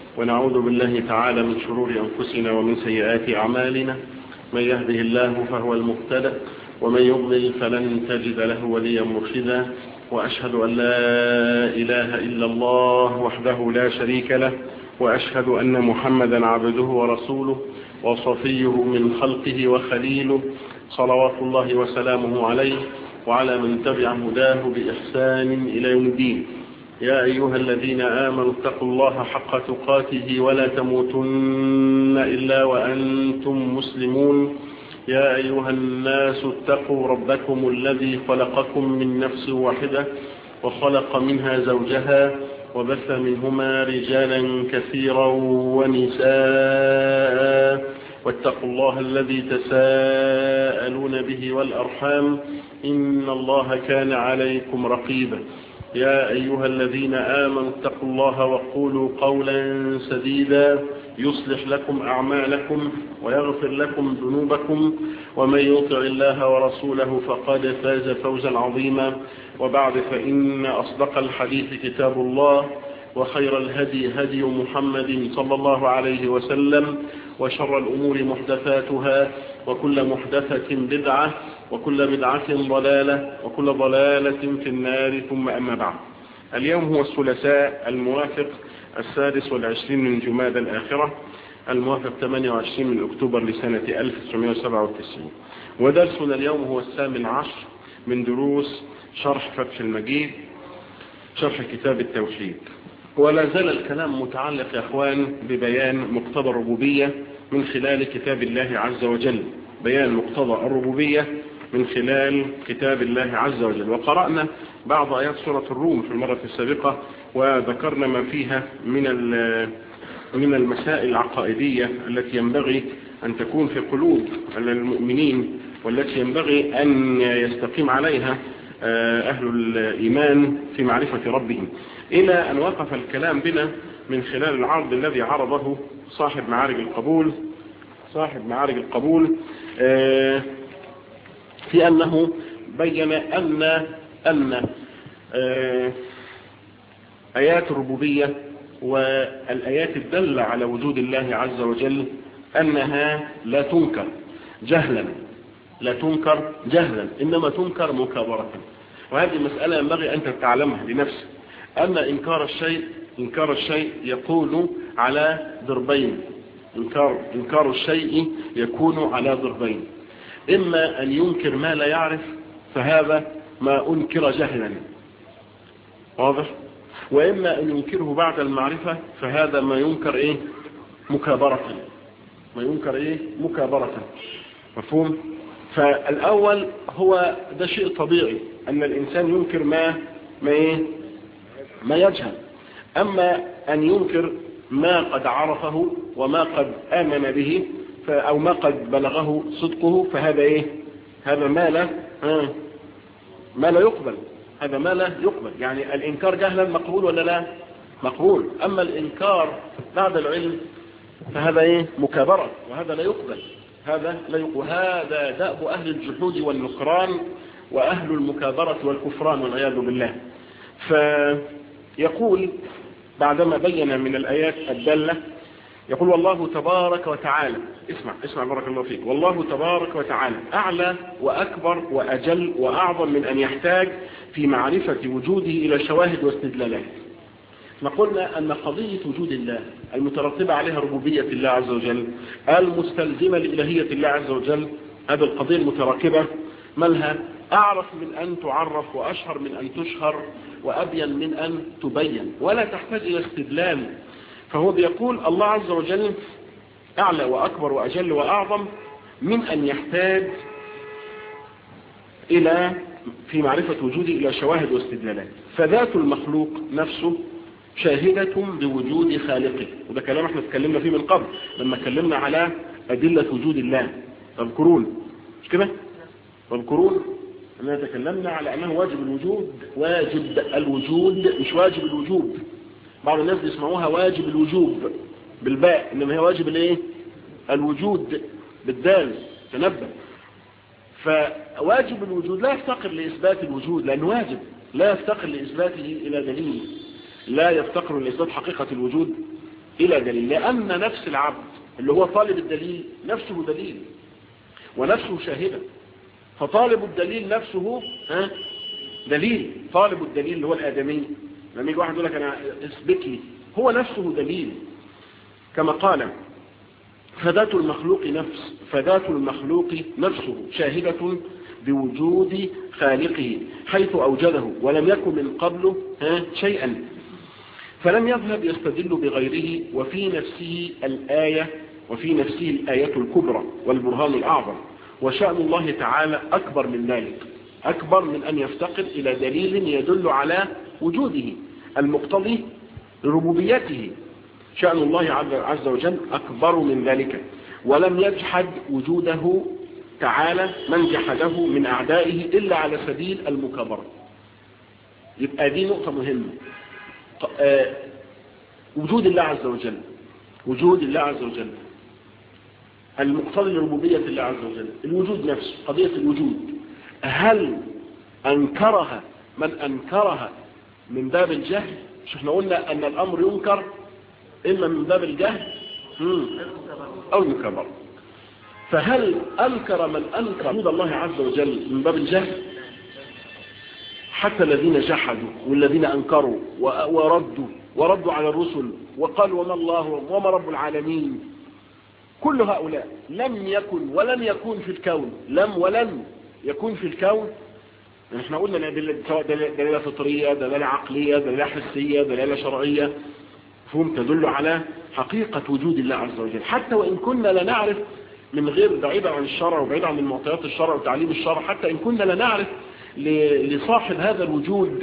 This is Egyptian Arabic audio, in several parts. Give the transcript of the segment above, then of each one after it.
ونعوذ بالله تعالى من شرور أنفسنا ومن سيئات أعمالنا من يهده الله فهو المقتدى ومن يضلل فلن تجد له وليا مرشدا وأشهد أن لا إله إلا الله وحده لا شريك له وأشهد أن محمدا عبده ورسوله وصفيه من خلقه وخليله صلوات الله وسلامه عليه وعلى من تبع هداه بإحسان إلى يوم الدين يا أيها الذين آمنوا اتقوا الله حق تقاته ولا تموتن إلا وأنتم مسلمون يا أيها الناس اتقوا ربكم الذي خلقكم من نفس واحدة وخلق منها زوجها وبث منهما رجالا كثيرا ونساء واتقوا الله الذي تساءلون به والأرحام إن الله كان عليكم رقيبا يا أيها الذين آمنوا اتقوا الله وقولوا قولا سديدا يصلح لكم أعمالكم ويغفر لكم ذنوبكم ومن يطع الله ورسوله فقد فاز فوزا عظيما وبعد فإن أصدق الحديث كتاب الله وخير الهدي هدي محمد صلى الله عليه وسلم وشر الأمور محدثاتها وكل محدثة بدعة وكل بدعة ضلالة وكل ضلالة في النار ثم أما بعد اليوم هو الثلاثاء الموافق السادس والعشرين من جماد الآخرة الموافق 28 من أكتوبر لسنة 1997 ودرسنا اليوم هو الثامن عشر من دروس شرح فتح المجيد شرح كتاب التوحيد ولا زال الكلام متعلق يا أخوان ببيان مقتضى الربوبية من خلال كتاب الله عز وجل بيان مقتضى الربوبية من خلال كتاب الله عز وجل وقرأنا بعض آيات سورة الروم في المرة السابقة وذكرنا ما فيها من من المسائل العقائدية التي ينبغي أن تكون في قلوب المؤمنين والتي ينبغي أن يستقيم عليها أهل الإيمان في معرفة ربهم إلى أن وقف الكلام بنا من خلال العرض الذي عرضه صاحب معارج القبول صاحب معارج القبول في أنه بين أن أن آيات الربوبية والآيات الدالة على وجود الله عز وجل أنها لا تنكر جهلا لا تنكر جهلا إنما تنكر مكابرة وهذه مسألة ينبغي أن تتعلمها لنفسك أن إنكار الشيء إنكار الشيء يكون على ضربين إنكار, إنكار الشيء يكون على ضربين إما أن ينكر ما لا يعرف فهذا ما أنكر جهلا واضح وإما أن ينكره بعد المعرفة فهذا ما ينكر إيه مكابرة ما ينكر إيه مكابرة مفهوم فالأول هو ده شيء طبيعي أن الإنسان ينكر ما ما إيه ما يجهل أما أن ينكر ما قد عرفه وما قد آمن به أو ما قد بلغه صدقه فهذا إيه هذا ما لا ما لا يقبل هذا ما لا يقبل يعني الإنكار جهلا مقبول ولا لا مقبول أما الإنكار بعد العلم فهذا إيه مكابرة وهذا لا يقبل هذا لا يقبل هذا دأب أهل الجحود والنكران وأهل المكابرة والكفران والعياذ بالله فيقول بعدما بين من الآيات الدالة يقول والله تبارك وتعالى اسمع اسمع بارك الله فيك والله تبارك وتعالى أعلى وأكبر وأجل وأعظم من أن يحتاج في معرفة وجوده إلى شواهد واستدلالات ما قلنا أن قضية وجود الله المترتبة عليها ربوبية الله عز وجل المستلزمة لإلهية الله عز وجل هذه القضية المتراكبة مالها أعرف من أن تعرف وأشهر من أن تشهر وأبين من أن تبين ولا تحتاج إلى استدلال فهو بيقول الله عز وجل أعلى وأكبر وأجل وأعظم من أن يحتاج إلى في معرفة وجوده إلى شواهد واستدلالات فذات المخلوق نفسه شاهدة بوجود خالقه وده كلام احنا اتكلمنا فيه من قبل لما اتكلمنا على أدلة وجود الله تذكرون مش كده تذكرون أننا تكلمنا على أنه واجب الوجود واجب الوجود مش واجب الوجوب بعض الناس بيسمعوها واجب الوجوب بالباء إنما هي واجب الايه الوجود بالدال تنبه فواجب الوجود لا يفتقر لإثبات الوجود لأنه واجب لا يفتقر لإثباته إلى دليل لا يفتقر لإثبات حقيقة الوجود إلى دليل لأن نفس العبد اللي هو طالب الدليل نفسه دليل ونفسه شاهدة فطالب الدليل نفسه ها دليل طالب الدليل اللي هو الآدمي لما يجي واحد يقول لك أنا اثبت لي هو نفسه دليل كما قال فذات المخلوق نفس فذات المخلوق نفسه شاهدة بوجود خالقه حيث أوجده ولم يكن من قبله ها شيئا فلم يذهب يستدل بغيره وفي نفسه الآية وفي نفسه الآية الكبرى والبرهان الأعظم وشأن الله تعالى أكبر من ذلك أكبر من أن يفتقد إلى دليل يدل على وجوده المقتضي لربوبيته شأن الله عز وجل أكبر من ذلك ولم يجحد وجوده تعالى من جحده من أعدائه إلا على سبيل المكابرة يبقى دي نقطة مهمة آه وجود الله عز وجل وجود الله عز وجل المقتضي لربوبية الله عز وجل الوجود نفسه قضية الوجود هل أنكرها من أنكرها من باب الجهل مش احنا قلنا أن الأمر ينكر إما من باب الجهل أو المكابرة فهل أنكر من أنكر وجود الله عز وجل من باب الجهل حتى الذين جحدوا والذين أنكروا وردوا وردوا على الرسل وقالوا وما الله وما رب العالمين كل هؤلاء لم يكن ولن يكون في الكون لم ولن يكون في الكون احنا قلنا سواء دلالة فطرية دلالة عقلية دلالة حسية دلالة شرعية فهم تدل على حقيقة وجود الله عز وجل حتى وإن كنا لا نعرف من غير بعيدا عن الشرع وبعيدا عن المعطيات الشرع وتعليم الشرع حتى إن كنا لا نعرف لصاحب هذا الوجود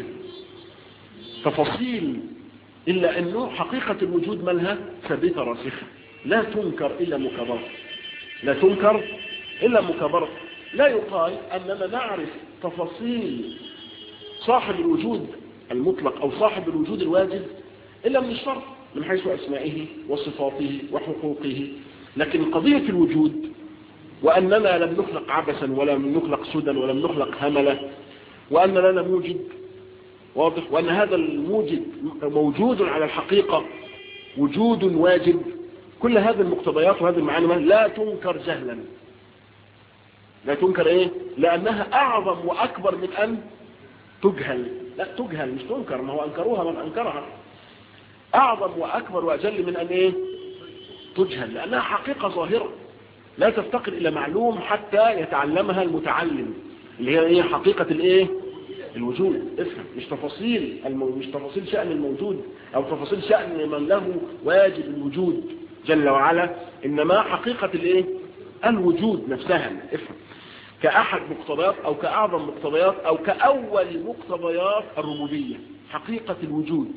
تفاصيل إلا أنه حقيقة الوجود مالها ثابتة راسخة لا تنكر إلا مكبرة لا تنكر إلا مكبرة لا يقال أننا نعرف تفاصيل صاحب الوجود المطلق أو صاحب الوجود الواجب إلا من الشرع من حيث أسمائه وصفاته وحقوقه لكن قضية الوجود وأننا لم نخلق عبثا ولم نخلق سدى ولم نخلق هملا وأن لنا موجد واضح وأن هذا الموجد موجود على الحقيقة وجود واجب كل هذه المقتضيات وهذه المعاني لا تنكر جهلا لا تنكر ايه لأنها أعظم وأكبر من أن تجهل لا تجهل مش تنكر ما هو أنكروها من أنكرها أعظم وأكبر وأجل من أن ايه تجهل لأنها حقيقة ظاهرة لا تفتقر إلى معلوم حتى يتعلمها المتعلم اللي هي ايه حقيقة الايه الوجود افهم مش تفاصيل المو... مش تفاصيل شأن الموجود او تفاصيل شأن من له واجب الوجود جل وعلا انما حقيقة الايه الوجود نفسها افهم كأحد مقتضيات او كأعظم مقتضيات او كأول مقتضيات الربوبية حقيقة الوجود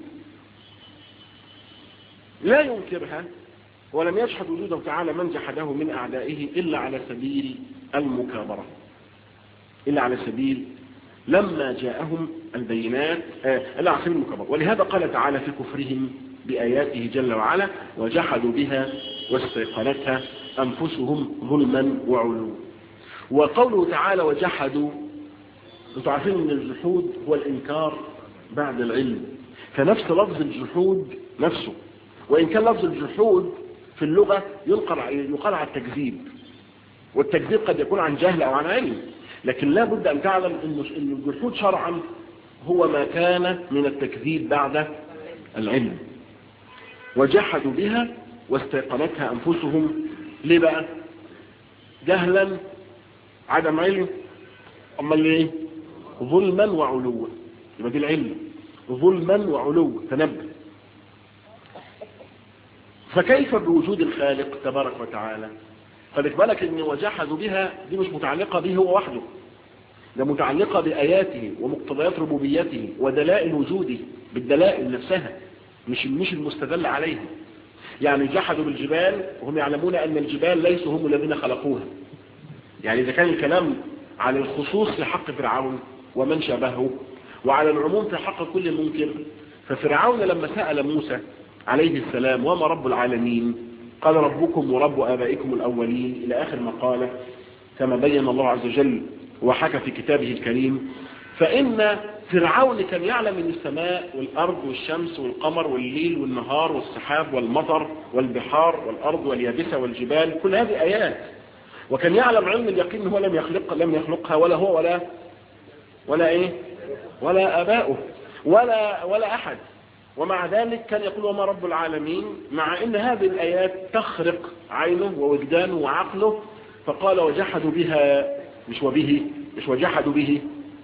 لا ينكرها ولم يشهد وجوده تعالى من جحده من أعدائه إلا على سبيل المكابرة إلا على سبيل لما جاءهم البينات آه إلا على سبيل المكابرة ولهذا قال تعالى في كفرهم بآياته جل وعلا وجحدوا بها واستيقنتها أنفسهم ظلما وعلوا وقوله تعالى وجحدوا انتوا عارفين ان الجحود هو الإنكار بعد العلم فنفس لفظ الجحود نفسه وإن كان لفظ الجحود في اللغة يقال على التكذيب والتكذيب قد يكون عن جهل أو عن علم لكن لا بد أن تعلم أن الجحود شرعا هو ما كان من التكذيب بعد العلم وجحدوا بها واستيقنتها أنفسهم ليه بقى جهلا عدم علم أما ليه ظلما وعلوا يبقى دي العلم ظلما وعلوا تنبه فكيف بوجود الخالق تبارك وتعالى خليك بالك ان وجحدوا بها دي مش متعلقة به هو وحده ده متعلقة بآياته ومقتضيات ربوبيته ودلائل وجوده بالدلائل نفسها مش مش المستدل عليها يعني جحدوا بالجبال وهم يعلمون أن الجبال ليسوا هم الذين خلقوها يعني إذا كان الكلام على الخصوص في حق فرعون ومن شابهه وعلى العموم في حق كل منكر ففرعون لما سأل موسى عليه السلام وما رب العالمين قال ربكم ورب آبائكم الأولين إلى آخر ما قال كما بين الله عز وجل وحكى في كتابه الكريم فإن فرعون كان يعلم ان السماء والارض والشمس والقمر والليل والنهار والسحاب والمطر والبحار والارض واليابسة والجبال كل هذه ايات وكان يعلم علم اليقين هو لم يخلق لم يخلقها ولا هو ولا ولا ايه ولا اباؤه ولا ولا احد ومع ذلك كان يقول وما رب العالمين مع ان هذه الايات تخرق عينه ووجدانه وعقله فقال وجحدوا بها مش وبه مش وجحدوا به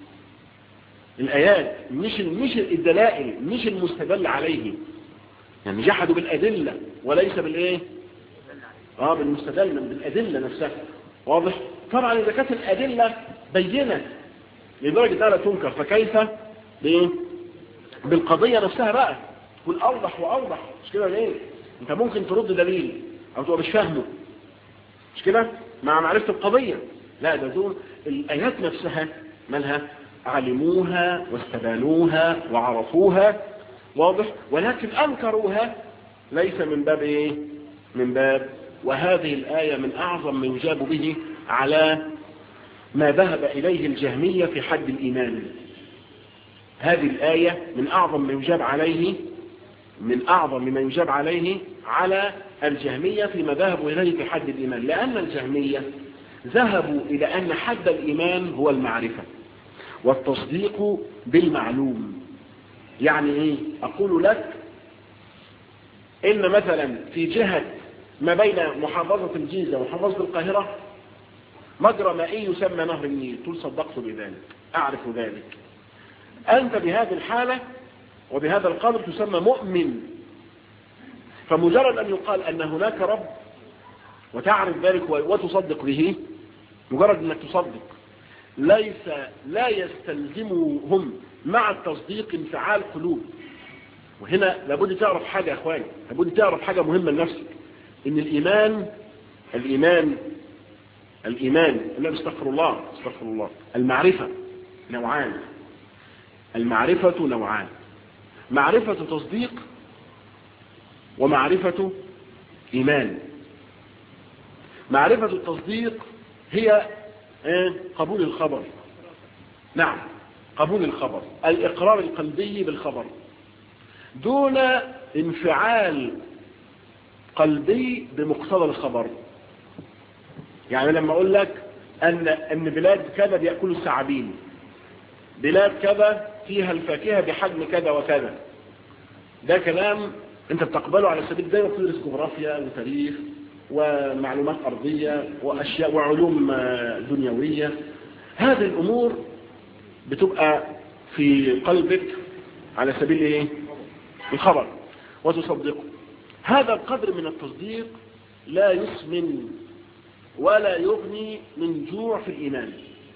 الآيات مش مش الدلائل مش المستدل عليه يعني جحدوا بالأدلة وليس بالإيه اه بالمستدل بالأدلة نفسها واضح طبعا إذا كانت الأدلة بينة لدرجة لا تنكر فكيف بإيه بالقضية نفسها بقى تكون أوضح وأوضح مش كده ليه انت ممكن ترد دليل أو تبقى مش فاهمه مش كده مع معرفة القضية لا ده دول الآيات نفسها مالها علموها واستبانوها وعرفوها واضح ولكن أنكروها ليس من باب إيه من باب وهذه الآية من أعظم ما يجاب به على ما ذهب إليه الجهمية في حد الإيمان هذه الآية من أعظم ما يجاب عليه من أعظم ما يجاب عليه على الجهمية فيما ذهبوا إليه في حد الإيمان لأن الجهمية ذهبوا إلى أن حد الإيمان هو المعرفة والتصديق بالمعلوم يعني ايه اقول لك ان مثلا في جهة ما بين محافظة الجيزة ومحافظة القاهرة مجرى مائي يسمى نهر النيل تقول صدقت بذلك اعرف ذلك انت بهذه الحالة وبهذا القدر تسمى مؤمن فمجرد ان يقال ان هناك رب وتعرف ذلك وتصدق به مجرد انك تصدق ليس لا يستلزمهم مع التصديق انفعال قلوب وهنا لابد تعرف حاجة يا اخواني لابد تعرف حاجة مهمة لنفسك ان الايمان الايمان الايمان لا استغفر الله استغفر الله المعرفة نوعان المعرفة نوعان معرفة تصديق ومعرفة ايمان معرفة التصديق هي قبول الخبر نعم قبول الخبر الإقرار القلبي بالخبر دون انفعال قلبي بمقتضى الخبر يعني لما أقول لك أن, أن بلاد كذا بيأكلوا الثعابين بلاد كذا فيها الفاكهة بحجم كذا وكذا ده كلام انت بتقبله على سبيل دايما تدرس جغرافيا وتاريخ ومعلومات أرضية وأشياء وعلوم دنيوية هذه الأمور بتبقى في قلبك على سبيل ايه الخبر وتصدقه هذا القدر من التصديق لا يسمن ولا يغني من جوع في الإيمان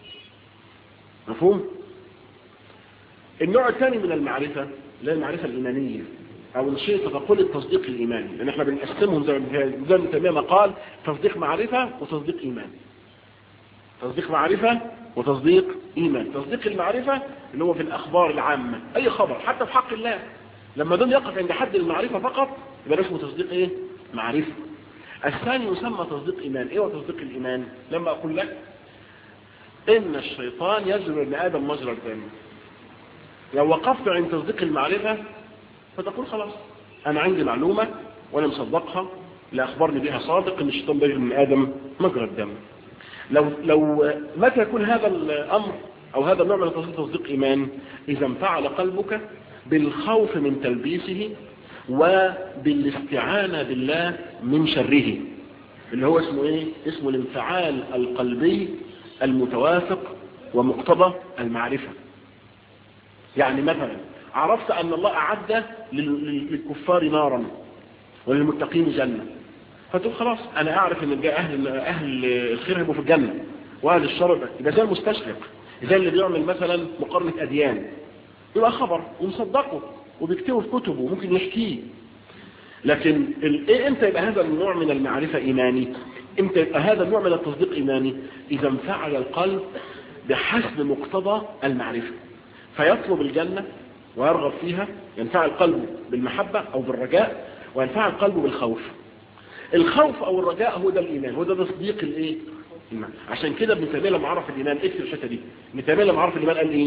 مفهوم النوع الثاني من المعرفة لا المعرفة الإيمانية او الشيء تقول التصديق الايماني لان احنا بنقسمهم زي زي ما تمام ما قال تصديق معرفة وتصديق ايمان تصديق معرفة وتصديق ايمان تصديق المعرفة اللي هو في الاخبار العامة اي خبر حتى في حق الله لما دول يقف عند حد المعرفة فقط يبقى اسمه تصديق ايه معرفة الثاني يسمى تصديق ايمان ايه هو تصديق الايمان لما اقول لك ان الشيطان يجري ابن ادم مجرى الدم لو وقفت عند تصديق المعرفة فتقول خلاص انا عندي معلومة وانا مصدقها لا اخبرني بها صادق ان الشيطان بيجري من ادم مجرى الدم لو لو متى يكون هذا الامر او هذا النوع من التصديق تصديق ايمان اذا انفعل قلبك بالخوف من تلبيسه وبالاستعانة بالله من شره اللي هو اسمه ايه اسمه الانفعال القلبي المتوافق ومقتضى المعرفة يعني مثلا عرفت ان الله اعد للكفار نارا وللمتقين جنة فتقول خلاص انا اعرف ان اهل اهل الخير هيبقوا في الجنة واهل الشر يبقى زي المستشرق زي اللي بيعمل مثلا مقارنة اديان يبقى خبر ومصدقه وبيكتبه في كتبه وممكن يحكيه لكن ايه امتى يبقى هذا النوع من المعرفة ايماني امتى يبقى هذا النوع من التصديق ايماني اذا انفعل القلب بحسب مقتضى المعرفة فيطلب الجنة ويرغب فيها ينفعل قلبه بالمحبة او بالرجاء وينفعل قلبه بالخوف الخوف او الرجاء هو ده الايمان هو ده تصديق الايه الايمان عشان كده ابن تيميه لما عرف الايمان اكتب الحته دي ابن تيميه لما عرف الايمان قال ايه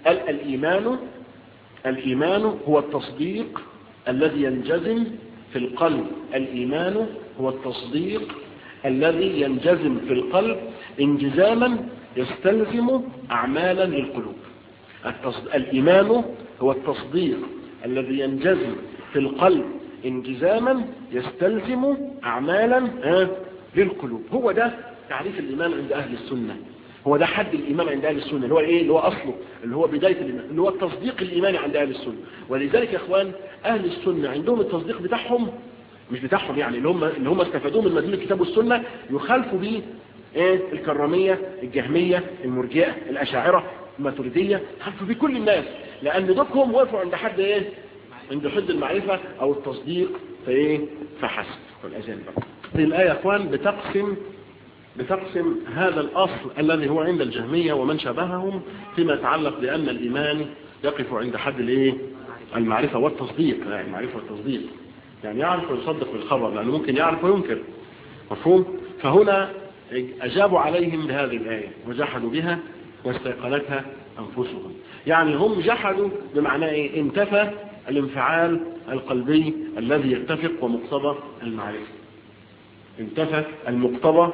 قال الإيمان الإيمان هو التصديق الذي ينجزم في القلب الإيمان هو التصديق الذي ينجزم في القلب انجزاما يستلزم أعمالا للقلوب الإيمان هو التصديق الذي ينجزم في القلب انجزاما يستلزم أعمالا للقلوب هو ده تعريف الإيمان عند أهل السنة هو ده حد الإيمان عند أهل السنة اللي هو إيه اللي هو أصله اللي هو بداية الإيمان اللي هو التصديق الإيماني عند أهل السنة ولذلك يا إخوان أهل السنة عندهم التصديق بتاعهم مش بتاعهم يعني اللي هم اللي هم استفادوه من مدينة الكتاب والسنة يخالفوا به ايه الكرامية الجهمية المرجئة الأشاعرة الماتريدية يخالفوا به كل الناس لأن دوكهم وقفوا عند حد ايه عند حد المعرفة أو التصديق فايه فحسب والأذان بقى هذه الآية يا إخوان بتقسم بتقسم هذا الأصل الذي هو عند الجهمية ومن شبههم فيما يتعلق بأن الإيمان يقف عند حد الايه المعرفة والتصديق يعني المعرفة والتصديق يعني يعرف ويصدق بالخبر لأنه ممكن يعرف وينكر مفهوم فهنا أجابوا عليهم بهذه الآية وجحدوا بها واستيقنتها أنفسهم يعني هم جحدوا بمعنى إيه انتفى الانفعال القلبي الذي يتفق ومقتضى المعرفة انتفى المقتضى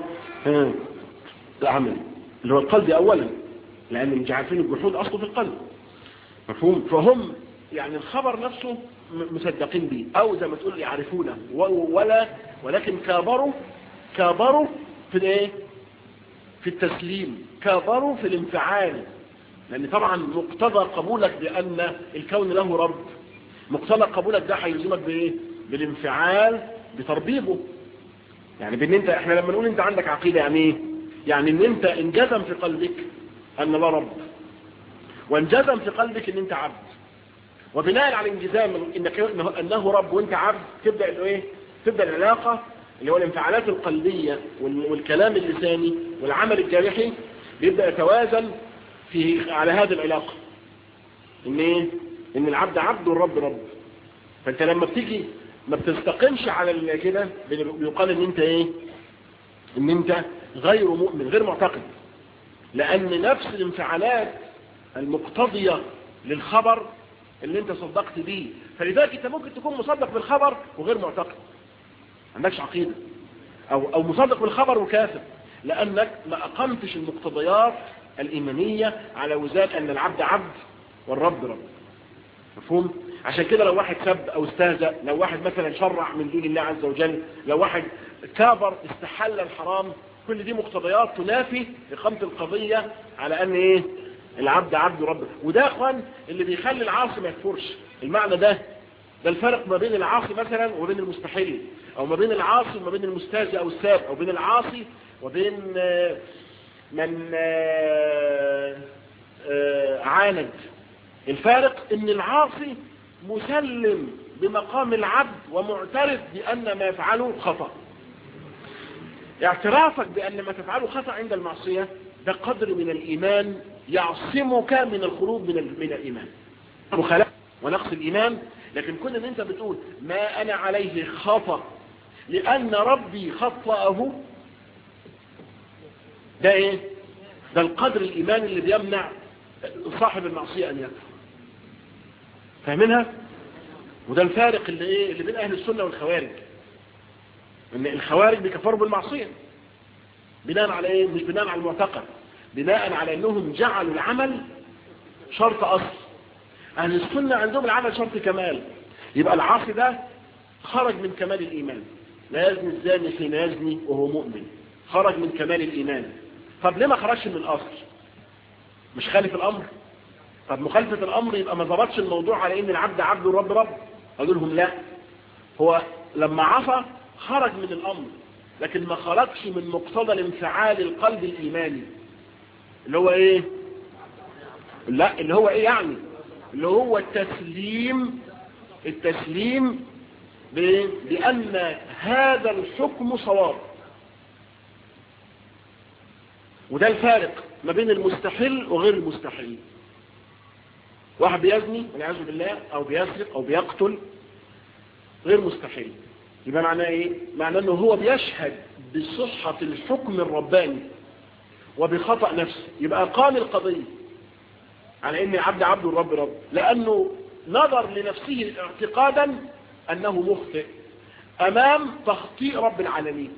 العمل اللي هو القلب أولا لأن مش عارفين الجحود أصله في القلب مفهوم فهم يعني الخبر نفسه مصدقين به او زي ما تقول يعرفونه ولا ولكن كابروا كابروا في الايه في التسليم كابروا في الانفعال لان طبعا مقتضى قبولك بان الكون له رب مقتضى قبولك ده هيلزمك بايه بالانفعال بتربيبه يعني بان انت احنا لما نقول انت عندك عقيده يعني ايه يعني ان انت انجزم في قلبك ان لا رب وانجزم في قلبك ان انت عبد وبناء على انجزام انك انه رب وانت عبد تبدا الايه تبدا العلاقه اللي هو الانفعالات القلبيه والكلام اللساني والعمل الجارحي بيبدا يتوازن في على هذه العلاقه ان ايه ان العبد عبد والرب رب فانت لما بتيجي ما بتستقمش على كده بيقال ان انت ايه ان انت غير مؤمن غير معتقد لان نفس الانفعالات المقتضيه للخبر اللي انت صدقت بيه فلذلك انت ممكن تكون مصدق بالخبر وغير معتقد عندكش عقيدة او, أو مصدق بالخبر وكافر لانك ما اقمتش المقتضيات الايمانية على وزان ان العبد عبد والرب رب مفهوم عشان كده لو واحد سب او استهزأ لو واحد مثلا شرع من دون الله عز وجل لو واحد كابر استحل الحرام كل دي مقتضيات تنافي اقامة القضية على ان ايه العبد عبد رب وده يا اخوان اللي بيخلي العاصي ما يكفرش المعنى ده ده الفرق ما بين العاصي مثلا وبين المستحيل او ما بين العاصي وما بين المستهزئ او الساب او بين العاصي وبين من عاند الفارق ان العاصي مسلم بمقام العبد ومعترف بان ما يفعله خطأ اعترافك بان ما تفعله خطأ عند المعصية ده قدر من الايمان يعصمك من الخروج من من الايمان مخالفه ونقص الايمان لكن كون ان انت بتقول ما انا عليه خطأ لان ربي خطأه ده ايه ده القدر الايماني اللي بيمنع صاحب المعصية ان يكفر فاهمينها وده الفارق اللي ايه اللي بين اهل السنة والخوارج ان الخوارج بيكفروا بالمعصية بناء على ايه مش بناء على المعتقد بناء على انهم جعلوا العمل شرط اصل اهل السنة عندهم العمل شرط كمال يبقى العاصي ده خرج من كمال الايمان لا يزني الزاني حين يزني وهو مؤمن خرج من كمال الايمان طب ليه ما خرجش من الاصل مش خالف الامر طب مخالفة الامر يبقى ما ضبطش الموضوع على ان العبد عبد والرب رب اقول لهم لا هو لما عصى خرج من الامر لكن ما خرجش من مقتضى الانفعال القلب الايماني اللي هو ايه لا اللي هو ايه يعني اللي هو التسليم التسليم بأن هذا الحكم صواب وده الفارق ما بين المستحيل وغير المستحيل واحد بيزني والعياذ بالله او بيسرق او بيقتل غير مستحيل يبقى معناه ايه معناه انه هو بيشهد بصحة الحكم الرباني وبخطأ نفسه يبقى قام القضية على ان عبد عبد الرب رب لانه نظر لنفسه اعتقادا انه مخطئ امام تخطيء رب العالمين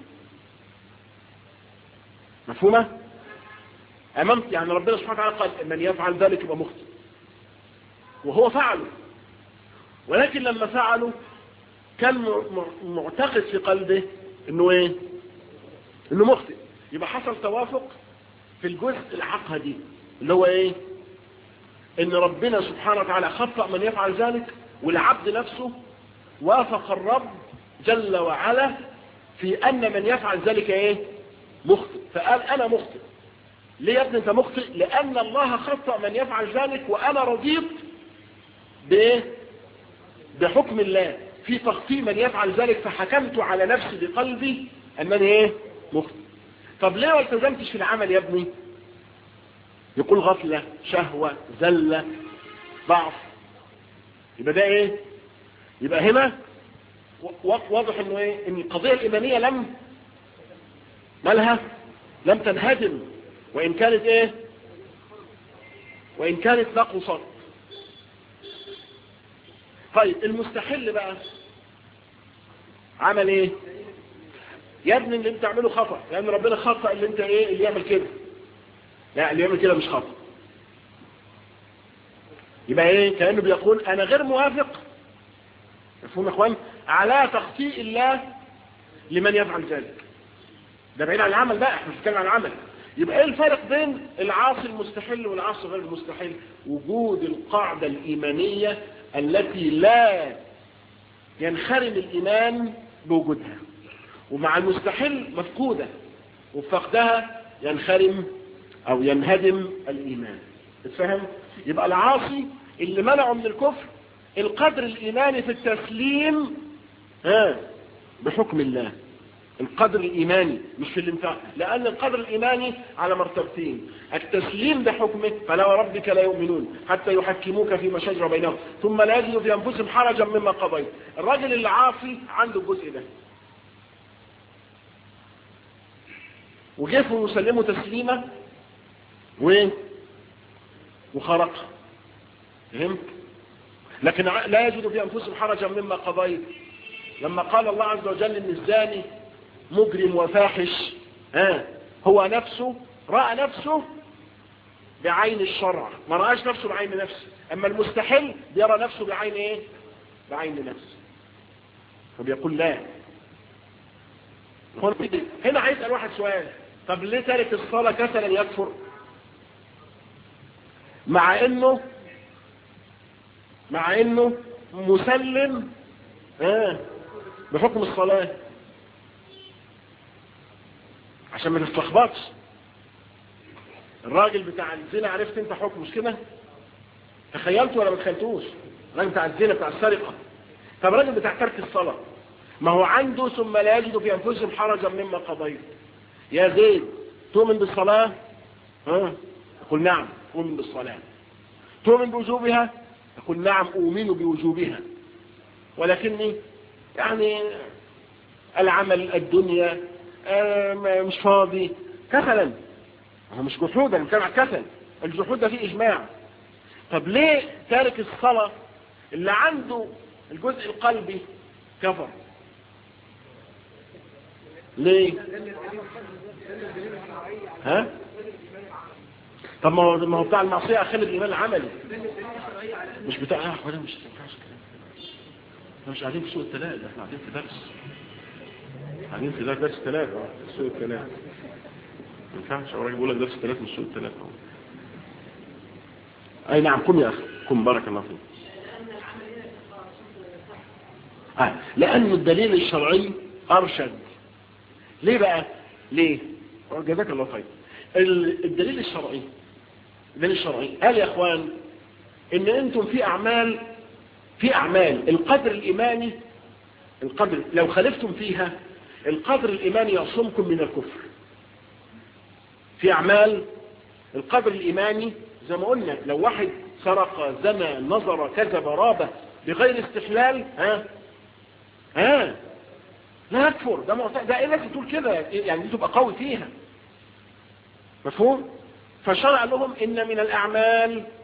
مفهومة امام يعني ربنا سبحانه وتعالى قال من يفعل ذلك يبقى مخطئ وهو فعله ولكن لما فعله كان معتقد في قلبه انه ايه انه مخطئ يبقى حصل توافق في الجزء العقدي اللي هو ايه ان ربنا سبحانه وتعالى خطأ من يفعل ذلك والعبد نفسه وافق الرب جل وعلا في ان من يفعل ذلك ايه مخطئ فقال انا مخطئ ليه يا ابني انت مخطئ لان الله خطأ من يفعل ذلك وانا رضيت بايه بحكم الله في تخطيء من يفعل ذلك فحكمت على نفسي بقلبي انني ايه مخطئ طب ليه ما التزمتش في العمل يا ابني يقول غفلة شهوة زلة ضعف يبقى ده ايه يبقى هنا واضح انه ايه ان القضية الايمانية لم مالها لم تنهدم وان كانت ايه وان كانت نقصت طيب المستحل بقى عمل ايه يا ابني اللي انت تعمله خطأ لان ربنا خطأ اللي انت ايه اللي يعمل كده لا اللي يعمل كده مش خطأ يبقى ايه كأنه بيقول انا غير موافق مفهوم يا اخوان على تخطيء الله لمن يفعل ذلك ده بعيد عن العمل بقى احنا بنتكلم عن العمل يبقى ايه الفرق بين العاصي المستحل والعاصي غير المستحل وجود القاعدة الإيمانية التي لا ينخرم الإيمان بوجودها ومع المستحل مفقودة وفقدها ينخرم أو ينهدم الإيمان اتفهم؟ يبقى العاصي اللي منعه من الكفر القدر الإيماني في التسليم ها بحكم الله القدر الإيماني مش في الانفاق لأن القدر الإيماني على مرتبتين التسليم بحكمه فلا وربك لا يؤمنون حتى يحكموك فيما شجر بينهم ثم لا يجدوا في أنفسهم حرجا مما قضيت الراجل اللي عاصي عنده الجزء ده وجفوا يسلموا تسليمة وين وخرق فهمت لكن لا يجد في أنفسهم حرجا مما قضيت لما قال الله عز وجل ان الزاني مجرم وفاحش ها هو نفسه رأى نفسه بعين الشرع ما رأاش نفسه بعين نفسه أما المستحل بيرى نفسه بعين ايه بعين نفسه فبيقول لا هنا عايز اسال واحد سؤال طب ليه تارك الصلاة كسلا يكفر مع انه مع انه مسلم آه بحكم الصلاة عشان ما تتلخبطش الراجل بتاع الزنا عرفت انت حكم مش كده تخيلته ولا ما تخيلتوش الراجل بتاع الزنا بتاع السرقة طب الراجل بتاع ترك الصلاة ما هو عنده ثم لا يجد في انفسهم حرجا مما قضيت يا زيد تؤمن بالصلاة ها يقول نعم أؤمن بالصلاة تؤمن بوجوبها يقول نعم أؤمن بوجوبها ولكني يعني العمل الدنيا مش فاضي كسلا هو مش جحودا بنتكلم عن كسل الجحود ده فيه اجماع طب ليه تارك الصلاة اللي عنده الجزء القلبي كفر ليه ها طب ما هو ما هو بتاع المعصيه اخلي الايمان العملي مش بتاع اه ولا مش ينفعش احنا مش قاعدين في سوق الثلاث احنا قاعدين في درس قاعدين في درس ثلاث في سوق الثلاث ما ينفعش الراجل بيقول لك درس ثلاث مش سوق الثلاث اي نعم قم يا اخي قم بارك الله فيك آه. لأن الدليل الشرعي أرشد ليه بقى ليه جزاك الله خير الدليل الشرعي الدليل الشرعي قال يا اخوان ان انتم في اعمال في اعمال القدر الايماني القدر لو خالفتم فيها القدر الايماني يعصمكم من الكفر في اعمال القدر الايماني زي ما قلنا لو واحد سرق زنى نظر كذب رابه بغير استحلال ها ها لا يكفر ده معتقد ده ايه لازم تقول كده يعني دي تبقى قوي فيها مفهوم فشرع لهم ان من الاعمال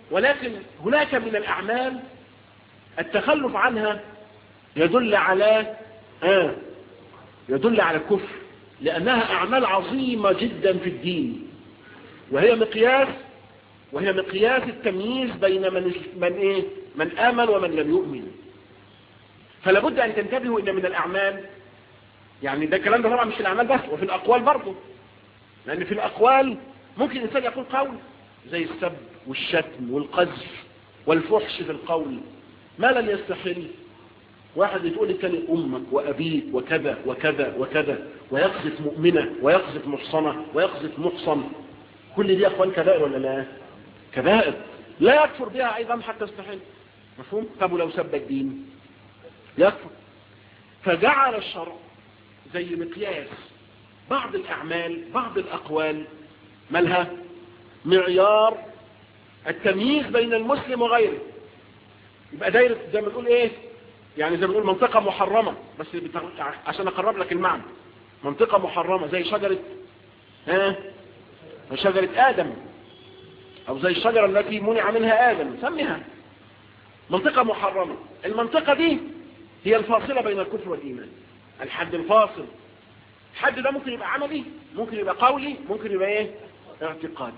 ولكن هناك من الأعمال التخلف عنها يدل على آه يدل على الكفر لأنها أعمال عظيمة جدا في الدين وهي مقياس وهي مقياس التمييز بين من من ايه من آمن ومن لم يؤمن فلا بد أن تنتبهوا إن من الأعمال يعني ده الكلام ده طبعا مش في الأعمال بس وفي الأقوال برضه لأن في الأقوال ممكن الإنسان يقول قول زي السب والشتم والقذف والفحش في القول ما لم يستحل واحد يقول الثاني أمك وأبيك وكذا وكذا وكذا ويقذف مؤمنة ويقذف محصنة ويقذف محصن كل دي أقوال كبائر ولا لا كبائر لا يكفر بها أيضا حتى يستحل مفهوم طب ولو سب الدين يكفر فجعل الشرع زي مقياس بعض الأعمال بعض الأقوال مالها معيار التمييز بين المسلم وغيره يبقى دايرة زي ما تقول ايه يعني زي ما تقول منطقة محرمة بس عشان اقرب لك المعنى منطقة محرمة زي شجرة ها شجرة آدم او زي الشجرة التي منع منها آدم سميها منطقة محرمة المنطقة دي هي الفاصلة بين الكفر والإيمان الحد الفاصل الحد ده ممكن يبقى عملي ممكن يبقى قولي ممكن يبقى ايه اعتقادي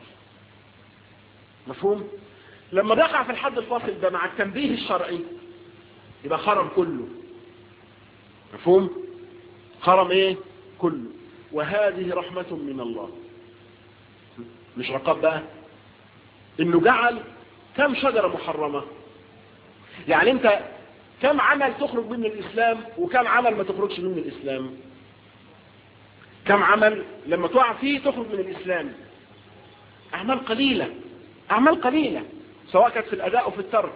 مفهوم لما بقع في الحد الفاصل ده مع التنبيه الشرعي يبقى خرم كله مفهوم خرم ايه كله وهذه رحمة من الله مش رقاب بقى انه جعل كم شجرة محرمة يعني انت كم عمل تخرج من الاسلام وكم عمل ما تخرجش من الاسلام كم عمل لما تقع فيه تخرج من الاسلام اعمال قليلة اعمال قليلة سواء كانت في الاداء او في الترك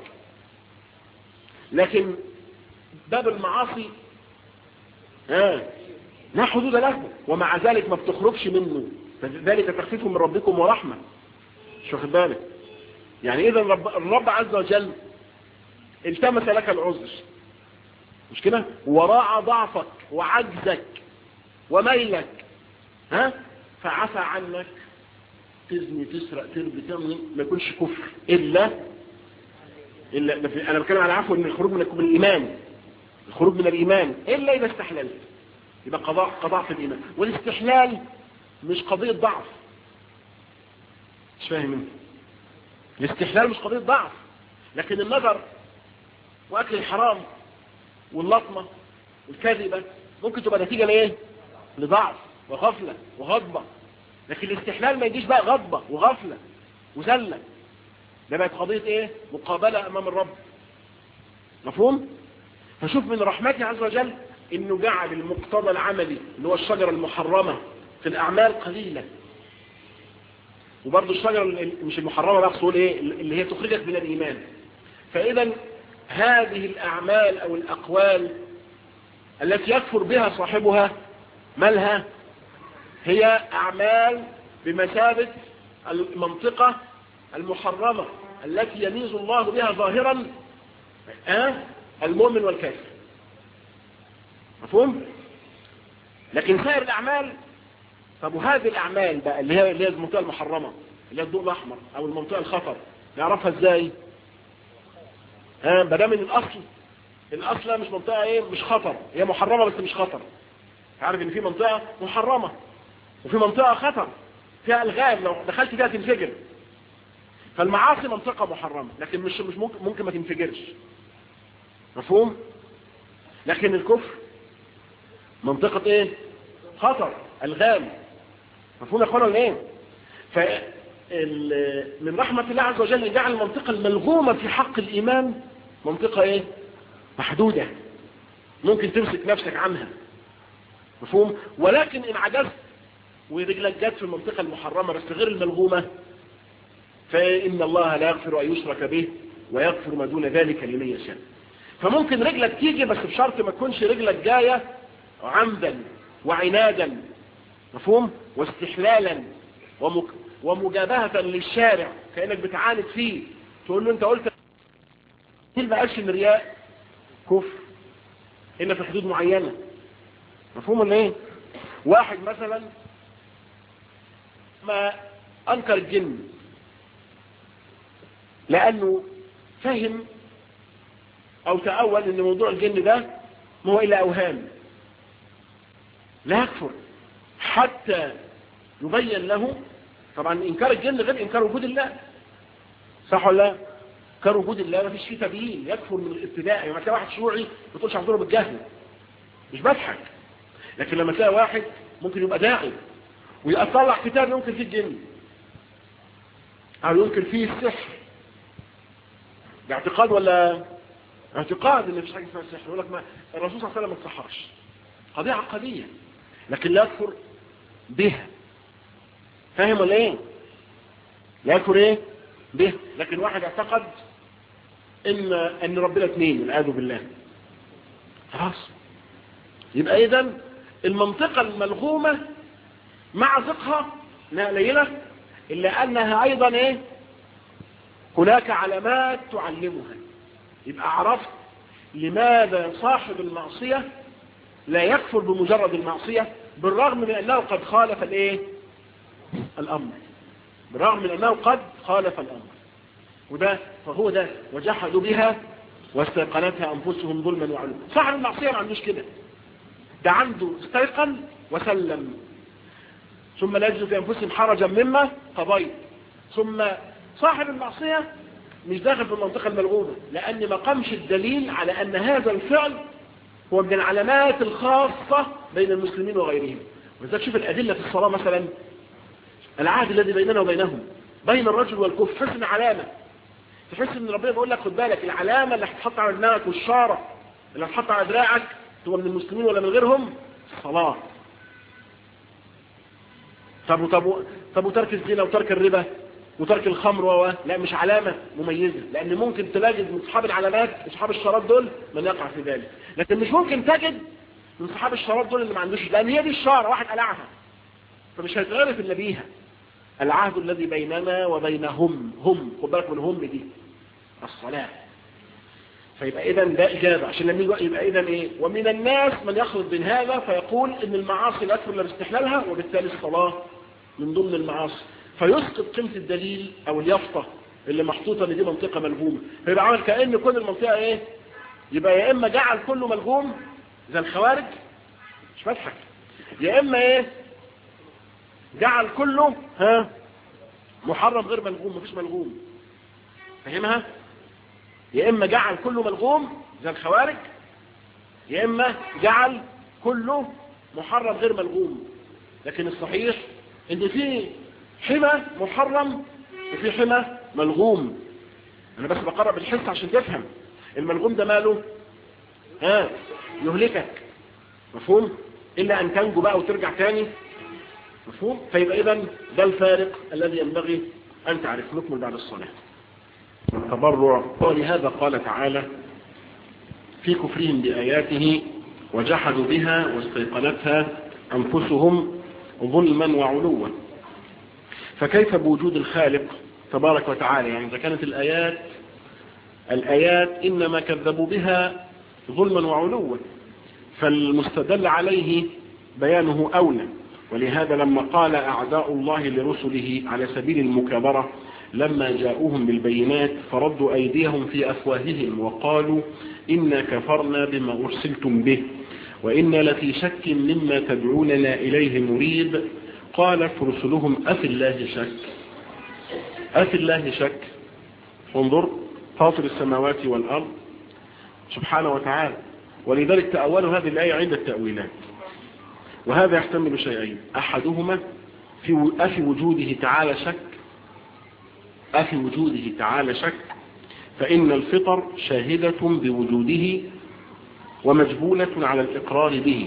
لكن باب المعاصي ها لا حدود له ومع ذلك ما بتخرجش منه ذلك تخفيف من ربكم ورحمة مش واخد بالك يعني اذا الرب, الرب عز وجل التمس لك العذر مش كده وراعى ضعفك وعجزك وميلك ها فعفى عنك تزني تسرق تربي تعمل ما يكونش كفر الا الا انا بتكلم على عفو ان الخروج من الايمان الخروج من الايمان الا اذا استحللت يبقى قضاء قضاء في الايمان والاستحلال مش قضيه ضعف مش فاهم انت الاستحلال مش قضيه ضعف لكن النظر واكل الحرام واللطمه والكذبه ممكن تبقى نتيجه لايه لضعف وغفله وغضبه لكن الاستحلال ما يجيش بقى غضبه وغفله وذله ده بقت قضيه ايه مقابله امام الرب مفهوم فشوف من رحمته عز وجل انه جعل المقتضى العملي اللي هو الشجره المحرمه في الاعمال قليله وبرضه الشجره مش المحرمه بقى اقصد ايه اللي هي تخرجك من الايمان فاذا هذه الاعمال او الاقوال التي يكفر بها صاحبها مالها هي اعمال بمثابه المنطقه المحرمه التي يميز الله بها ظاهرا أه؟ المؤمن والكافر مفهوم لكن سائر الاعمال طب وهذه الاعمال بقى اللي هي اللي هي المنطقه المحرمه اللي هي الضوء الاحمر او المنطقه الخطر نعرفها ازاي ها ده من الاصل الاصل مش منطقه ايه مش خطر هي محرمه بس مش خطر عارف ان في منطقه محرمه وفي منطقه خطر فيها الغام لو دخلت فيها تنفجر فالمعاصي منطقه محرمه لكن مش مش ممكن ممكن ما تنفجرش مفهوم لكن الكفر منطقه ايه خطر الغام مفهوم يا اخوانا ولا ايه ف من رحمة الله عز وجل جعل المنطقة الملغومة في حق الإيمان منطقة إيه؟ محدودة ممكن تمسك نفسك عنها مفهوم؟ ولكن إن عجزت ورجلك جت في المنطقة المحرمة بس غير الملغومة فإن الله لا يغفر أن يشرك به ويغفر ما دون ذلك لمن يشاء فممكن رجلك تيجي بس بشرط ما تكونش رجلك جاية عمدا وعنادا مفهوم؟ واستحلالا ومك... ومجابهة للشارع كأنك بتعاند فيه تقول له انت قلت ما قالش ان رياء كفر الا في حدود معينة مفهوم ولا ايه واحد مثلا ما انكر الجن لأنه فهم أو تأول أن موضوع الجن ده ما هو إلا أوهام لا يكفر حتى يبين له طبعا إنكار الجن غير إنكار وجود الله صح ولا لا؟ إنكار وجود الله ما فيش فيه تبيين يكفر من الابتداء لما تلاقي واحد شيوعي ما بتقولش هنضرب بالجهل مش بضحك لكن لما تلاقي واحد ممكن يبقى داعي ويطلع كتاب يمكن فيه الجن او يمكن فيه السحر باعتقاد ولا اعتقاد ان مفيش حاجه اسمها السحر يقول لك ما الرسول صلى الله عليه وسلم ما تصحرش قضيه عقديه لكن لا يكفر بها فاهم ولا ايه لا يكفر ايه به لكن واحد اعتقد ان ان ربنا اثنين والعياذ بالله خلاص يبقى اذا المنطقه الملغومه مع ذقها انها قليله الا انها ايضا ايه هناك علامات تعلمها يبقى عرفت لماذا صاحب المعصية لا يكفر بمجرد المعصية بالرغم من أنه قد خالف الايه الأمر بالرغم من أنه قد خالف الأمر وده فهو ده وجحدوا بها واستيقنتها أنفسهم ظلما وعلوا صاحب المعصية ما عندوش كده ده عنده استيقن وسلم ثم لا يجد في أنفسهم حرجا مما قضيت ثم صاحب المعصية مش داخل في المنطقة الملغومة لأن ما قامش الدليل على أن هذا الفعل هو من العلامات الخاصة بين المسلمين وغيرهم ولذلك شوف الأدلة في الصلاة مثلا العهد الذي بيننا وبينهم بين الرجل والكفر حسن علامة تحس ان ربنا بيقول لك خد بالك العلامة اللي هتحط على دماغك والشارة اللي هتحط على دراعك تبقى من المسلمين ولا من غيرهم الصلاة طب طب طب وترك الزنا وترك الربا وترك الخمر و لا مش علامة مميزة لأن ممكن تلاقي من صحاب العلامات أصحاب الشراب دول من يقع في ذلك لكن مش ممكن تجد من صحاب الشراب دول اللي ما عندوش لأن هي دي الشارة واحد قلعها فمش هيتعرف إلا بيها العهد الذي بيننا وبينهم هم خد بالك من هم دي الصلاة فيبقى إذا ده إجابة عشان لما يبقى إذا إيه ومن الناس من يخلط بين هذا فيقول إن المعاصي لا تكفر إلا باستحلالها وبالتالي الصلاة من ضمن المعاصي فيسقط قيمة الدليل او اليافطة اللي محطوطة ان دي منطقة ملغومة فيبقى عمل كأن كل المنطقة ايه يبقى يا اما جعل كله ملغوم زي الخوارج مش بضحك يا اما ايه جعل كله ها محرم غير ملغوم مفيش ملغوم فاهمها يا اما جعل كله ملغوم زي الخوارج يا اما جعل كله محرم غير ملغوم لكن الصحيح ان في حمى محرم وفي حمى ملغوم انا بس بقرب الحس عشان تفهم الملغوم ده ماله ها يهلكك مفهوم الا ان تنجو بقى وترجع تاني مفهوم فيبقى اذا ده الفارق الذي ينبغي ان تعرف نكمل بعد الصلاة التبرع ولهذا قال تعالى في كفرهم بآياته وجحدوا بها واستيقنتها أنفسهم ظلما وعلوا فكيف بوجود الخالق تبارك وتعالى يعني إذا كانت الآيات الآيات إنما كذبوا بها ظلما وعلوا فالمستدل عليه بيانه أولى ولهذا لما قال أعداء الله لرسله على سبيل المكابرة لما جاءوهم بالبينات فردوا أيديهم في أفواههم وقالوا إنا كفرنا بما أرسلتم به وإنا لفي شك مما تدعوننا إليه مريب قالت رسلهم أفي الله شك أفي الله شك انظر فاطر السماوات والأرض سبحانه وتعالى ولذلك تأولوا هذه الآية عند التأويلات وهذا يحتمل شيئين أحدهما في أفي وجوده تعالى شك أفي وجوده تعالى شك فإن الفطر شاهدة بوجوده ومجبولة على الإقرار به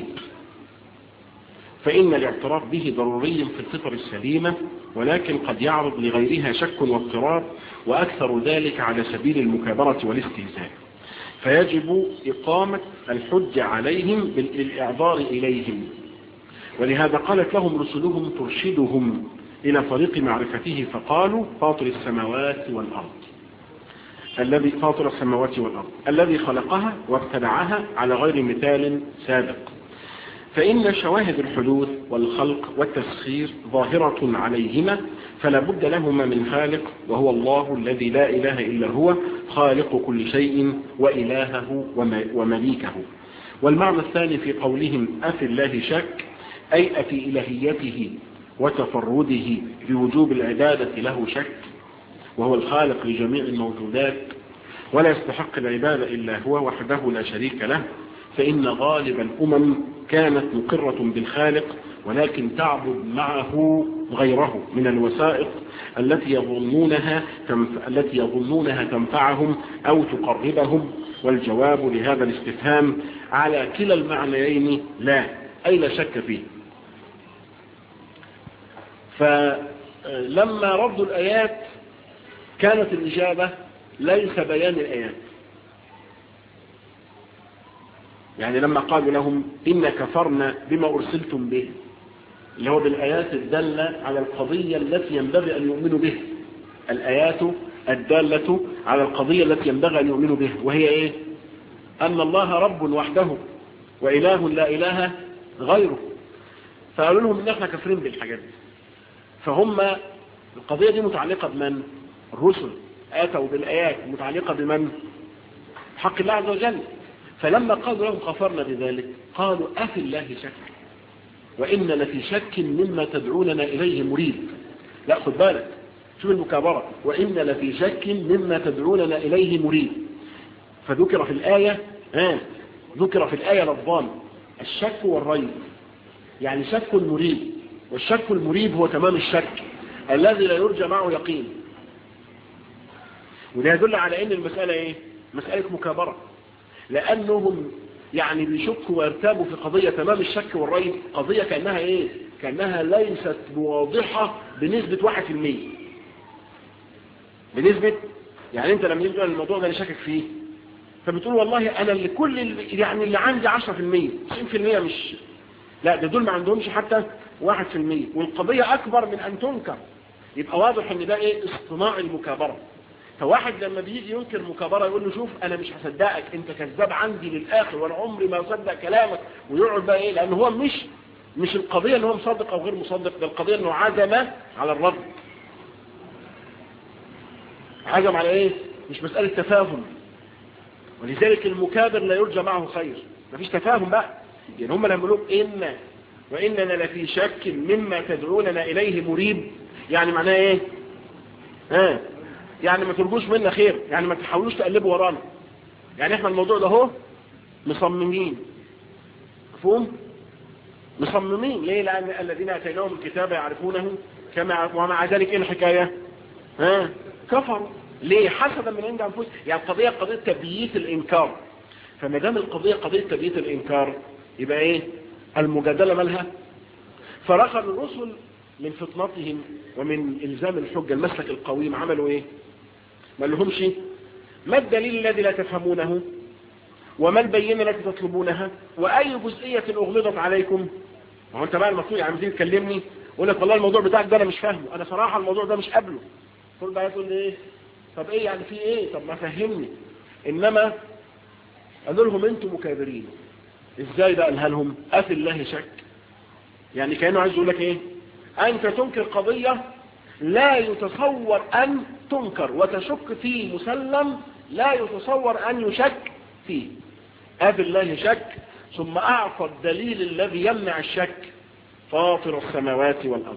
فإن الاعتراف به ضروري في الفطر السليمة ولكن قد يعرض لغيرها شك واضطراب وأكثر ذلك على سبيل المكابرة والاستهزاء فيجب إقامة الحج عليهم بالإعذار إليهم ولهذا قالت لهم رسلهم ترشدهم إلى طريق معرفته فقالوا فاطر السماوات والأرض الذي فاطر السماوات والأرض الذي خلقها وابتدعها على غير مثال سابق فإن شواهد الحدوث والخلق والتسخير ظاهرة عليهما فلا بد لهما من خالق وهو الله الذي لا إله إلا هو خالق كل شيء وإلهه ومليكه والمعنى الثاني في قولهم أفي الله شك أي أفي إلهيته وتفرده بوجوب العبادة له شك وهو الخالق لجميع الموجودات ولا يستحق العبادة إلا هو وحده لا شريك له فإن غالب الأمم كانت مقرة بالخالق ولكن تعبد معه غيره من الوسائط التي يظنونها التي يظنونها تنفعهم أو تقربهم والجواب لهذا الاستفهام على كلا المعنيين لا أي لا شك فيه فلما ردوا الآيات كانت الإجابة ليس بيان الآيات يعني لما قالوا لهم إن كفرنا بما أرسلتم به اللي هو بالآيات الدالة على القضية التي ينبغي أن يؤمنوا به الآيات الدالة على القضية التي ينبغي أن يؤمنوا به وهي إيه أن الله رب وحده وإله لا إله غيره فقالوا لهم إن احنا كافرين بالحاجات دي فهم القضية دي متعلقة بمن الرسل آتوا بالآيات متعلقة بمن حق الله عز وجل فلما قالوا لهم كفرنا بذلك قالوا أفي الله شك وإن لفي شك مما تدعوننا إليه مريد لا خد بالك شوف المكابرة وإن لفي شك مما تدعوننا إليه مريد فذكر في الآية ها ذكر في الآية لفظان الشك والريب يعني شك مريب والشك المريب هو تمام الشك الذي لا يرجى معه يقين وده يدل على ان المسألة ايه مسألة مكابرة لانهم يعني بيشكوا ويرتابوا في قضية تمام الشك والريب قضية كأنها ايه كأنها ليست واضحة بنسبة واحد في المية بنسبة يعني انت لما يجب الموضوع ده اللي شاكك فيه فبتقول والله انا اللي كل اللي يعني اللي عندي 10% 90% مش لا ده دول ما عندهمش حتى 1% والقضية اكبر من ان تنكر يبقى واضح ان ده ايه اصطناع المكابرة فواحد لما بيجي ينكر مكابرة يقول له شوف انا مش هصدقك انت كذاب عندي للاخر وانا عمري ما اصدق كلامك ويقعد بقى ايه لان هو مش مش القضية ان هو مصدق او غير مصدق ده القضية انه عزم على الرد عزم على ايه مش مسألة تفاهم ولذلك المكابر لا يرجى معه خير مفيش تفاهم بقى يعني هم لما يقولوا إن وإننا لفي شك مما تدعوننا إليه مريب يعني معناه إيه ها يعني ما ترجوش منا خير يعني ما تحاولوش تقلبوا ورانا يعني احنا الموضوع ده هو مصممين مفهوم مصممين ليه لأن الذين أتيناهم الكتاب يعرفونه كما ومع ذلك ايه الحكاية ها كفروا ليه حسدا من عند انفسهم يعني القضية قضية تبييت الانكار فما دام القضية قضية تبييت الانكار يبقى ايه المجادلة مالها فرخر الرسل من فطنتهم ومن الزام الحجة المسلك القويم عملوا ايه ما لهمش ما الدليل الذي لا تفهمونه وما البينة التي تطلبونها واي جزئية اغلظت عليكم ما هو انت بقى المفروض يعني تيجي تكلمني يقول لك والله الموضوع بتاعك ده انا مش فاهمه انا صراحة الموضوع ده مش قابله تقول بقى تقول لي ايه طب ايه يعني في ايه طب ما فهمني انما قالوا لهم انتم مكابرين ازاي بقى قالها لهم افي الله شك يعني كانه عايز يقول لك ايه انت تنكر قضية لا يتصور ان تنكر وتشك فيه مسلم لا يتصور ان يشك فيه افي الله شك ثم اعطى الدليل الذي يمنع الشك فاطر السماوات والارض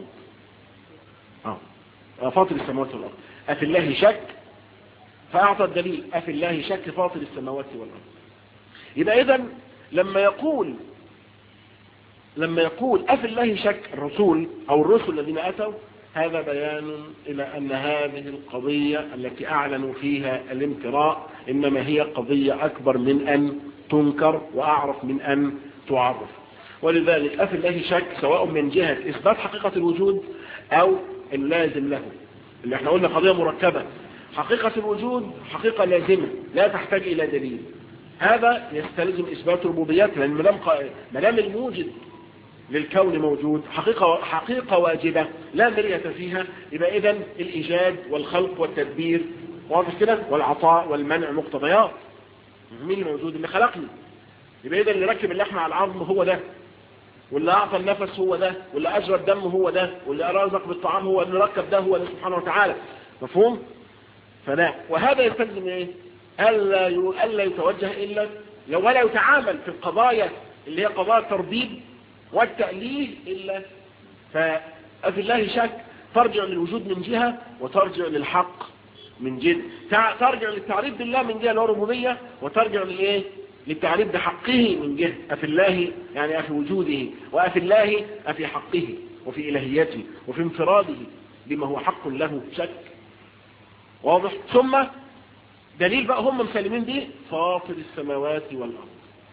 اه فاطر السماوات والارض افي الله شك فأعطى الدليل أفي الله شك فاطر السماوات والأرض يبقى إذا لما يقول لما يقول أفي الله شك الرسول أو الرسل الذين أتوا هذا بيان إلى أن هذه القضية التي أعلنوا فيها الامتراء إنما هي قضية أكبر من أن تنكر وأعرف من أن تعرف ولذلك أفي الله شك سواء من جهة إثبات حقيقة الوجود أو اللازم له اللي احنا قلنا قضية مركبة حقيقة الوجود حقيقة لازمة لا تحتاج إلى دليل هذا يستلزم إثبات ربوبيات لأن مدام مدام الموجد للكون موجود حقيقة, حقيقة واجبة لا مرية فيها يبقى إذن الإيجاد والخلق والتدبير واضح كده والعطاء والمنع مقتضيات مين الموجود اللي خلقني يبقى إذن اللي ركب اللحمة على العظم هو ده واللي أعطى النفس هو ده واللي أجرى الدم هو ده واللي أرزق بالطعام هو اللي ركب ده هو ده سبحانه وتعالى مفهوم؟ فلا وهذا يستلزم ايه؟ ألا ألا يتوجه إلا ولا يتعامل في القضايا اللي هي قضايا التربيب والتأليه إلا ففي الله شك ترجع للوجود من جهة وترجع للحق من جهة ترجع للتعريف بالله من جهة الربوبية وترجع لإيه للتعريف بحقه من جهة أفي الله يعني أفي وجوده وأفي الله أفي حقه وفي إلهيته وفي انفراده بما هو حق له شك واضح ثم دليل بقى هم مسلمين به فاطر السماوات والأرض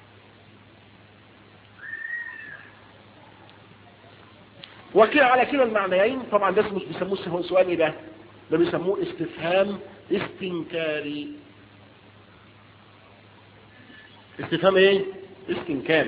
وكلا على كلا المعنيين طبعا ده مش بيسموه سؤال ايه ده ده بيسموه استفهام استنكاري استفهام ايه استنكاري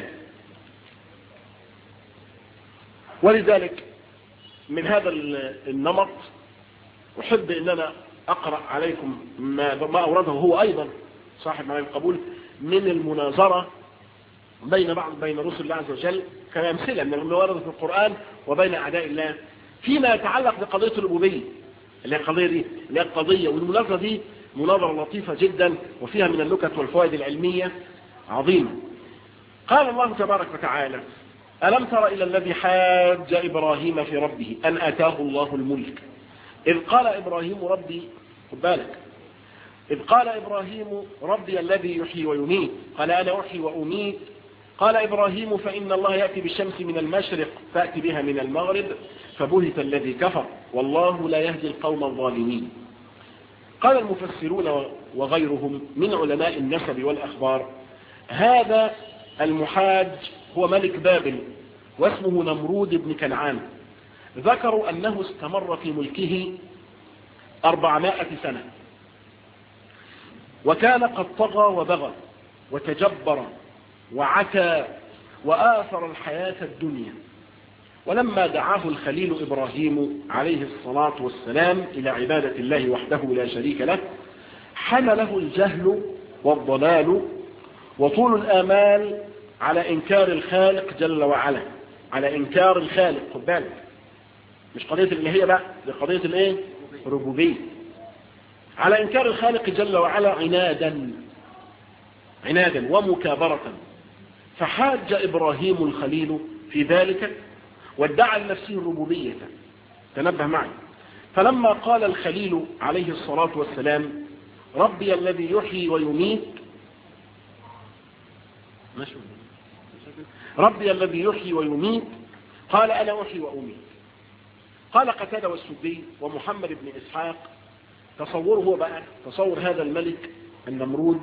ولذلك من هذا النمط احب ان انا اقرأ عليكم ما, ما اورده هو ايضا صاحب معي القبول من المناظرة بين بعض بين رسل الله عز وجل كأمثلة من الموارد في القرآن وبين أعداء الله فيما يتعلق بقضية الربوبية اللي هي القضية دي اللي هي القضية والمناظرة دي مناظرة لطيفة جدا وفيها من النكت والفوائد العلمية عظيمة قال الله تبارك وتعالى ألم تر إلى الذي حاج إبراهيم في ربه أن أتاه الله الملك إذ قال إبراهيم ربي خد بالك إذ قال إبراهيم ربي الذي يحيي ويميت قال أنا أحيي وأميت قال إبراهيم فإن الله يأتي بالشمس من المشرق فأتي بها من المغرب فبهت الذي كفر والله لا يهدي القوم الظالمين قال المفسرون وغيرهم من علماء النسب والأخبار هذا المحاج هو ملك بابل واسمه نمرود بن كنعان ذكروا أنه استمر في ملكه أربعمائة سنة وكان قد طغى وبغى وتجبر وعتى وآثر الحياة الدنيا ولما دعاه الخليل إبراهيم عليه الصلاة والسلام إلى عبادة الله وحده لا شريك له حمله الجهل والضلال وطول الآمال على إنكار الخالق جل وعلا على إنكار الخالق خد بالك مش قضية اللي هي بقى دي قضية الايه ربوبية على إنكار الخالق جل وعلا عنادا عنادا ومكابرة فحاج إبراهيم الخليل في ذلك وادعى لنفسه الربوبية تنبه معي فلما قال الخليل عليه الصلاة والسلام ربي الذي يحيي ويميت ربي الذي يحيي ويميت قال أنا أحيي وأميت قال قتادة والسدي ومحمد بن إسحاق تصوره هو بقى تصور هذا الملك النمرود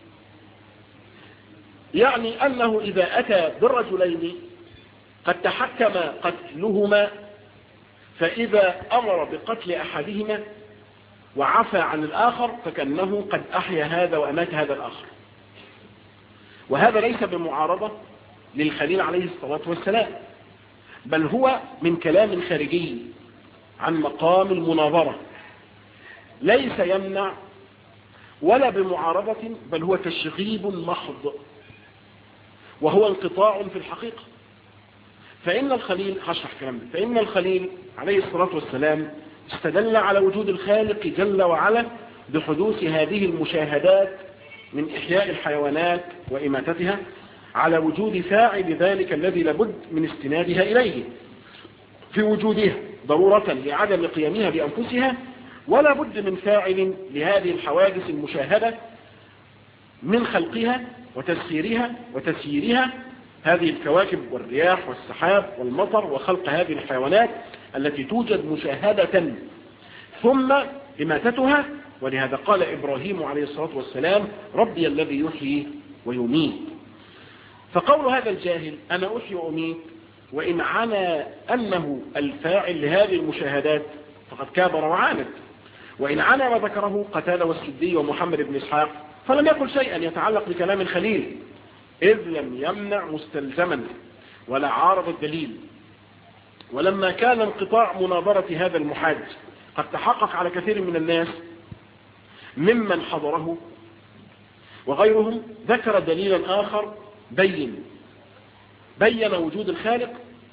يعني أنه إذا أتى بالرجلين قد تحكم قتلهما فإذا أمر بقتل أحدهما وعفى عن الآخر فكأنه قد أحيا هذا وأمات هذا الآخر وهذا ليس بمعارضة للخليل عليه الصلاة والسلام بل هو من كلام خارجي عن مقام المناظرة ليس يمنع ولا بمعارضة بل هو تشغيب محض وهو انقطاع في الحقيقة فإن الخليل هشرح كلام ده فإن الخليل عليه الصلاة والسلام استدل على وجود الخالق جل وعلا بحدوث هذه المشاهدات من إحياء الحيوانات وإماتتها على وجود فاعل ذلك الذي لابد من استنادها إليه في وجودها ضرورة لعدم قيامها بأنفسها ولا بد من فاعل لهذه الحوادث المشاهدة من خلقها وتسخيرها وتسييرها هذه الكواكب والرياح والسحاب والمطر وخلق هذه الحيوانات التي توجد مشاهدة ثم إماتتها ولهذا قال إبراهيم عليه الصلاة والسلام ربي الذي يحيي ويميت فقول هذا الجاهل أنا أحيي وأميت وإن عنى أنه الفاعل لهذه المشاهدات فقد كابر وعاند وإن عنى ما ذكره قتادة والسدي ومحمد بن إسحاق فلم يقل شيئا يتعلق بكلام الخليل إذ لم يمنع مستلزما ولا عارض الدليل ولما كان انقطاع مناظرة هذا المحاج قد تحقق على كثير من الناس ممن حضره وغيرهم ذكر دليلا آخر بين بين وجود الخالق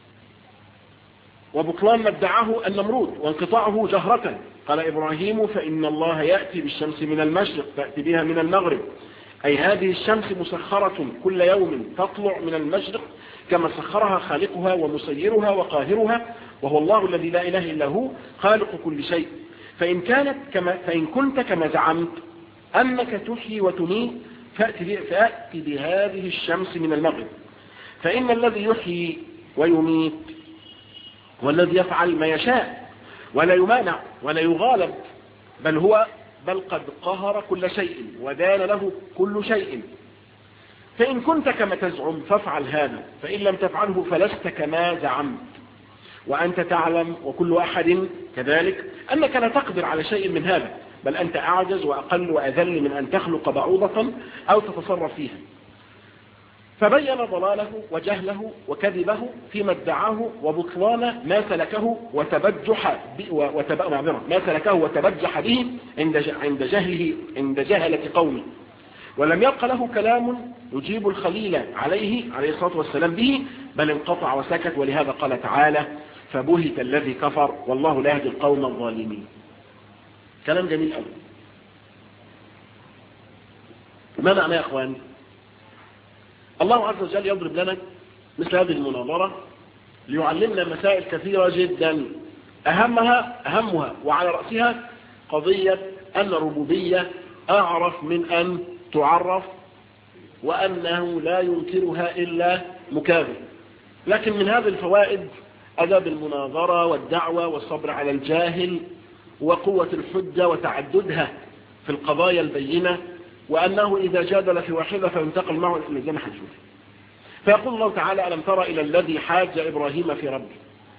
وبطلان ما ادعاه النمرود وانقطاعه جهرة قال إبراهيم فإن الله يأتي بالشمس من المشرق تأتي بها من المغرب أي هذه الشمس مسخرة كل يوم تطلع من المشرق كما سخرها خالقها ومسيرها وقاهرها وهو الله الذي لا إله إلا هو خالق كل شيء فإن, كانت كما فإن كنت كما زعمت أنك تحيي وتميت فأتي, فأتي بهذه الشمس من المغرب فإن الذي يحيي ويميت والذي يفعل ما يشاء ولا يمانع ولا يغالب بل هو بل قد قهر كل شيء ودان له كل شيء فإن كنت كما تزعم فافعل هذا فإن لم تفعله فلست كما زعمت وأنت تعلم وكل أحد كذلك أنك لا تقدر على شيء من هذا بل أنت أعجز وأقل وأذل من أن تخلق بعوضة أو تتصرف فيها فبين ضلاله وجهله وكذبه فيما ادعاه وبطلان ما سلكه وتبجح وتب... ما سلكه وتبجح به عند عند جهله عند جهلة قومه ولم يبق له كلام يجيب الخليل عليه عليه الصلاة والسلام به بل انقطع وسكت ولهذا قال تعالى فبهت الذي كفر والله لا يهدي القوم الظالمين كلام جميل قوي ما معنى يا اخوان الله عز وجل يضرب لنا مثل هذه المناظرة ليعلمنا مسائل كثيرة جدا أهمها أهمها وعلى رأسها قضية أن الربوبية أعرف من أن تعرف وأنه لا ينكرها إلا مكابر لكن من هذه الفوائد أدب المناظرة والدعوة والصبر على الجاهل وقوة الحجة وتعددها في القضايا البينة وأنه إذا جادل في واحدة فينتقل معه إلى الجنة حجوه فيقول الله تعالى ألم ترى إلى الذي حاج إبراهيم في ربه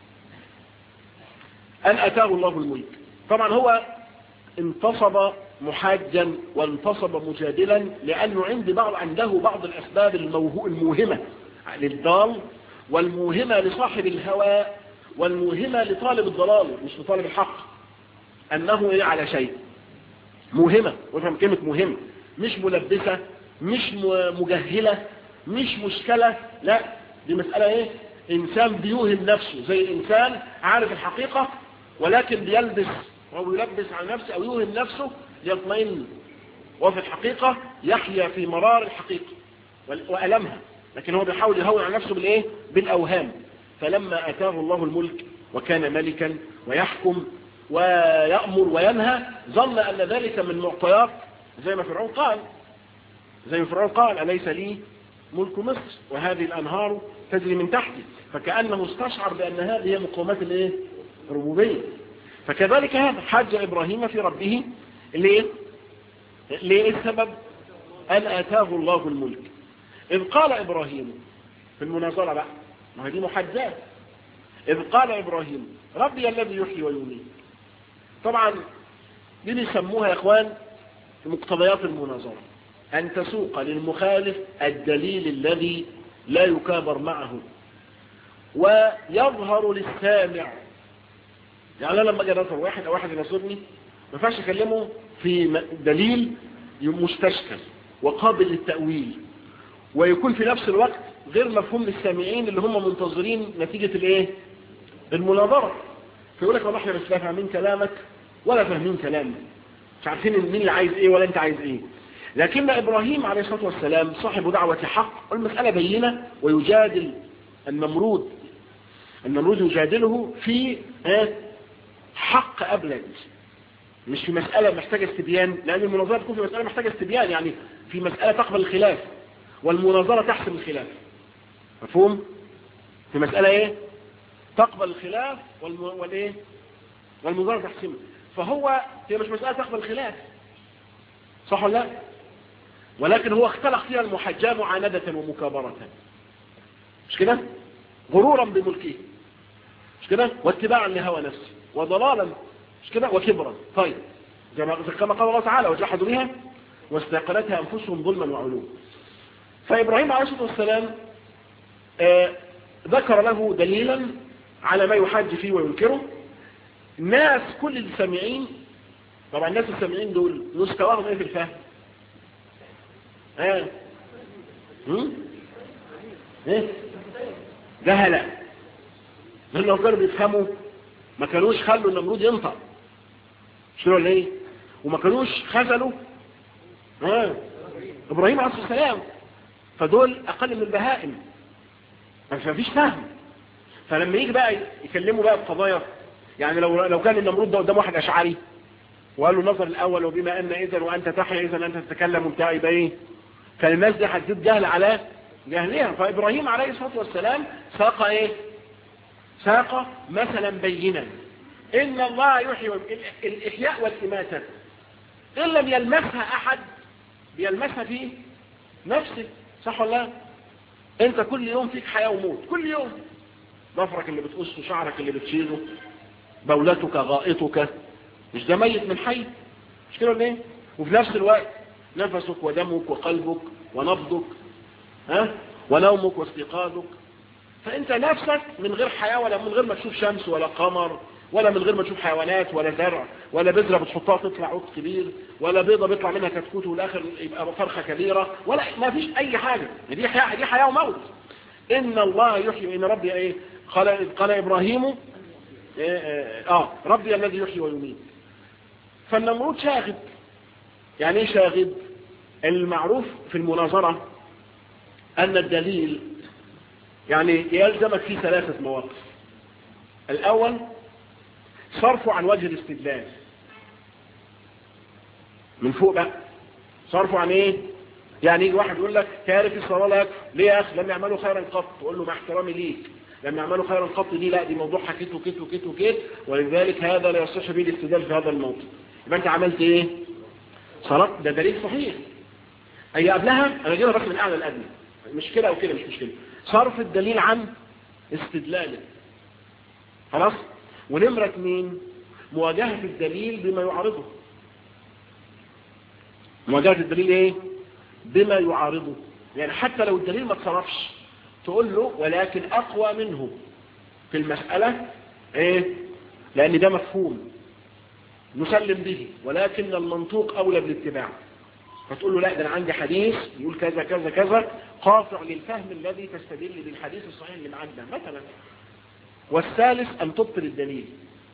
أن أتاه الله الملك طبعا هو انتصب محاجا وانتصب مجادلا لأنه عند بعض عنده بعض الأسباب الموهمة للضال والموهمة لصاحب الهوى والموهمة لطالب الضلال مش لطالب الحق أنه على شيء موهمة وفهم كلمة مهمة مش ملبسة مش مجهلة مش مشكلة لا دي مسألة ايه انسان بيوهم نفسه زي انسان عارف الحقيقة ولكن بيلبس او يلبس على نفسه او يوهم نفسه ليطمئن وفي الحقيقة يحيا في مرار الحقيقة وألمها لكن هو بيحاول يهون على نفسه بالايه بالاوهام فلما اتاه الله الملك وكان ملكا ويحكم ويأمر وينهى ظن أن ذلك من معطيات زي ما فرعون قال زي ما فرعون قال أليس لي ملك مصر وهذه الأنهار تجري من تحتي فكأنه استشعر بأن هذه هي مقومات الايه الربوبية فكذلك هذا حاج إبراهيم في ربه ليه ليه السبب أن آتاه الله الملك إذ قال إبراهيم في المناظرة بقى ما هي دي محجات إذ قال إبراهيم ربي الذي يحيي ويميت طبعا دي بيسموها يا إخوان مقتضيات المناظرة أن تسوق للمخالف الدليل الذي لا يكابر معه ويظهر للسامع يعني أنا لما أجي أنصر واحد أو واحد ينصرني ما ينفعش أكلمه في دليل مستشكل وقابل للتأويل ويكون في نفس الوقت غير مفهوم للسامعين اللي هم منتظرين نتيجة الايه المناظرة فيقول لك والله احنا مش فاهمين كلامك ولا فاهمين كلامك مش عارفين مين اللي عايز ايه ولا انت عايز ايه لكن ابراهيم عليه الصلاة والسلام صاحب دعوة حق والمسألة بينة ويجادل النمرود النمرود يجادله في حق أبلج مش في مسألة محتاجة استبيان لأن المناظرة تكون في مسألة محتاجة استبيان يعني في مسألة تقبل الخلاف والمناظرة تحسم الخلاف مفهوم في مسألة ايه تقبل الخلاف والم... والايه والمناظرة تحسمه فهو هي مش مسألة تقبل الخلاف صح ولا لا ولكن هو اختلق فيها المحجة معاندة ومكابرة مش كده غرورا بملكه مش كده واتباعا لهوى نفسه وضلالا مش كده وكبرا طيب كما قال الله تعالى وجحدوا بها واستيقنتها انفسهم ظلما وعلوا فابراهيم عليه الصلاه والسلام آه ذكر له دليلا على ما يحاج فيه وينكره الناس كل السامعين طبعا الناس السامعين دول مستواهم ايه في الفهم ها آه. ايه جهلة لأن لو كانوا بيفهموا ما كانوش خلوا النمرود ينطق مش كده ولا ايه وما كانوش خذلوا ها ابراهيم عليه الصلاه والسلام فدول اقل من البهائم ما فيش فهم فلما يجي بقى يكلموا بقى بقضايا يعني لو لو كان النمرود ده قدام واحد اشعري وقال له النظر الاول وبما ان اذا وانت تحيا اذا انت تتكلم وبتاع يبقى ايه كان الناس دي هتزيد جهل على جهلها فابراهيم عليه الصلاه والسلام ساق ايه ساق مثلا بينا ان الله يحيي الاحياء والاماته ان لم يلمسها احد بيلمسها في نفسه صح ولا لا انت كل يوم فيك حياه وموت كل يوم ضفرك اللي بتقصه شعرك اللي بتشيله بولتك غائطك مش ده ميت من حي مش كده ولا ايه وفي نفس الوقت نفسك ودمك وقلبك ونبضك ها ونومك واستيقاظك فانت نفسك من غير حياة ولا من غير ما تشوف شمس ولا قمر ولا من غير ما تشوف حيوانات ولا زرع ولا بذرة بتحطها تطلع عود كبير ولا بيضة بيطلع منها كتكوت والاخر يبقى فرخة كبيرة ولا ما فيش اي حاجة دي حياة دي حياة وموت ان الله يحيي ان ربي ايه قال قال ابراهيم إيه اه ربي الذي يحيي ويميت فالنمرود شاغب يعني ايه شاغب المعروف في المناظرة ان الدليل يعني يلزمك فيه ثلاثة مواقف الاول صرفه عن وجه الاستدلال من فوق بقى صرفه عن ايه يعني يجي واحد يقول لك تعرف الصلاة لا يكفي ليه يا اخي لم يعملوا خيرا قط تقول له مع احترامي ليك لم يعملوا خيرا قط دي لا دي موضوع حكيته وكيت وكيت وكيت ولذلك هذا لا يصح به الاستدلال في هذا الموضوع يبقى انت عملت ايه صلاة ده دليل صحيح هي قبلها انا جينا بس من اعلى الادنى مش كده او كده مش مشكله صرف الدليل عن استدلاله خلاص ونمرة اثنين مواجهة الدليل بما يعارضه مواجهة الدليل ايه بما يعارضه يعني حتى لو الدليل ما اتصرفش تقول له ولكن اقوى منه في المسألة ايه لان ده مفهوم نسلم به ولكن المنطوق اولى بالاتباع فتقول له لا ده انا عندي حديث يقول كذا كذا كذا قاطع للفهم الذي تستدل بالحديث الصحيح اللي معاك ده مثلا والثالث ان تبطل الدليل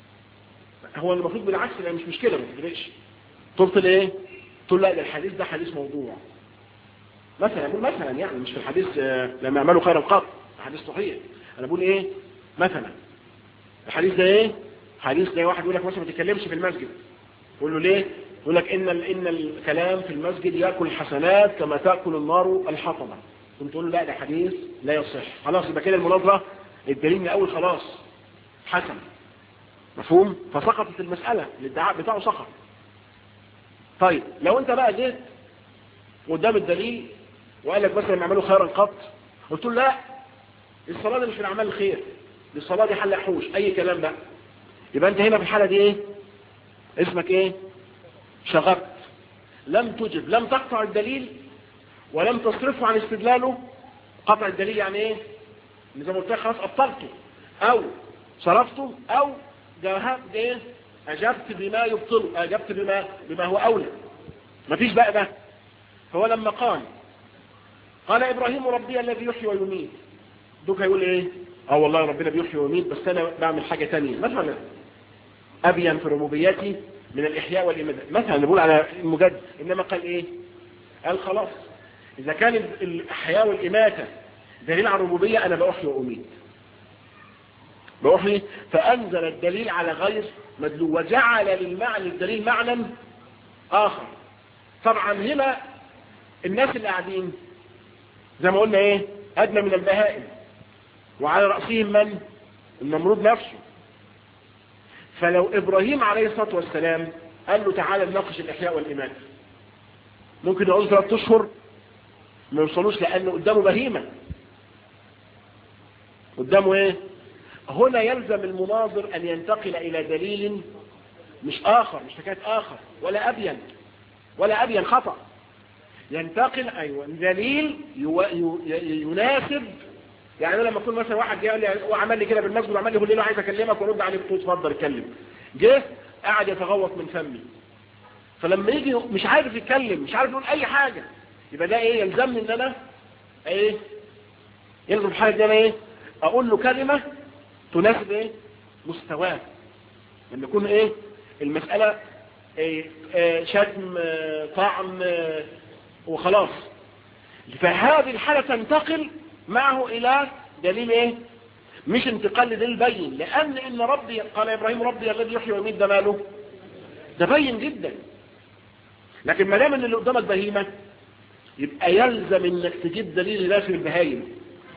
هو المفروض بالعكس لا مش مشكله ما تفرقش تبطل ايه تقول لا ده الحديث ده حديث موضوع مثلا اقول مثلا يعني مش في الحديث آه لما يعملوا خير القط حديث صحيح انا بقول ايه مثلا الحديث ده ايه حديث ده واحد يقول لك مثلا ما تتكلمش في المسجد يقول له ليه يقول لك ان ان الكلام في المسجد ياكل الحسنات كما تاكل النار الحطمه كنت تقول له لا ده حديث لا يصح خلاص يبقى كده المناظره الدليل من اول خلاص حسن مفهوم فسقطت المساله الادعاء بتاعه سقط طيب لو انت بقى جيت قدام الدليل وقال لك مثلا يعملوا خيرا قط قلت له لا الصلاه دي مش من اعمال الخير دي الصلاه دي حل حوش اي كلام بقى يبقى انت هنا في الحاله دي ايه اسمك ايه شغبت لم تجب لم تقطع الدليل ولم تصرفه عن استدلاله قطع الدليل يعني ايه زي ما قلت لك خلاص ابطلته او صرفته او جاوبت ايه اجبت بما يبطله اجبت بما بما هو اولى مفيش بقى ده فهو لما قال قال ابراهيم ربي الذي يحيي ويميت دوك هيقول ايه اه والله ربنا بيحيي ويميت بس انا بعمل حاجه ثانيه مثلا ابين في ربوبيتي من الإحياء والإمادة مثلا نقول على المجدد إنما قال إيه قال خلاص إذا كان الإحياء والإماتة دليل على الربوبية أنا بأحيي وأميت بأحيي فأنزل الدليل على غير مدلول وجعل للمعنى الدليل معنى آخر طبعا هنا الناس اللي قاعدين زي ما قلنا إيه أدنى من البهائم وعلى رأسهم من النمرود نفسه فلو إبراهيم عليه الصلاة والسلام قال له تعالى نناقش الإحياء والإيمان ممكن يقول ثلاث أشهر ما يوصلوش لأنه قدامه بهيمة قدامه إيه هنا يلزم المناظر أن ينتقل إلى دليل مش آخر مش حكاية آخر ولا أبين ولا أبين خطأ ينتقل أيوة دليل يو... يو... يناسب يعني انا لما اكون مثلا واحد جه قال لي وعمل لي كده بالمسجد وعمل لي يقول لي عايز اكلمك وارد عليه قلت اتفضل اتكلم جه قاعد يتغوط من فمي فلما يجي مش عارف يتكلم مش عارف يقول اي حاجه يبقى ده ايه يلزمني ان انا ايه يلزم حاجه ان انا ايه اقول له كلمة تناسب ايه مستواه لما يكون ايه المسألة إيه إيه شتم إيه طعم إيه وخلاص فهذه الحالة تنتقل معه الى دليل ايه مش انتقال لدليل بين لان ان ربي قال ابراهيم ربي الذي يحيي ويميت ده ماله ده بين جدا لكن ما دام ان اللي قدامك بهيمة يبقى يلزم انك تجيب دليل داخل البهايم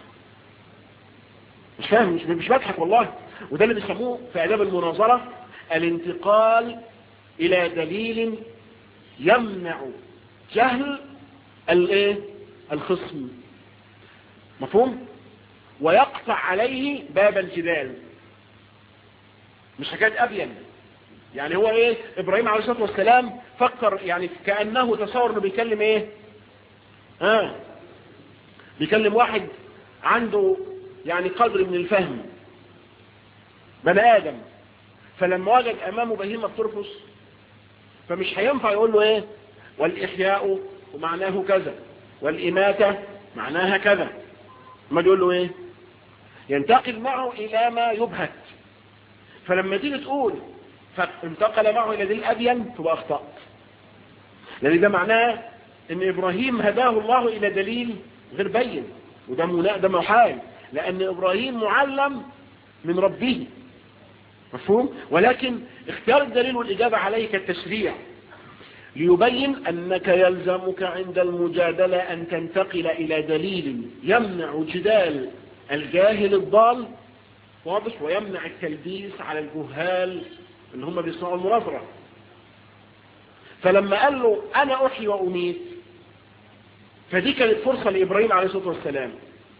مش فاهم مش مش بضحك والله وده اللي بيسموه في اداب المناظره الانتقال الى دليل يمنع جهل الايه الخصم مفهوم ويقطع عليه باب الجدال مش حكايه ابين يعني هو ايه ابراهيم عليه الصلاه والسلام فكر يعني كانه تصور انه بيكلم ايه ها آه. بيكلم واحد عنده يعني قدر من الفهم بني ادم فلما وجد امامه بهيمه بترفص فمش هينفع يقول له ايه والاحياء ومعناه كذا والاماته معناها كذا ما يقول له ايه ينتقل معه الى ما يبهت فلما تيجي تقول فانتقل معه الى ذي الابين تبقى اخطات لان ده معناه ان ابراهيم هداه الله الى دليل غير بين وده منا... ده محال لان ابراهيم معلم من ربه مفهوم ولكن اختيار الدليل والاجابه عليه كالتشريع ليبين انك يلزمك عند المجادله ان تنتقل الى دليل يمنع جدال الجاهل الضال واضح ويمنع التلبيس على الجهال اللي هم بيصنعوا المناظره فلما قال له انا احيي واميت فدي كانت فرصه لابراهيم عليه الصلاه والسلام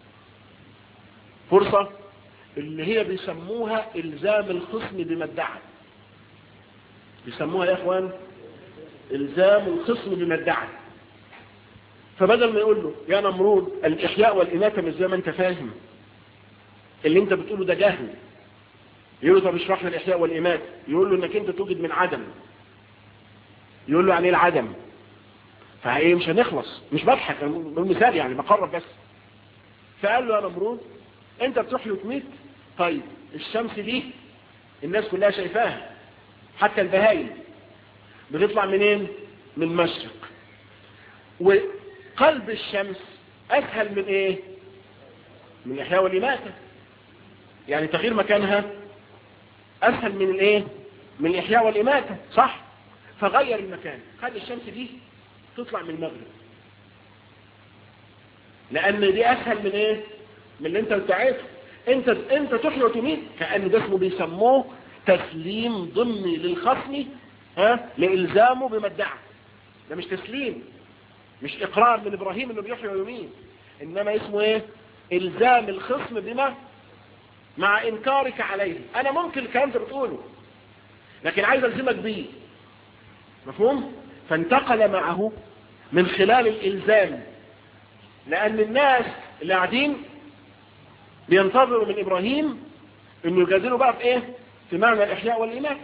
فرصه اللي هي بيسموها الزام الخصم بما ادعى بيسموها يا اخوان الزام الخصم بما ادعى فبدل ما يقول له يا نمرود الاحياء والاماته مش زي ما انت فاهم اللي انت بتقوله ده جهل يقول له طب اشرح لي الاحياء والاماته يقول له انك انت توجد من عدم يقول له يعني ايه العدم فايه مش هنخلص مش بضحك بالمثال يعني بقرب بس فقال له يا نمرود انت بتحيي وتميت طيب الشمس دي الناس كلها شايفاها حتى البهايم بتطلع منين من المشرق وقلب الشمس اسهل من ايه من الاحياء والاماته يعني تغيير مكانها اسهل من الايه من الاحياء والاماته صح فغير المكان خلي الشمس دي تطلع من المغرب لان دي اسهل من ايه من اللي انت بتاعته انت انت تحيي وتميت كان ده اسمه بيسموه تسليم ضمني للخصم ها لالزامه بما ادعى ده مش تسليم مش اقرار من ابراهيم انه بيحيي ويميت انما اسمه ايه الزام الخصم بما مع انكارك عليه انا ممكن الكلام ده بتقوله لكن عايز الزمك بيه مفهوم فانتقل معه من خلال الالزام لان الناس اللي قاعدين بينتظروا من ابراهيم انه يجادلوا بقى في ايه في معنى الاحياء والايمان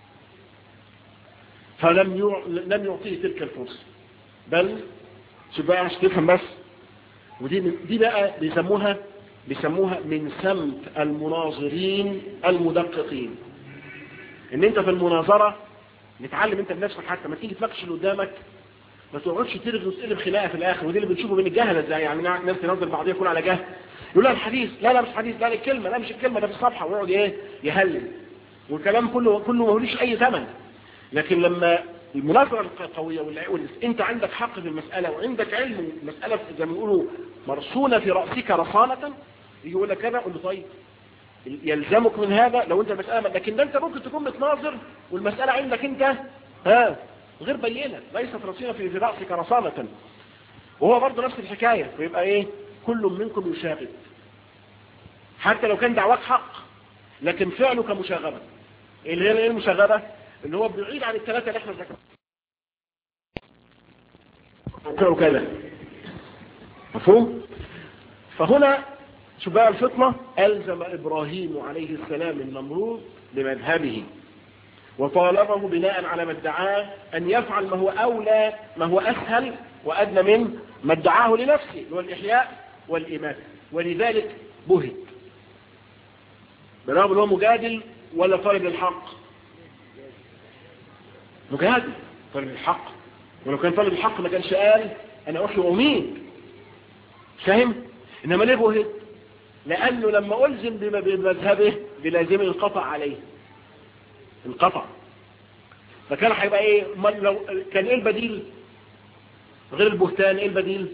فلم يع... لم يعطيه تلك الفرصه بل شوف بقى عشان تفهم بس ودي دي بقى بيسموها بيسموها من سمت المناظرين المدققين ان انت في المناظره نتعلم انت بنفسك حتى ما تيجي تناقش اللي قدامك ما تقعدش ترغي وتقلب خناقه في الاخر ودي اللي بنشوفه بين الجهله ازاي يعني ناس تنظر بعضيها يكون على جهل يقول لها الحديث لا لا مش حديث لا الكلمه لا مش الكلمه ده في الصفحه ويقعد ايه يهلل والكلام كله كله ما ليش اي ثمن لكن لما المناظره القويه واللي انت عندك حق في المساله وعندك علم المساله زي ما بيقولوا مرسونه في راسك رصانه يجي يقول لك كذا قول له طيب يلزمك من هذا لو انت المساله لكن ده انت ممكن تكون بتناظر والمساله عندك انت ها غير بينه ليست رصينه في في راسك رصانه وهو برضه نفس الحكايه ويبقى ايه كل منكم يشاغب حتى لو كان دعواك حق لكن فعله كمشاغبه اللي هي ايه المشاغبه اللي هو بعيد عن الثلاثه اللي احنا ذكرناهم فعله كذا مفهوم فهنا شوف بقى الفطنة ألزم إبراهيم عليه السلام النمرود بمذهبه وطالبه بناء على ما ادعاه أن يفعل ما هو أولى ما هو أسهل وأدنى من ما ادعاه لنفسه اللي هو الإحياء والإماتة ولذلك بهت بالرغم ان هو مجادل ولا طالب للحق مجادل طالب للحق ولو كان طالب الحق ما كانش قال انا احيي واميت فاهم انما ليه بهد لانه لما الزم بمذهبه بلازم انقطع عليه انقطع فكان هيبقى ايه لو كان ايه البديل غير البهتان ايه البديل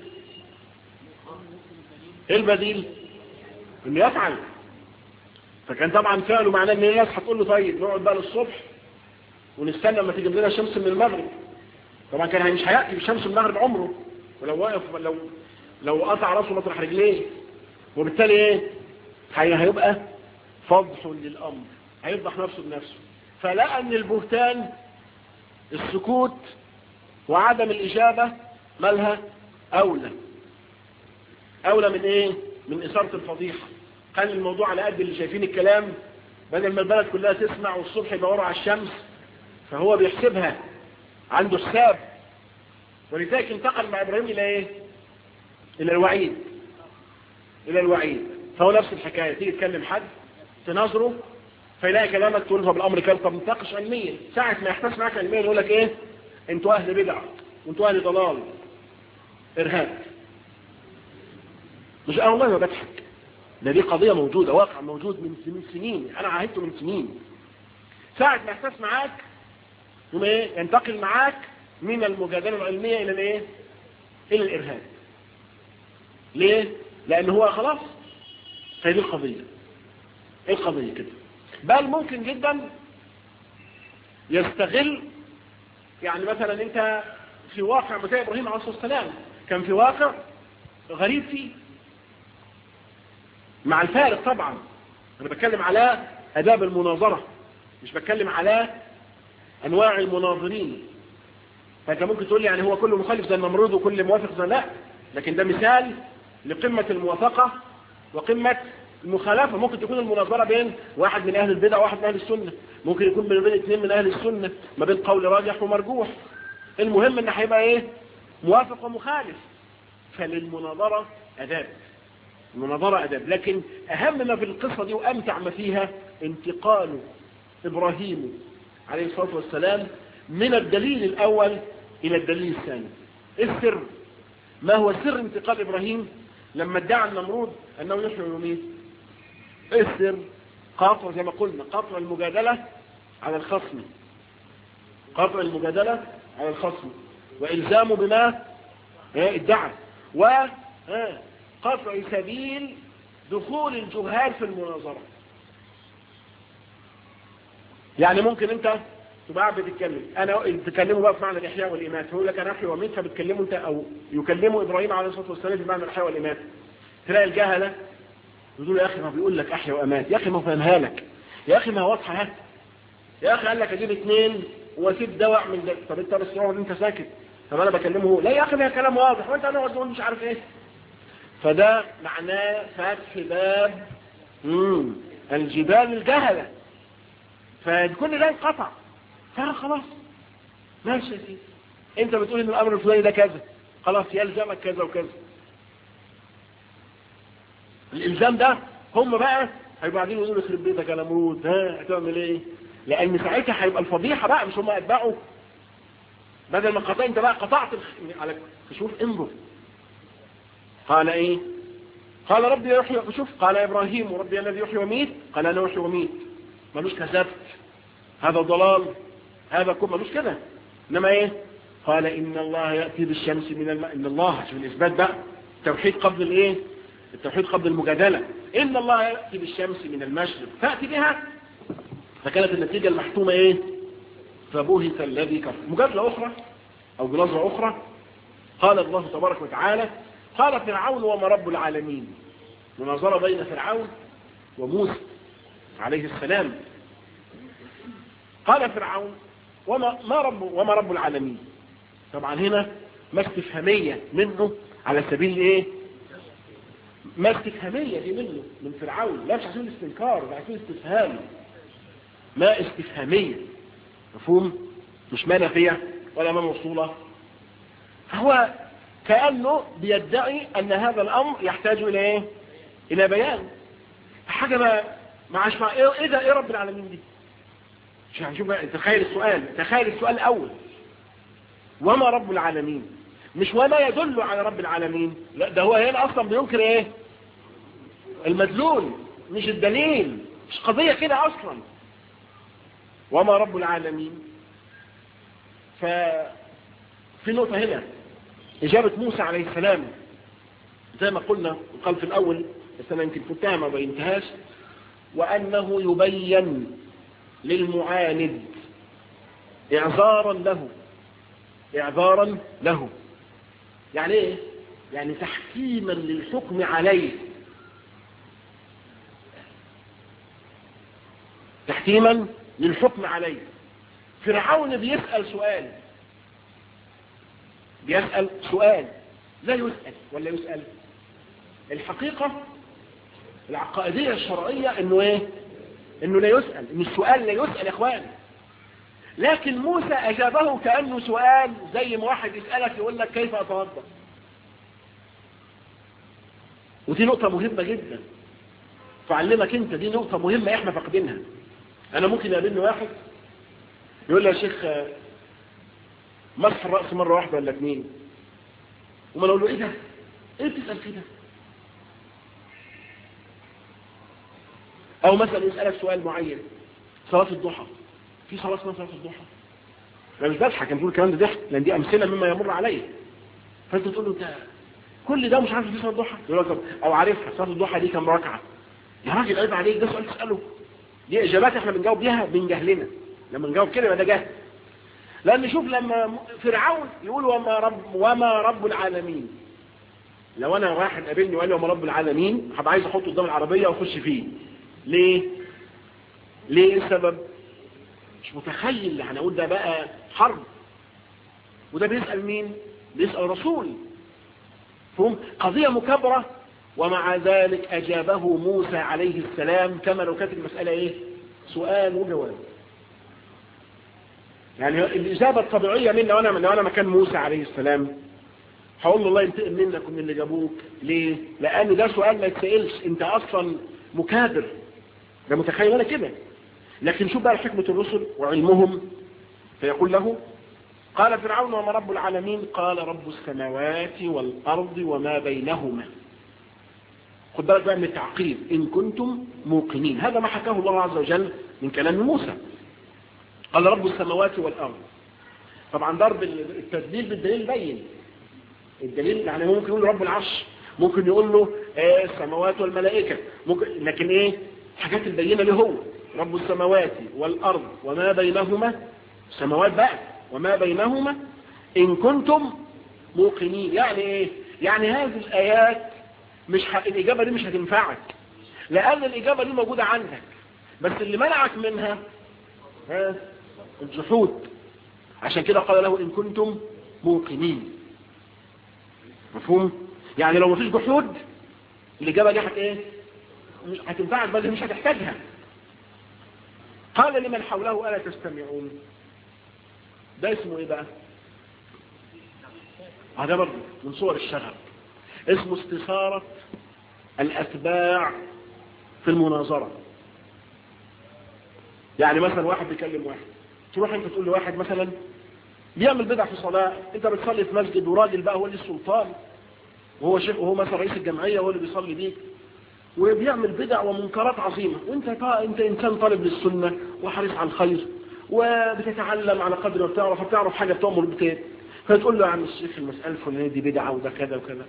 ايه البديل انه يفعل فكان طبعا فعله معناه ان الناس هتقول له طيب نقعد بقى للصبح ونستنى لما تجيب لنا الشمس من المغرب طبعا كان مش هياتي بالشمس من المغرب عمره ولو واقف لو لو قطع راسه مطرح رجليه وبالتالي ايه هيبقى فضح للامر هيفضح نفسه بنفسه فلقى ان البهتان السكوت وعدم الاجابه مالها اولى اولى من ايه من اثاره الفضيحه خلي الموضوع على قد اللي شايفين الكلام بدل ما البلد كلها تسمع والصبح يدوروا على الشمس فهو بيحسبها عنده حساب ولذلك انتقل مع ابراهيم الى ايه الى الوعيد الى الوعيد فهو نفس الحكايه تيجي تكلم حد تناظره فيلاقي كلامك تقول له بالامر كده طب نتناقش علميا ساعه ما يحتاج معاك علميا يقول لك ايه انتوا اهل بدع وانتوا اهل ضلال ارهاب مش انا والله ما بضحك ده دي قضية موجودة واقع موجود من من سنين انا عاهدته من سنين ساعة ما يحتاج معاك يوم ايه ينتقل معاك من المجادلة العلمية الى الايه الى الارهاب ليه لان هو خلاص هي دي القضية ايه القضية كده بل ممكن جدا يستغل يعني مثلا انت في واقع بتاع ابراهيم عليه الصلاة والسلام كان في واقع غريب فيه مع الفارق طبعا انا بتكلم على اداب المناظرة مش بتكلم على انواع المناظرين فانت ممكن تقول لي يعني هو كله مخالف زي النمرود وكل موافق زي لا لكن ده مثال لقمة الموافقة وقمة المخالفة ممكن تكون المناظرة بين واحد من اهل البدع وواحد من اهل السنة ممكن يكون بين اثنين من اهل السنة ما بين قول راجح ومرجوح المهم ان هيبقى ايه موافق ومخالف فللمناظرة اداب المناظرة أدب لكن أهم ما في القصة دي وأمتع ما فيها انتقال إبراهيم عليه الصلاة والسلام من الدليل الأول إلى الدليل الثاني السر ما هو سر انتقال إبراهيم لما ادعى النمرود أنه يحيي ويميت السر قاطع زي ما قلنا قاطع المجادلة على الخصم قاطع المجادلة على الخصم وإلزامه بما ادعى و قطع سبيل دخول الجهال في المناظرة يعني ممكن انت تبقى قاعد بتتكلم انا تكلموا بقى في معنى الاحياء والامات يقول لك انا احيي واميت فبتكلموا انت او يكلموا ابراهيم عليه الصلاه والسلام في معنى الاحياء والامات تلاقي الجهله يقولوا يا اخي ما بيقول لك احيا وامات يا اخي ما فهمها لك يا اخي ما واضحه ها يا اخي قال لك اجيب اثنين واسيب دواء من ده طب انت بس اقعد انت ساكت طب انا بكلمه هو لا يا اخي ده كلام واضح وانت هنقعد نقول مش عارف ايه فده معناه فتح باب مم. الجبال الجهلة فكل ده انقطع فخلاص ماشي يا سيدي انت بتقول ان الامر الفلاني ده كذا خلاص يلزمك كذا وكذا الالزام ده هم بقى هيبقوا قاعدين يقولوا يخرب بيتك يا نمرود ها هتعمل ايه لان ساعتها هيبقى الفضيحه بقى مش هم اتباعوا بدل ما قطعت انت بقى قطعت على شوف انظر قال ايه قال ربي يحيي شوف قال ابراهيم ربي الذي يحيي ويميت قال انا احيي واميت ملوش كذبت هذا ضلال هذا كفر ملوش كده انما ايه قال ان الله ياتي بالشمس من الماء ان الله شوف الاثبات بقى التوحيد قبل الايه التوحيد قبل المجادله ان الله ياتي بالشمس من المشرق فاتي بها فكانت النتيجه المحتومه ايه فبهت الذي كفر مجادله اخرى او بنظره اخرى قال الله تبارك وتعالى قال فرعون وما رب العالمين مناظرة بين فرعون وموسى عليه السلام قال فرعون وما ما رب وما رب العالمين طبعا هنا ما استفهامية منه على سبيل ايه ما استفهامية دي منه من فرعون لا مش عشان استنكار ده عشان استفهام ما استفهامية مفهوم مش ما نافية ولا ما موصولة فهو كأنه بيدعي أن هذا الأمر يحتاج إلى إيه؟ إلى بيان حاجة ما معاش مع ايه ايه ده ايه رب العالمين دي عشان شوف بقى تخيل السؤال تخيل السؤال الاول وما رب العالمين مش وما يدل على رب العالمين لا ده هو هنا اصلا بينكر ايه المدلول مش الدليل مش قضية كده اصلا وما رب العالمين ففي نقطة هنا اجابة موسى عليه السلام زي ما قلنا قال في الاول بس انا يمكن فتها ما بينتهاش وانه يبين للمعاند اعذارا له اعذارا له يعني ايه يعني تحكيما للحكم عليه تحكيما للحكم عليه فرعون بيسأل سؤال بيسأل سؤال لا يسأل ولا يسأل الحقيقة العقائدية الشرعية انه ايه انه لا يسأل ان السؤال لا يسأل يا اخوان لكن موسى اجابه كأنه سؤال زي ما واحد يسألك يقول لك كيف اتوضا ودي نقطة مهمة جدا فعلمك انت دي نقطة مهمة احنا فاقدينها انا ممكن يقابلني واحد يقول لي يا شيخ مسح الرأس مرة واحدة ولا اتنين وما اقول له ايه ده ايه بتسأل كده او مثلا يسألك سؤال معين صلاة الضحى في صلاة اسمها صلاة الضحى انا مش بضحك انا بقول الكلام ده ضحك لان دي امثله مما يمر عليا فانت تقول له انت كل ده مش عارف في صلاه الضحى يقول لك او عارفها صلاه الضحى دي كام ركعه يا راجل عيب عليك ده سؤال تساله دي اجابات احنا بنجاوب بيها من جهلنا لما نجاوب كده يبقى ده جهل لان شوف لما فرعون يقول وما رب وما رب العالمين لو انا واحد قابلني وقال لي وما رب العالمين هبقى عايز احطه قدام العربيه واخش فيه ليه ليه السبب مش متخيل هنقول ده بقى حرب وده بيسأل مين بيسأل رسول فهم قضية مكبرة ومع ذلك أجابه موسى عليه السلام كما لو كانت المسألة إيه سؤال وجواب يعني الإجابة الطبيعية منا وأنا لو أنا مكان موسى عليه السلام هقول له الله ينتقم منك ومن اللي جابوك ليه لأن ده سؤال ما يتسألش أنت أصلا مكابر ده متخيل أنا كده لكن شوف بقى حكمة الرسل وعلمهم فيقول له قال فرعون وما رب العالمين قال رب السماوات والأرض وما بينهما خد بالك بقى من التعقيب إن كنتم موقنين هذا ما حكاه الله عز وجل من كلام موسى قال رب السماوات والأرض طبعا ضرب التدليل بالدليل بين الدليل يعني ممكن يقول رب العرش ممكن يقول له آه السماوات والملائكة ممكن لكن ايه حاجات البينة له هو رب السماوات والأرض وما بينهما السماوات بقى وما بينهما إن كنتم موقنين يعني إيه يعني هذه الآيات مش ح... الإجابة دي مش هتنفعك لأن الإجابة دي موجودة عندك بس اللي منعك منها ها الجحود عشان كده قال له إن كنتم موقنين مفهوم يعني لو مفيش جحود الإجابة دي هت إيه مش هتنفعك بل مش هتحتاجها قال لمن حوله ألا تستمعون ده اسمه ايه بقى هذا برضه من صور الشغب اسمه استثارة الأتباع في المناظرة يعني مثلا واحد بيكلم واحد تروح انت تقول لواحد مثلا بيعمل بدع في صلاة انت بتصلي في مسجد وراجل بقى هو اللي السلطان وهو شيخ وهو مثلا رئيس الجمعية هو اللي بيصلي بيك وبيعمل بدع ومنكرات عظيمة وانت انت انسان طالب للسنة وحريص على الخير وبتتعلم على قدر ما بتعرف بتعرف حاجة بتأمر بتين فتقول له يا عم الشيخ المسألة الفلانية دي بدعة وده كذا وكذا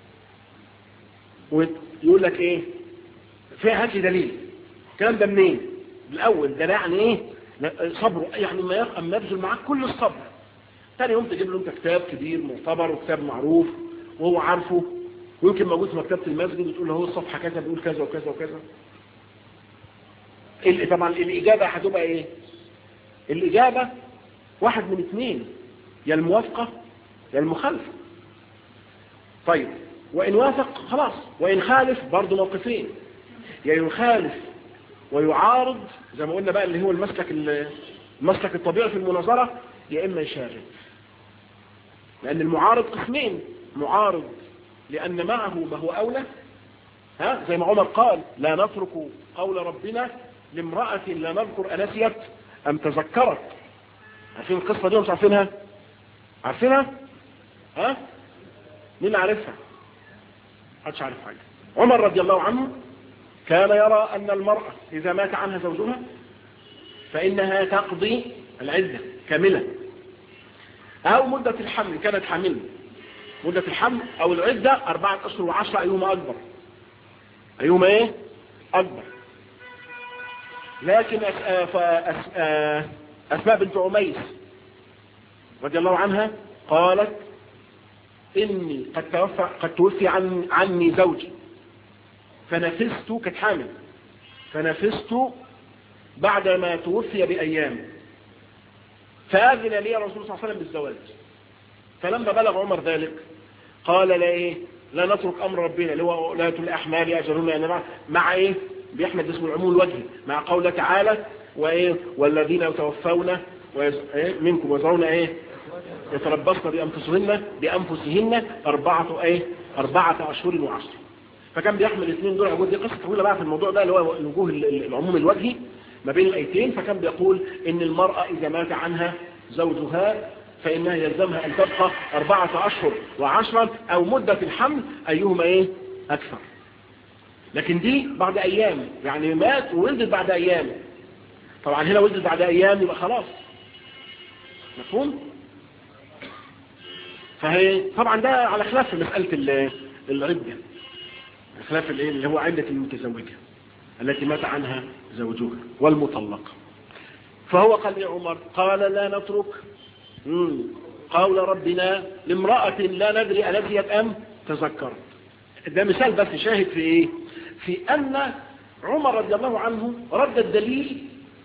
ويقول لك ايه فيها هات لي دليل الكلام ده منين الاول ده يعني ايه صبره يعني ما اما يبذل معاك كل الصبر ثاني يوم تجيب له انت كتاب كبير معتبر وكتاب معروف وهو عارفه ويمكن موجود في مكتبة المسجد وتقول له هو الصفحة كذا بيقول كذا وكذا وكذا طبعا الإجابة هتبقى ايه الإجابة واحد من اثنين يا الموافقة يا المخالفة طيب وإن وافق خلاص وإن خالف برضه موقفين يا يخالف ويعارض زي ما قلنا بقى اللي هو المسلك المسلك الطبيعي في المناظرة يا إما يشارك لأن المعارض قسمين معارض لأن معه ما هو أولى ها زي ما عمر قال لا نترك قول ربنا لامرأة لا نذكر أنسيت أم تذكرت عارفين القصة دي مش عارفينها عارفينها ها مين اللي عارفها محدش عارف حاجة عمر رضي الله عنه كان يرى أن المرأة إذا مات عنها زوجها فإنها تقضي العدة كاملة أو مدة الحمل كانت حامل مدة الحمل أو العدة أربعة أشهر وعشرة أيهما أكبر أيهما إيه أكبر لكن أسماء بنت عميس رضي الله عنها قالت إني قد توفى, قد توفي عن عني زوجي فنفست كانت حامل فنفست بعدما توفي بأيام فأذن لي الرسول صلى الله عليه وسلم بالزواج فلما بلغ عمر ذلك قال لا إيه لا نترك أمر ربنا اللي هو لا الأحمال أجلون يعني مع إيه بيحمد اسم العموم الوجهي مع قوله تعالى وإيه والذين يتوفون ويز... إيه منكم ويزرون إيه يتربصن بأنفسهن بأنفسهن أربعة إيه أربعة أشهر وعشر فكان بيحمل الاثنين دول عبود دي قصة طويلة بقى في الموضوع ده اللي هو الوجوه العموم الوجهي ما بين الأيتين فكان بيقول إن المرأة إذا مات عنها زوجها فإنها يلزمها أن تبقى أربعة أشهر وعشرا أو مدة الحمل أيهما إيه أكثر لكن دي بعد أيام يعني مات وولدت بعد أيام طبعا هنا ولدت بعد أيام يبقى خلاص مفهوم فهي طبعا ده على خلاف في مسألة العدة خلاف الايه اللي هو عدة المتزوجة التي مات عنها زوجها والمطلقة فهو قال يا عمر قال لا نترك قول ربنا لامرأة لا ندري أنزيت أم تذكرت ده مثال بس شاهد في ايه في أن عمر رضي الله عنه رد الدليل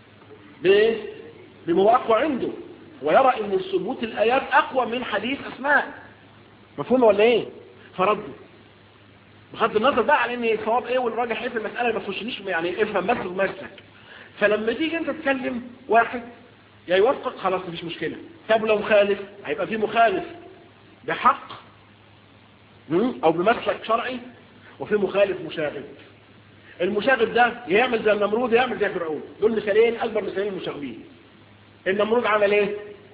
بما هو أقوى عنده ويرى ان ثبوت الآيات أقوى من حديث أسماء مفهوم ولا ايه فرده بغض النظر بقى عن ان الصواب ايه والراجح ايه في المسألة ما تخشنيش يعني افهم بس ومسك فلما تيجي انت تتكلم واحد يا يوافق خلاص مفيش مشكلة طب لو مخالف هيبقى في مخالف بحق او بمسلك شرعي وفي مخالف مشاغب المشاغب ده يعمل زي النمرود يعمل زي فرعون دول مثالين اكبر مثالين المشاغبين النمرود عمل ايه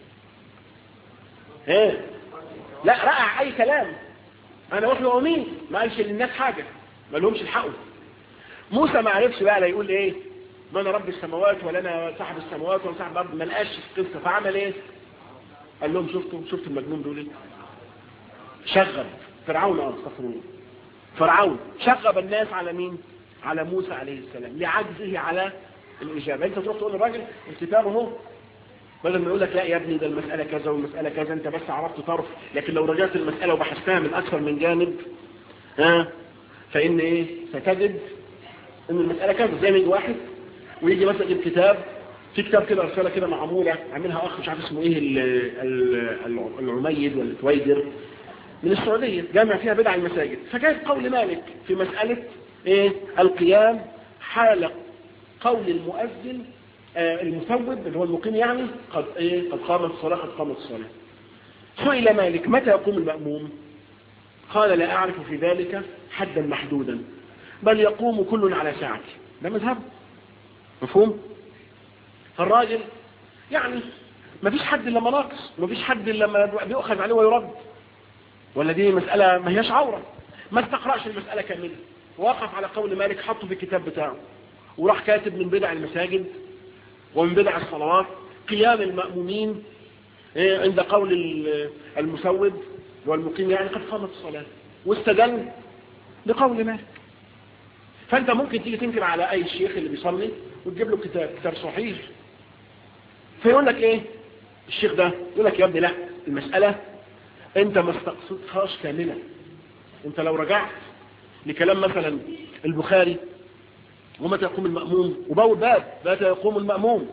ايه لا رقع اي كلام انا واحد مؤمن ما قالش للناس حاجة ما لهمش الحق موسى ما عرفش بقى لا يقول ايه ما انا رب السماوات ولا انا صاحب السماوات ولا صاحب الارض ما لقاش القصه فعمل ايه قال لهم شفتوا شفتوا المجنون دول ايه شغب فرعون اه استغفر الله فرعون شغب الناس على مين على موسى عليه السلام لعجزه على الاجابه انت تروح تقول للراجل الكتاب اهو بدل ما يقول لك لا يا ابني ده المسألة كذا والمسألة كذا انت بس عرفت طرف لكن لو رجعت المسألة وبحثتها من اكثر من جانب ها فان ايه ستجد ان المسألة كذا زي ما يجي واحد ويجي مثلا يجيب كتاب في كتاب كده رسالة كده معمولة عاملها اخ مش عارف اسمه ايه ال ال العميد ولا التويدر من السعودية جامع فيها بدع المساجد فجايب قول مالك في مسألة ايه القيام حال قول المؤذن آه المثوب اللي هو المقيم يعني قد ايه قد قامت الصلاة قد قامت الصلاة سئل مالك متى يقوم المأموم قال لا أعرف في ذلك حدا محدودا بل يقوم كل على ساعته ده مذهب مفهوم فالراجل يعني ما فيش حد لما ناقص ما فيش حد لما بيؤخذ عليه ويرد ولا دي مسألة ما هيش عورة ما استقرأش المسألة كاملة وقف على قول مالك حطه في الكتاب بتاعه وراح كاتب من بدع المساجد ومن بدع الصلوات قيام المأمومين عند قول المسود والمقيم يعني قد قامت الصلاة واستدل بقول مالك فانت ممكن تيجي تنكر على اي شيخ اللي بيصلي وتجيب له كتاب كتاب صحيح فيقول لك ايه الشيخ ده يقول لك يا ابني لا المسألة انت ما استقصدتهاش كاملة انت لو رجعت لكلام مثلا البخاري ومتى يقوم المأموم وبول باب متى يقوم المأموم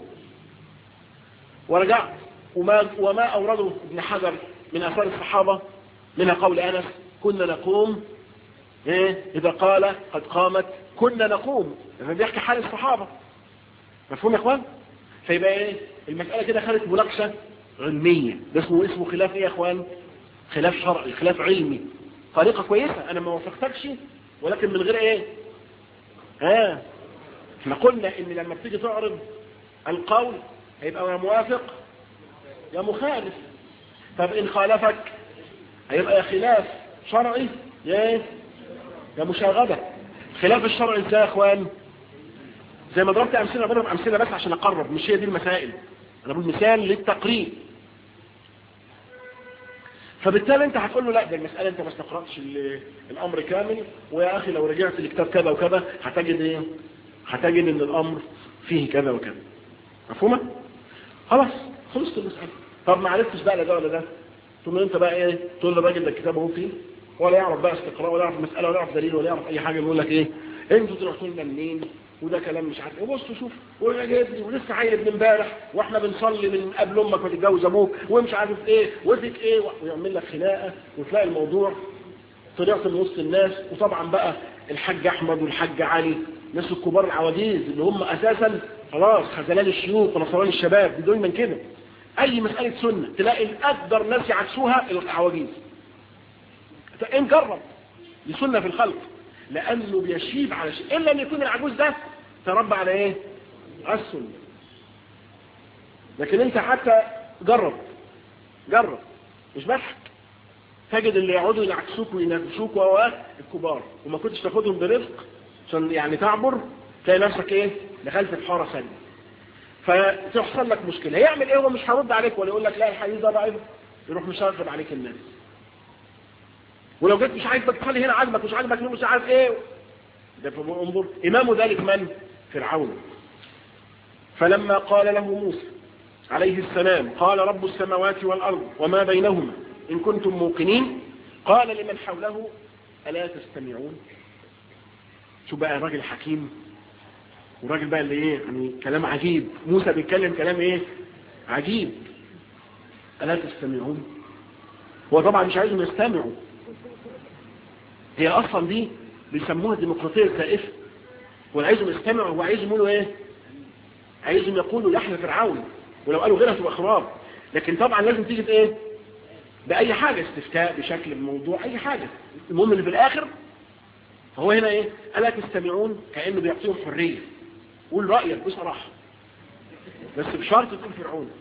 ورجعت وما, وما أورده ابن حجر من أثار الصحابة منها قول أنس كنا نقوم إيه إذا قال قد قامت كنا نقوم يعني بيحكي حال الصحابة مفهوم يا اخوان فيبقى ايه المسألة كده خدت مناقشة علمية ده اسمه اسمه خلاف ايه يا اخوان خلاف شرعي خلاف علمي طريقة كويسة انا ما وافقتكش ولكن من غير ايه ها احنا قلنا ان لما بتيجي تعرض القول هيبقى يا موافق يا مخالف طب ان خالفك هيبقى يا خلاف شرعي يا ايه يا مشاغبة خلاف الشرع ازاي يا اخوان زي ما ضربت امثله بضرب امثله بس عشان اقرب مش هي دي المسائل انا بقول مثال للتقريب فبالتالي انت هتقول له لا ده المسألة انت ما استقرأتش الامر كامل ويا اخي لو رجعت لكتاب كذا وكذا هتجد ايه هتجد ان الامر فيه كذا وكذا مفهومة خلاص خلصت المسألة طب ما عرفتش بقى لا ده ولا ده تقول له انت بقى ايه تقول للراجل ده الكتاب اهو فيه ولا يعرف بقى استقراء ولا يعرف مسألة ولا يعرف دليل ولا يعرف اي حاجة يقول لك ايه انتوا تروحوا لنا منين وده كلام مش عارف ايه بصوا شوف وانا جايب لي ولسه عيل ابن امبارح واحنا بنصلي من قبل امك ما تتجوز ابوك ومش عارف ايه وفيك ايه ويعمل لك خناقه وتلاقي الموضوع طلعت من وسط الناس وطبعا بقى الحاج احمد والحاج علي ناس الكبار العواجيز اللي هم اساسا خلاص خزلان الشيوخ ونصران الشباب دايما كده اي مساله سنه تلاقي الاقدر ناس يعكسوها العواجيز ان جرب دي سنه في الخلق لانه بيشيب على شيء الا ان يكون العجوز ده تربى على ايه على السنه لكن انت حتى جرب جرب مش بضحك تجد اللي يقعدوا ينعكسوك ويناقشوك وهو الكبار وما كنتش تاخدهم برفق عشان يعني تعبر تلاقي نفسك ايه دخلت في حاره ثانيه فتحصل لك مشكله يعمل ايه هو مش هيرد عليك ولا يقول لك لا الحديث ده ضعيف يروح مشغل عليك الناس ولو جيت مش عاجبك خلي هنا عاجبك مش عاجبك مش عارف ايه ده انظر امام ذلك من فرعون فلما قال له موسى عليه السلام قال رب السماوات والارض وما بينهما ان كنتم موقنين قال لمن حوله الا تستمعون شو بقى الراجل حكيم والراجل بقى اللي ايه يعني كلام عجيب موسى بيتكلم كلام ايه عجيب الا تستمعون هو طبعا مش عايزهم يستمعوا هي اصلا دي بيسموها الديمقراطيه الزائفه ولا عايزهم يستمعوا هو عايزهم يقولوا ايه عايزهم يقولوا لحن فرعون ولو قالوا غيرها تبقى خراب لكن طبعا لازم تيجي بايه باي حاجه استفتاء بشكل الموضوع اي حاجه المهم اللي في الاخر فهو هنا ايه الا تستمعون كانه بيعطيهم حريه قول رايك بصراحه بس بشرط تكون فرعون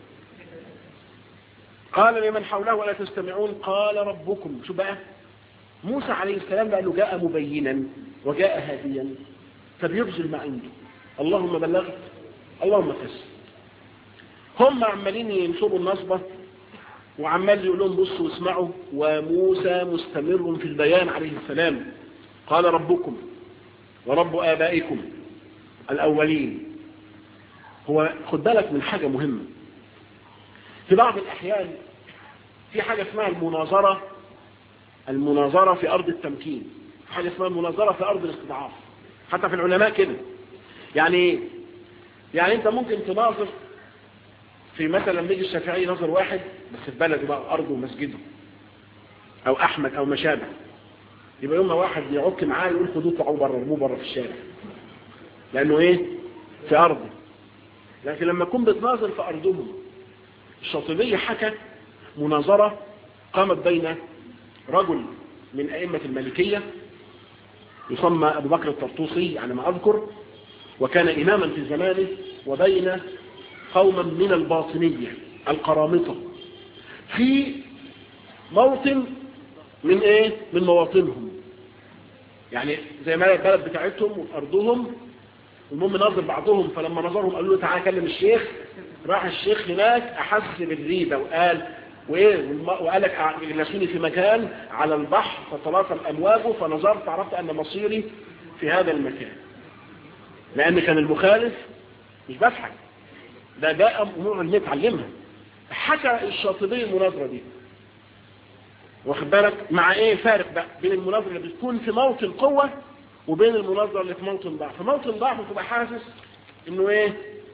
قال لمن حوله الا تستمعون قال ربكم شو بقى موسى عليه السلام لأنه جاء مبينا وجاء هاديا فبيبذل ما عنده اللهم بلغت اللهم فس هم عمالين ينصبوا النصبة وعمال يقول لهم بصوا واسمعوا وموسى مستمر في البيان عليه السلام قال ربكم ورب آبائكم الأولين هو خد بالك من حاجة مهمة في بعض الأحيان في حاجة اسمها المناظرة المناظرة في أرض التمكين حاجة اسمها المناظرة في أرض الاستضعاف حتى في العلماء كده يعني يعني انت ممكن تناظر في مثلا بيجي الشافعي نظر واحد بس في بلده بقى أرضه ومسجده أو أحمد أو مشابه يبقى يوم ما واحد يعك معاه يقول خدوه طلعوا بره ارموه بره في الشارع لأنه إيه في أرضه لكن لما يكون بتناظر في أرضهم الشاطبية حكت مناظرة قامت بين رجل من أئمة المالكية يسمى أبو بكر الطرطوسي على ما أذكر وكان إماما في زمانه وبين قوما من الباطنية القرامطة في موطن من ايه من مواطنهم يعني زي ما البلد بتاعتهم وفي ارضهم المهم نظر بعضهم فلما نظرهم قالوا له تعالى كلم الشيخ راح الشيخ هناك احس بالريبه وقال وايه وقال لك جلسوني في مكان على البحر فتلاطم امواجه فنظرت عرفت ان مصيري في هذا المكان لان كان المخالف مش بضحك ده جاء امور علميه اتعلمها حكى الشاطبي المناظره دي واخد بالك مع ايه فارق بقى بين المناظره اللي بتكون في موطن قوه وبين المناظره اللي في موطن ضعف في موطن ضعف تبقى حاسس انه ايه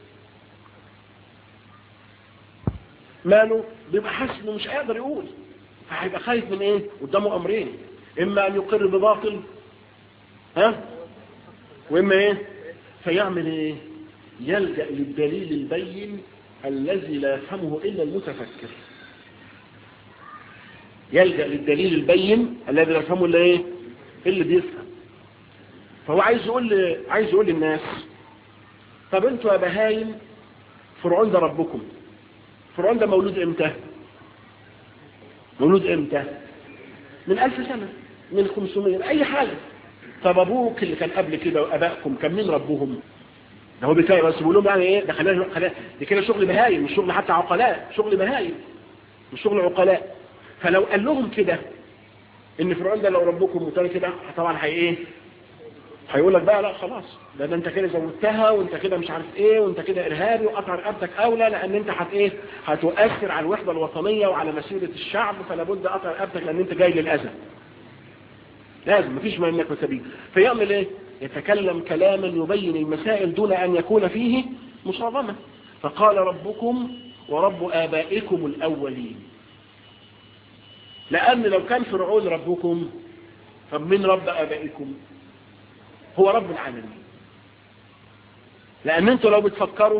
ماله بيبقى حاسس انه مش قادر يقول فهيبقى خايف من ايه قدامه امرين اما ان يقر بباطل ها واما ايه فيعمل ايه يلجأ للدليل البين الذي لا يفهمه الا المتفكر يلجأ للدليل البين الذي لا يفهمه الا ايه اللي بيفهم فهو عايز يقول عايز يقول للناس طب انتوا يا بهايم فرعون ده ربكم فرعون ده مولود امتى مولود امتى من ألف سنة من 500 أي حاجة طب أبوك اللي كان قبل كده وأبائكم كان مين ربهم ده هو بيتكلم بس بيقول لهم يعني ايه ده خلينا خلينا دي كده شغل بهايم مش شغل حتى عقلاء شغل بهايم مش شغل عقلاء فلو قال لهم كده ان فرعون ده لو ربكم وتاني كده طبعا هي ايه هيقول لك بقى لا خلاص ده, ده انت كده زودتها وانت كده مش عارف ايه وانت كده ارهابي وقطع رقبتك اولى لان انت هت ايه هتؤثر على الوحده الوطنيه وعلى مسيره الشعب فلا بد قطع رقبتك لان انت جاي للاذى لازم مفيش ما انك سبيل فيعمل ايه يتكلم كلاما يبين المسائل دون ان يكون فيه مصادمه فقال ربكم ورب ابائكم الاولين لان لو كان فرعون ربكم فمن رب ابائكم هو رب العالمين لان انتوا لو بتفكروا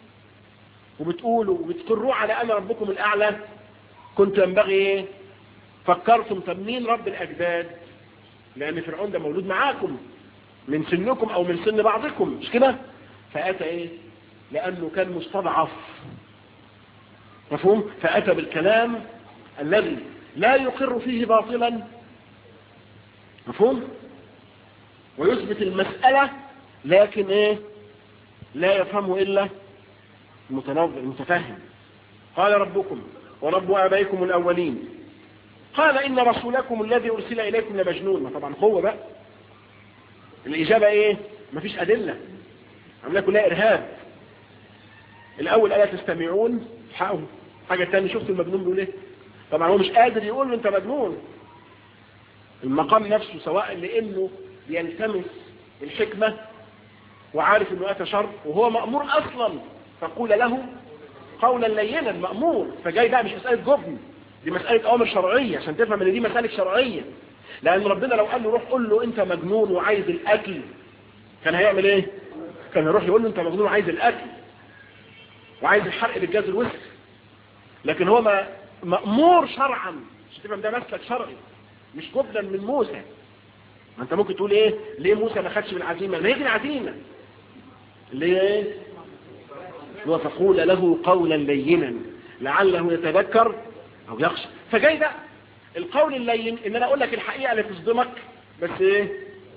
وبتقولوا وبتكروا على انا ربكم الاعلى كنت ينبغي ايه فكرتم طب مين رب الاجداد لان فرعون ده مولود معاكم من سنكم او من سن بعضكم مش كده فاتى ايه لانه كان مستضعف مفهوم فاتى بالكلام الذي لا يقر فيه باطلا مفهوم ويثبت المسألة لكن ايه لا يفهمه الا المتنظر المتفهم قال ربكم ورب ابائكم الاولين قال ان رسولكم الذي ارسل اليكم لمجنون طبعا هو بقى الاجابة ايه مفيش ادلة عمل لكم لا ارهاب الاول الا تستمعون حقه حاجة تانية شفت المجنون بيقول ايه طبعا هو مش قادر يقول له انت مجنون المقام نفسه سواء لانه يلتمس الحكمة وعارف انه اتى شر وهو مأمور اصلا فقول له قولا لينا مأمور فجاي بقى مش مسألة جبن دي مسألة اوامر شرعية عشان تفهم ان دي مسألة شرعية لان ربنا لو قال له روح قول له انت مجنون وعايز الاكل كان هيعمل ايه كان يروح يقول له انت مجنون وعايز الاكل وعايز الحرق بالجاز الوسخ لكن هو ما مأمور شرعا مش تفهم ده مسلك شرعي مش جبنا من موسى ما انت ممكن تقول ايه ليه موسى ما خدش من العزيمة ما هي دي العزيمة اللي هي ايه وتقول له قولا لينا لعله يتذكر او يخشى فجاي ده القول اللين ان انا اقول لك الحقيقة اللي تصدمك بس ايه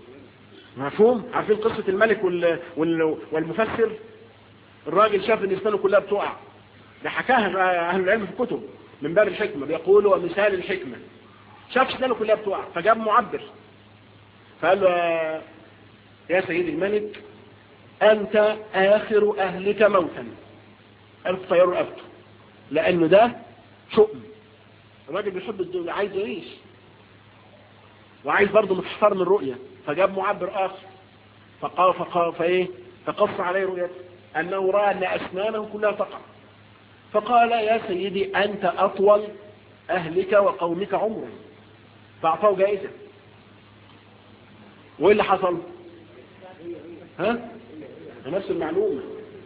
مفهوم عارفين قصة الملك وال... وال... والمفسر الراجل شاف ان اسنانه كلها بتقع ده حكاها اهل العلم في الكتب من باب الحكمة بيقولوا ومثال الحكمة شاف اسنانه كلها بتقع فجاب معبر فقال له يا سيدي الملك أنت آخر أهلك موتا قال طيار رقبته لأنه ده شؤم الراجل بيحب الدولة عايز يعيش وعايز برضه متحفر من الرؤية فجاب معبر آخر فقال فقال فإيه فقص عليه رؤيته أنه رأى أن أسنانه كلها تقع فقال يا سيدي أنت أطول أهلك وقومك عمرا فأعطاه جائزة وايه اللي حصل ها نفس المعلومة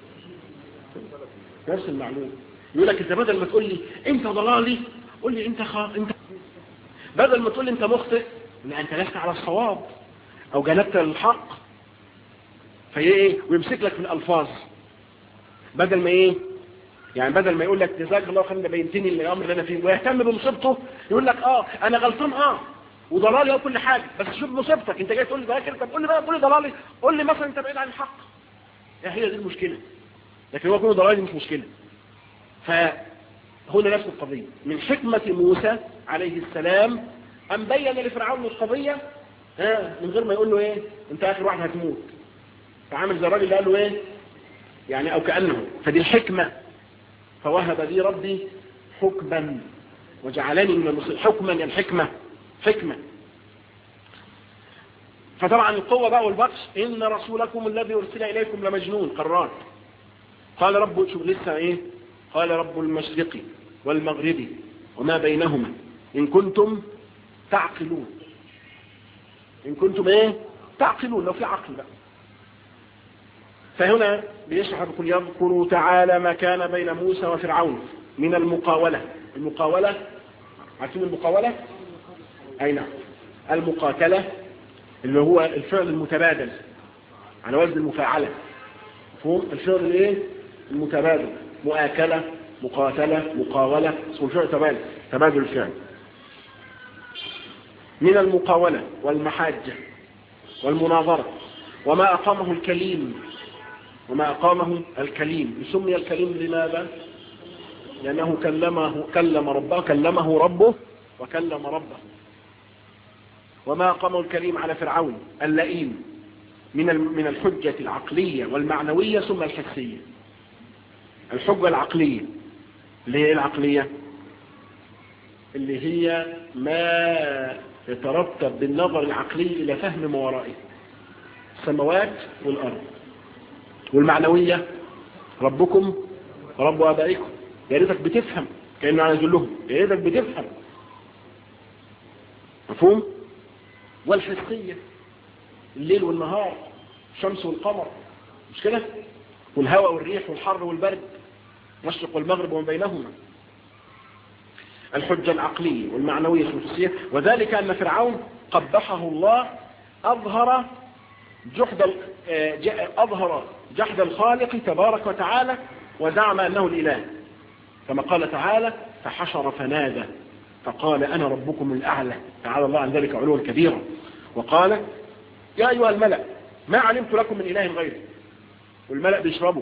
نفس المعلومة يقول لك انت بدل ما تقول لي انت ضلالي قول لي انت خا... انت بدل ما تقول لي انت مخطئ لا انت لست على الصواب او جلبت الحق فهي ايه ويمسك لك في الالفاظ بدل ما ايه يعني بدل ما يقول لك جزاك الله خير ده بينتني الامر اللي انا فيه ويهتم بمصيبته يقول لك اه انا غلطان اه وضلالي هو كل حاجة بس شوف مصيبتك انت جاي تقول لي ذاكر طب قول لي بقى قول لي ضلالي قول لي مثلا انت بعيد عن الحق يا هي دي المشكلة لكن هو كله ضلالي مش مشكلة فهنا نفس القضية من حكمة موسى عليه السلام أن بين لفرعون القضية ها من غير ما يقول له ايه انت اخر واحد هتموت فعامل زي الراجل اللي قال له ايه يعني او كأنه فدي الحكمة فوهب لي ربي حكما وجعلني من المسلمين حكما يعني الحكمة حكمة فطبعا القوة بقى والبطش إن رسولكم الذي أرسل إليكم لمجنون قرار قال رب شوف لسه إيه قال رب المشرق والمغرب وما بينهما إن كنتم تعقلون إن كنتم إيه تعقلون لو في عقل بقى فهنا بيشرح بكل يذكر تعالى ما كان بين موسى وفرعون من المقاولة المقاولة عارفين المقاولة أي نعم المقاتلة اللي هو الفعل المتبادل على وزن المفاعلة مفهوم الفعل الايه المتبادل مؤاكلة مقاتلة مقاولة اسمه الفعل تبادل تبادل الفعل من المقاولة والمحاجة والمناظرة وما أقامه الكليم وما أقامه الكليم سمي الكليم لماذا لأنه كلمه كلم ربه كلمه ربه وكلم ربه وما أقامه الكريم على فرعون اللئيم من من الحجة العقلية والمعنوية ثم الحسية الحجة العقلية اللي هي العقلية اللي هي ما يترتب بالنظر العقلي إلى فهم ما ورائه السماوات والأرض والمعنوية ربكم رب آبائكم يا ريتك بتفهم كأنه عايز يقول لهم يا ريتك بتفهم مفهوم والحسية الليل والنهار الشمس والقمر مش كده والهواء والريح والحر والبرد المشرق والمغرب وما بينهما الحجة العقلية والمعنوية والحسية وذلك أن فرعون قبحه الله أظهر جحد أظهر جحد الخالق تبارك وتعالى وزعم أنه الإله كما قال تعالى فحشر فنادى فقال أنا ربكم الأعلى تعالى الله عن ذلك علوا كبيرا وقال يا أيها الملأ ما علمت لكم من إله غيري والملأ بيشربوا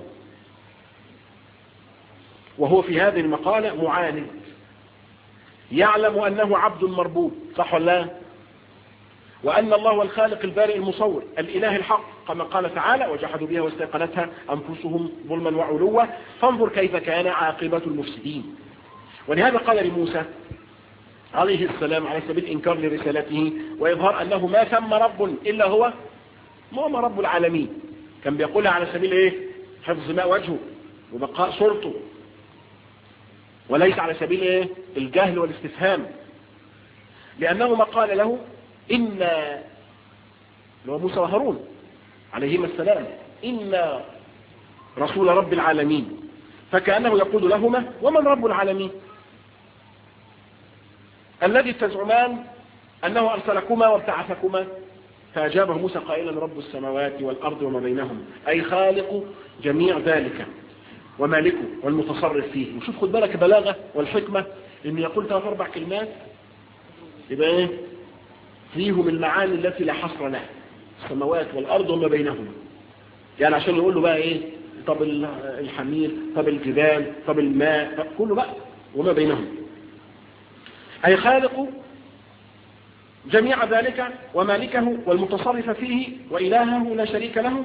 وهو في هذه المقالة معاند يعلم أنه عبد مربوب صح ولا لا وأن الله هو الخالق البارئ المصور الإله الحق كما قال تعالى وجحدوا بها واستيقنتها أنفسهم ظلما وعلوا فانظر كيف كان عاقبة المفسدين ولهذا قال لموسى عليه السلام على سبيل إنكار لرسالته وإظهار أنه ما ثم رب إلا هو ما هو رب العالمين كان بيقولها على سبيل إيه حفظ ماء وجهه وبقاء صورته وليس على سبيل إيه الجهل والاستفهام لأنه ما قال له إن هو موسى وهارون عليهما السلام إن رسول رب العالمين فكأنه يقول لهما ومن رب العالمين الذي تزعمان أنه أرسلكما وابتعثكما فأجابه موسى قائلا رب السماوات والأرض وما بينهم أي خالق جميع ذلك ومالكه والمتصرف فيه وشوف خد بالك بلاغة والحكمة إن يقول ثلاث أربع كلمات يبقى إيه فيهم المعاني التي لا حصر لها السماوات والأرض وما بينهما يعني عشان يقول له بقى إيه طب الحمير طب الجبال طب الماء طب كله بقى وما بينهم أي خالق جميع ذلك ومالكه والمتصرف فيه وإلهه لا شريك له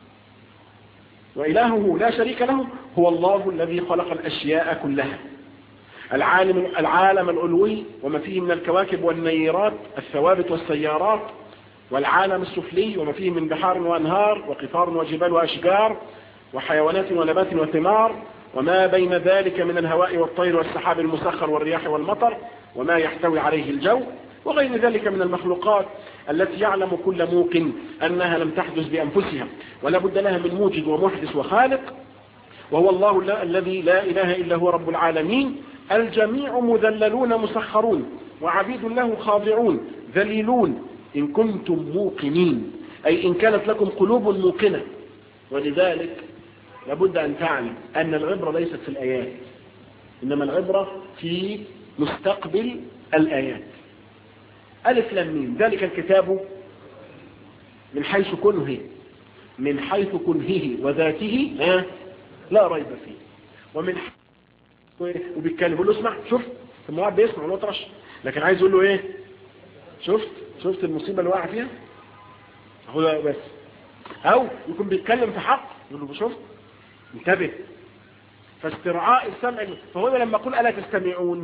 وإلهه لا شريك له هو الله الذي خلق الأشياء كلها العالم العالم العلوي وما فيه من الكواكب والنيرات الثوابت والسيارات والعالم السفلي وما فيه من بحار وأنهار وقطار وجبال وأشجار وحيوانات ونبات وثمار وما بين ذلك من الهواء والطير والسحاب المسخر والرياح والمطر وما يحتوي عليه الجو وغير ذلك من المخلوقات التي يعلم كل موقن أنها لم تحدث بأنفسها ولا بد لها من موجد ومحدث وخالق وهو الله الذي لا إله إلا هو رب العالمين الجميع مذللون مسخرون وعبيد له خاضعون ذليلون إن كنتم موقنين أي إن كانت لكم قلوب موقنة ولذلك لابد أن تعلم أن العبرة ليست في الآيات إنما العبرة في مستقبل الآيات ألف لمين ذلك الكتاب من حيث كنه من حيث كنهه وذاته ها لا ريب فيه ومن وبيتكلم يقول له اسمع شفت المواعد بيسمع ولا طرش لكن عايز يقول له ايه شفت شفت المصيبة اللي وقع فيها هو ده بس او يكون بيتكلم في حق يقول له شفت انتبه فاسترعاء السمع فهو لما يقول ألا تستمعون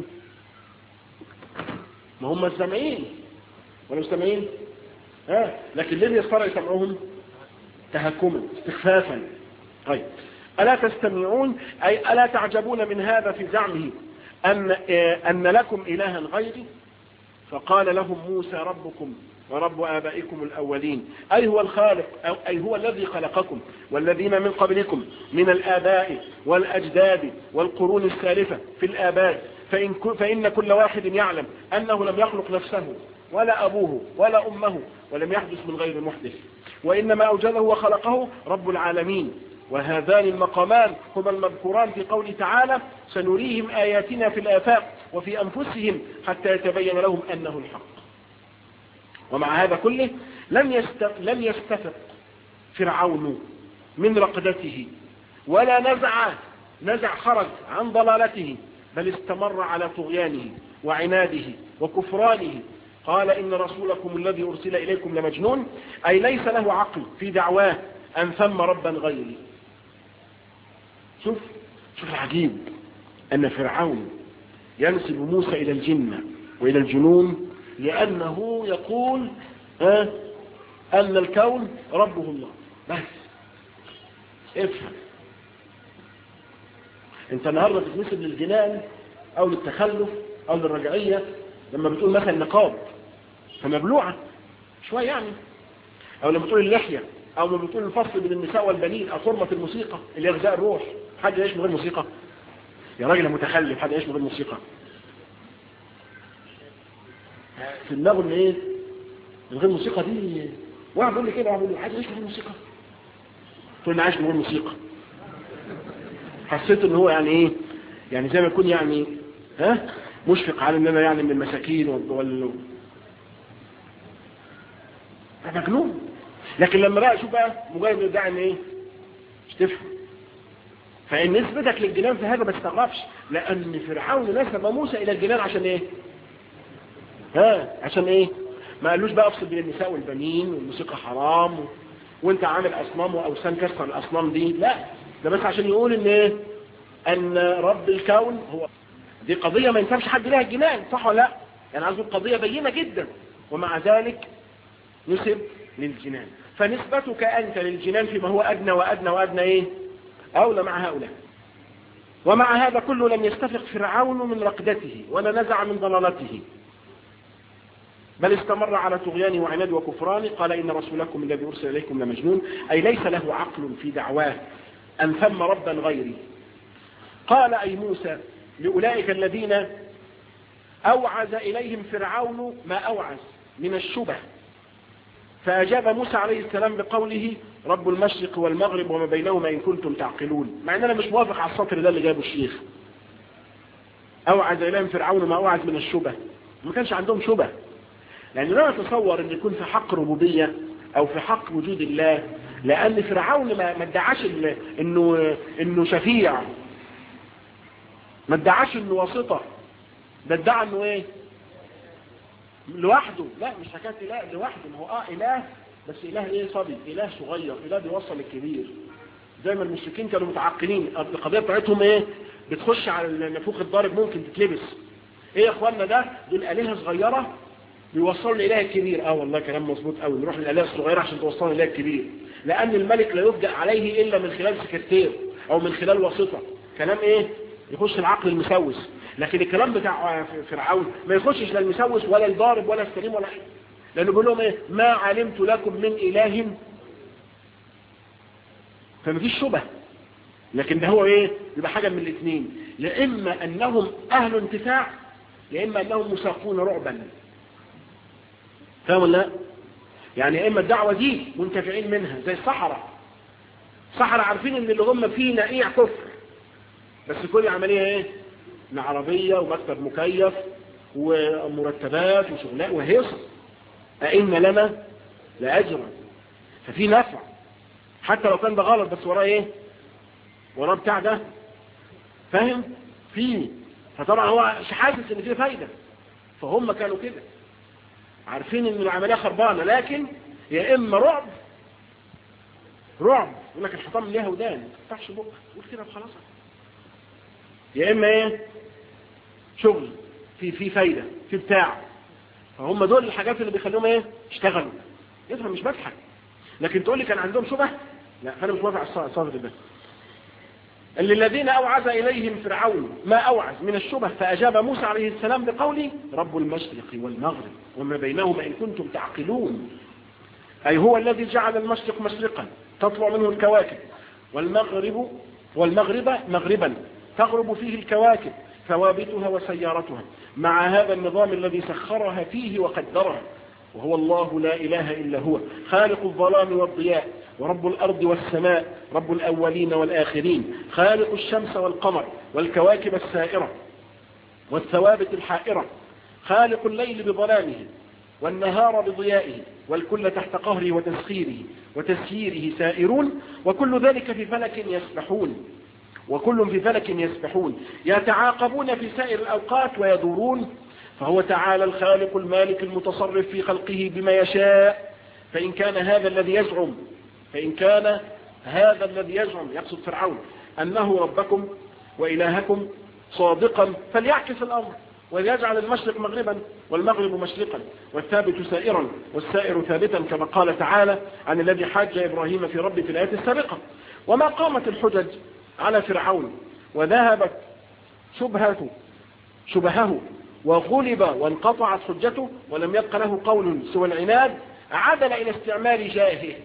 ما هم السامعين ولا مستمعين ها لكن ليه يصطرع يسمعوهم تهكما استخفافا طيب ألا تستمعون أي ألا تعجبون من هذا في زعمه أن, أن لكم إلها غيري فقال لهم موسى ربكم ورب آبائكم الأولين أي هو الخالق أو أي هو الذي خلقكم والذين من قبلكم من الآباء والأجداد والقرون السالفة في الآباد فإن, فإن كل واحد يعلم أنه لم يخلق نفسه ولا أبوه ولا أمه ولم يحدث من غير محدث وإنما أوجده وخلقه رب العالمين وهذان المقامان هما المذكوران في قوله تعالى سنريهم آياتنا في الآفاق وفي أنفسهم حتى يتبين لهم أنه الحق ومع هذا كله لم يست... لم يستفق فرعون من رقدته ولا نزع نزع خرج عن ضلالته بل استمر على طغيانه وعناده وكفرانه قال إن رسولكم الذي أرسل إليكم لمجنون أي ليس له عقل في دعواه أن ثم ربا غيري شوف شوف العجيب أن فرعون ينسب موسى إلى الجنة وإلى الجنون لأنه يقول أه أن الكون ربه الله بس افهم انت النهارده بتنسب للجنان او للتخلف او للرجعية لما بتقول مثلا نقاب فمبلوعة شوية يعني او لما بتقول اللحية او لما بتقول الفصل بين النساء والبنين او حرمة الموسيقى اللي يغذاء الروح حد يعيش من غير موسيقى يا راجل متخلف حد يعيش من غير موسيقى في دماغه ان ايه من غير موسيقى دي واحد بيقول لي كده واحد بيقول لي حد يعيش من غير موسيقى تقول لي عايش من غير موسيقى حسيت ان هو يعني ايه يعني زي ما يكون يعني ها مشفق على ان انا يعني من المساكين وال مجنون لكن لما بقى شوف بقى مجرد يدعي ان ايه مش تفهم فان نسبتك للجنان في هذا ما تستغربش لان فرعون نسب موسى الى الجنان عشان ايه ها عشان ايه ما قالوش بقى افصل بين النساء والبنين والموسيقى حرام و... وانت عامل اصنام واوثان كسر الاصنام دي لا ده بس عشان يقول ان ايه ان رب الكون هو دي قضية ما ينفعش حد لها الجنان صح ولا لا يعني عايز قضية بينة جدا ومع ذلك نسب للجنان فنسبتك أنت للجنان فيما هو أدنى وأدنى وأدنى إيه أولى مع هؤلاء ومع هذا كله لم يستفق فرعون من رقدته ولا نزع من ضلالته بل استمر على طغيانه وعناده وكفرانه قال إن رسولكم الذي أرسل إليكم لمجنون أي ليس له عقل في دعواه أن ثم ربا غيري قال أي موسى لأولئك الذين أوعز إليهم فرعون ما أوعز من الشبه فأجاب موسى عليه السلام بقوله رب المشرق والمغرب وما بينهما إن كنتم تعقلون مع أن أنا مش موافق على السطر ده اللي جابه الشيخ أوعز إليهم فرعون ما أوعز من الشبه ما كانش عندهم شبه لأن لا نتصور أن يكون في حق ربوبية أو في حق وجود الله لأن فرعون ما ادعاش إنه, إنه شفيع ما ادعاش إنه واسطة ده ادعى إنه إيه لوحده لا مش حكاية إله لوحده ما هو آه إله بس إله إيه صبي إله صغير إله بيوصل الكبير زي ما المشركين كانوا متعقلين القضية بتاعتهم إيه بتخش على النفوخ الضارب ممكن تتلبس إيه يا إخواننا ده دول آلهة صغيرة بيوصلوا لإله الكبير اه والله كلام مظبوط قوي نروح للآلهة الصغيرة عشان توصلنا لإله الكبير لأن الملك لا يفجأ عليه إلا من خلال سكرتير أو من خلال واسطة كلام إيه يخش العقل المسوس لكن الكلام بتاع فرعون ما يخشش لا المسوس ولا الضارب ولا السليم ولا حاجة لأنه بيقول لهم إيه ما علمت لكم من إله فمفيش شبه لكن ده هو إيه يبقى حاجة من الاثنين يا إما أنهم أهل انتفاع يا إما أنهم مساقون رعبا فاهم ولا لا يعني يا إما الدعوة دي منتفعين منها زي الصحراء الصحراء عارفين ان اللي هم فيه نقيع كفر بس كل عملية ايه ان عربية ومكتب مكيف ومرتبات وشغلاء وهيصة أئن لنا لأجرا ففي نفع حتى لو كان ده غلط بس وراه ايه وراه بتاع ده فاهم فيه فطبعا هو حاسس ان فيه فايدة فهم كانوا كده عارفين ان العملية خربانة لكن يا اما رعب رعب يقول لك الحطام ليها ودان ما تفتحش بقى تقول كده خلاص يا اما ايه شغل في في فايدة في بتاع فهم دول الحاجات اللي بيخلوهم ايه يشتغلوا يفهم مش بضحك لكن تقول لي كان عندهم شبه لا فانا مش موافق على الصادق ده اللي الذين أوعز إليهم فرعون ما أوعز من الشبه فأجاب موسى عليه السلام بقوله رب المشرق والمغرب وما بينهما إن كنتم تعقلون أي هو الذي جعل المشرق مشرقا تطلع منه الكواكب والمغرب والمغرب مغربا تغرب فيه الكواكب ثوابتها وسيارتها مع هذا النظام الذي سخرها فيه وقدرها وهو الله لا إله إلا هو خالق الظلام والضياء ورب الأرض والسماء رب الأولين والآخرين خالق الشمس والقمر والكواكب السائرة والثوابت الحائرة خالق الليل بظلامه والنهار بضيائه والكل تحت قهره وتسخيره وتسييره سائرون وكل ذلك في فلك يسبحون وكل في فلك يسبحون يتعاقبون في سائر الأوقات ويدورون فهو تعالى الخالق المالك المتصرف في خلقه بما يشاء فإن كان هذا الذي يزعم فإن كان هذا الذي يزعم يقصد فرعون أنه ربكم وإلهكم صادقا فليعكس الأمر وليجعل المشرق مغربا والمغرب مشرقا والثابت سائرا والسائر ثابتا كما قال تعالى عن الذي حاج إبراهيم في ربه في الآية السابقة وما قامت الحجج على فرعون وذهبت شبهته شبهه وغلب وانقطعت حجته ولم يبق له قول سوى العناد عدل إلى استعمال جاهه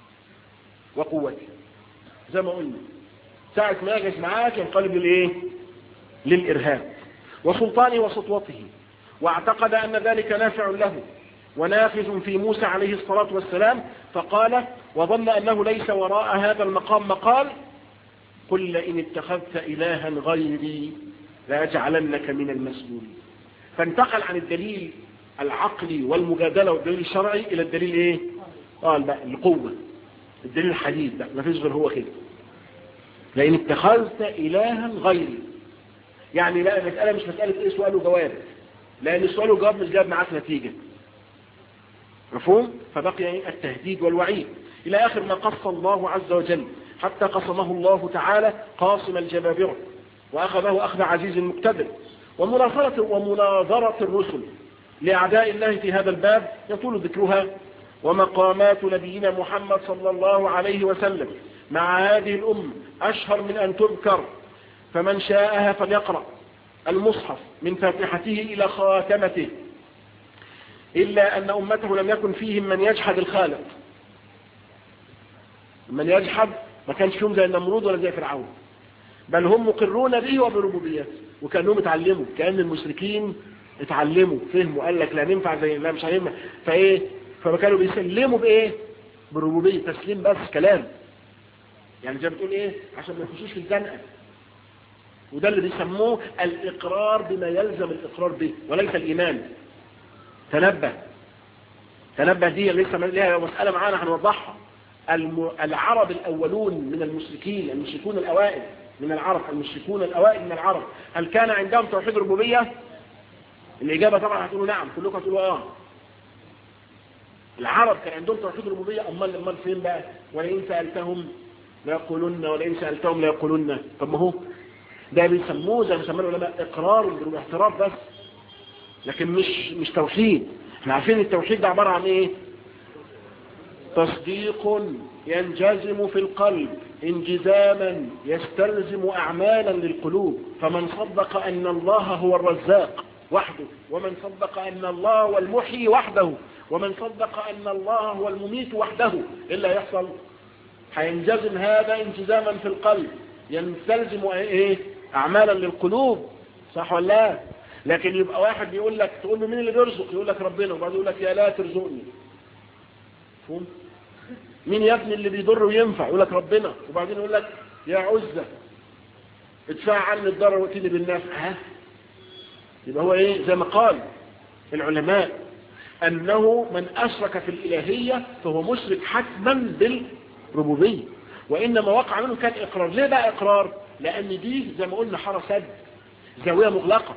وقوته زي ما قلنا ساعة ما يجلس معاك ينقلب للإيه للإرهاب وسلطانه وسطوته واعتقد أن ذلك نافع له ونافذ في موسى عليه الصلاة والسلام فقال وظن أنه ليس وراء هذا المقام مقال قل لئن اتخذت إلها غيري لأجعلنك من المسجونين فانتقل عن الدليل العقلي والمجادلة والدليل الشرعي إلى الدليل إيه؟ قال بقى القوة الدليل الحديث بقى ما فيش غير هو كده لئن اتخذت إلها غيري يعني لا المسألة مش مسألة إيه سؤال وجواب لأن السؤال وجواب مش جاب معاك نتيجة مفهوم فبقي التهديد والوعيد إلى آخر ما قص الله عز وجل حتى قصمه الله تعالى قاصم الجبابرة وأخذه أخذ عزيز مقتدر ومناظرة, ومناظرة الرسل لأعداء الله في هذا الباب يطول ذكرها ومقامات نبينا محمد صلى الله عليه وسلم مع هذه الأم أشهر من أن تذكر فمن شاءها فليقرأ المصحف من فاتحته إلى خاتمته إلا أن أمته لم يكن فيهم من يجحد الخالق من يجحد ما كانش فيهم زي النمرود ولا زي فرعون بل هم مقرون به وبربوبيته وكانهم اتعلموا كأن المشركين اتعلموا فهموا قال لك لا ننفع زي لا مش هينفع فايه فما كانوا بيسلموا بايه بالربوبيه تسليم بس كلام يعني زي بتقول ايه عشان ما يخشوش في الزنقه وده اللي بيسموه الاقرار بما يلزم الاقرار به وليس الايمان تنبه تنبه دي لسه ليها مساله معانا هنوضحها العرب الاولون من المشركين المشركون الاوائل من العرب المشركون الأوائل من العرب هل كان عندهم توحيد ربوبية الإجابة طبعا هتقولوا نعم كلكم هتقولوا آه العرب كان عندهم توحيد ربوبية أمال أمال فين بقى ولئن سألتهم لا يقولون ولئن سألتهم لا يقولون طب ما هو ده بيسموه زي ما سموه العلماء إقرار بالاعتراف بس لكن مش مش توحيد احنا عارفين التوحيد ده عبارة عن ايه تصديق ينجزم في القلب انجزاما يستلزم أعمالا للقلوب فمن صدق أن الله هو الرزاق وحده ومن صدق أن الله هو المحيي وحده ومن صدق أن الله هو المميت وحده إلا يحصل هينجزم هذا انجزاما في القلب يستلزم ايه أعمالا للقلوب صح ولا لا لكن يبقى واحد بيقول لك تقول له مين اللي بيرزق يقول لك ربنا وبعد يقول لك يا لا ترزقني فهمت مين يا ابني اللي بيضر وينفع يقول لك ربنا وبعدين يقول لك يا عزة ادفع عني الضرر واتيني بالنفع ها يبقى هو ايه زي ما قال العلماء انه من اشرك في الالهية فهو مشرك حتما بالربوبية وانما وقع منه كان اقرار ليه بقى اقرار لان دي زي ما قلنا حارة سد زاوية مغلقة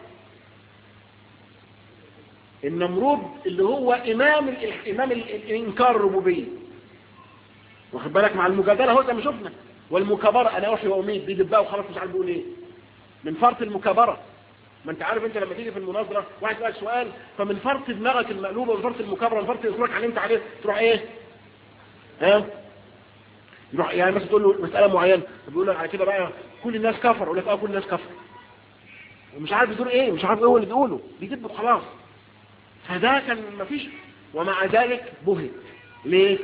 النمرود اللي هو امام امام الانكار الربوبيه واخد بالك مع المجادله هو زي ما شفنا والمكابره انا اوحي واميت بيدبها وخلاص مش عارف بيقول ايه من فرط المكابره ما انت عارف انت لما تيجي في المناظره واحد يسال سؤال فمن فرط دماغك المقلوبه ومن فرط المكابره ومن فرط اصرارك على اللي انت عليه تروح ايه ها يروح يعني مثلا تقول له مساله معينه بيقول لك على كده بقى كل الناس كفر يقول لك اه كل الناس كفر ومش عارف يدور ايه مش عارف ايه هو اللي بيقوله بيدب وخلاص فده كان مفيش ومع ذلك بهت ليه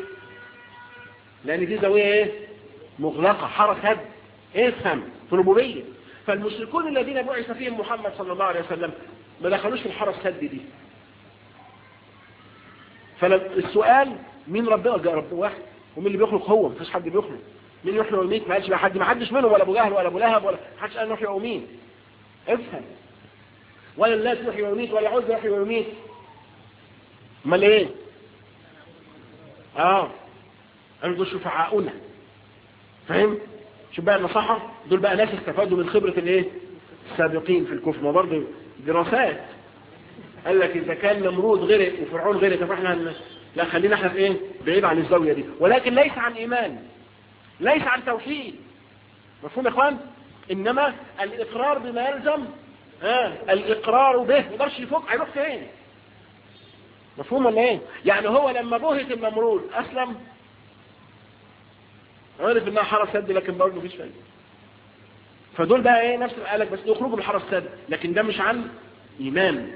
لان دي زاويه ايه مغلقه حركه افهم في الربوبيه فالمشركون الذين بعث فيهم محمد صلى الله عليه وسلم ما دخلوش في الحرس السد دي فالسؤال مين ربنا جاء رب واحد ومين اللي بيخلق هو مفيش حد بيخلق مين يحيي ويميت ما قالش بقى حد ما حدش منهم ولا ابو جهل ولا ابو لهب ولا حدش قال يحيي ويميت افهم ولا الناس يحيي ويميت ولا عز يحيي ويميت امال ايه اه قالوا دول شفعاؤنا فاهم شوف بقى النصحة دول بقى ناس استفادوا من خبرة الايه السابقين في الكفر ما برضه دراسات قال لك اذا كان نمرود غرق وفرعون غرق فاحنا هن... لا خلينا احنا في ايه بعيد عن الزاوية دي ولكن ليس عن ايمان ليس عن توحيد مفهوم يا اخوان انما الاقرار بما يلزم آه. الاقرار به ما يقدرش يفك هيروح فين مفهوم ولا ايه يعني هو لما بهت النمرود اسلم عرف انها حرس سد لكن برضه مفيش فايده فدول بقى ايه نفس قالك بس يخرجوا من حرس سد لكن ده مش عن ايمان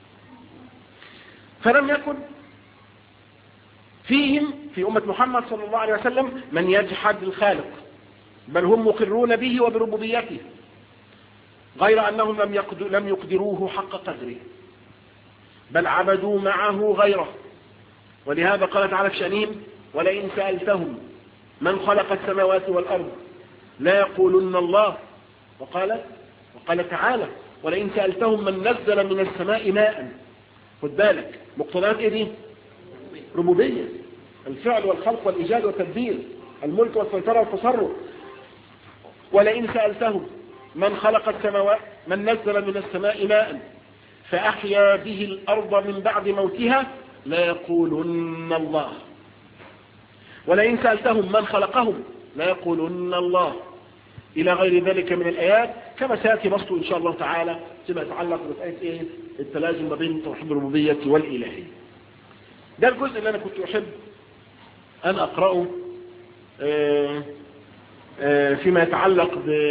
فلم يكن فيهم في أمة محمد صلى الله عليه وسلم من يجحد الخالق بل هم مقرون به وبربوبيته غير أنهم لم, يقدر لم يقدروه حق قدره بل عبدوا معه غيره ولهذا قال تعالى في شأنهم ولئن سألتهم من خلق السماوات والأرض لا يقولن الله وقال وقال تعالى ولئن سألتهم من نزل من السماء ماء خد بالك مقتضيات ايه دي ربوبية الفعل والخلق والإيجاد والتدبير الملك والسيطرة والتصرف ولئن سألتهم من خلق السماوات من نزل من السماء ماء فأحيا به الأرض من بعد موتها لا يقولن الله ولئن سألتهم من خلقهم لا يقولن الله إلى غير ذلك من الآيات كما سيأتي بسطه إن شاء الله تعالى فيما يتعلق بآية إيه التلازم ما بين توحيد الربوبية والإلهية ده الجزء اللي أنا كنت أحب أن أقرأه فيما يتعلق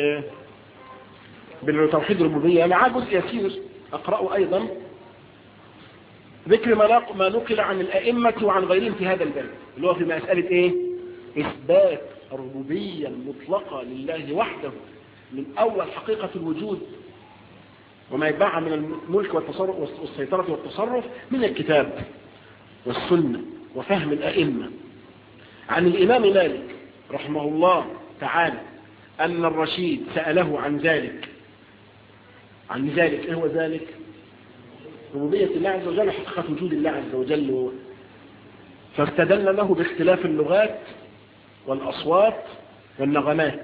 بتوحيد الربوبية معاه جزء يسير أقرأه أيضا ذكر ما نقل عن الأئمة وعن غيرهم في هذا الباب اللي هو في مسألة إيه إثبات الربوبية المطلقة لله وحده من أول حقيقة الوجود وما يتبعها من الملك والتصرف والسيطرة والتصرف من الكتاب والسنة وفهم الأئمة عن الإمام مالك رحمه الله تعالى أن الرشيد سأله عن ذلك عن ذلك ايه هو ذلك ربوبية الله عز وجل حقيقة وجود الله عز وجل فاستدل له باختلاف اللغات والأصوات والنغمات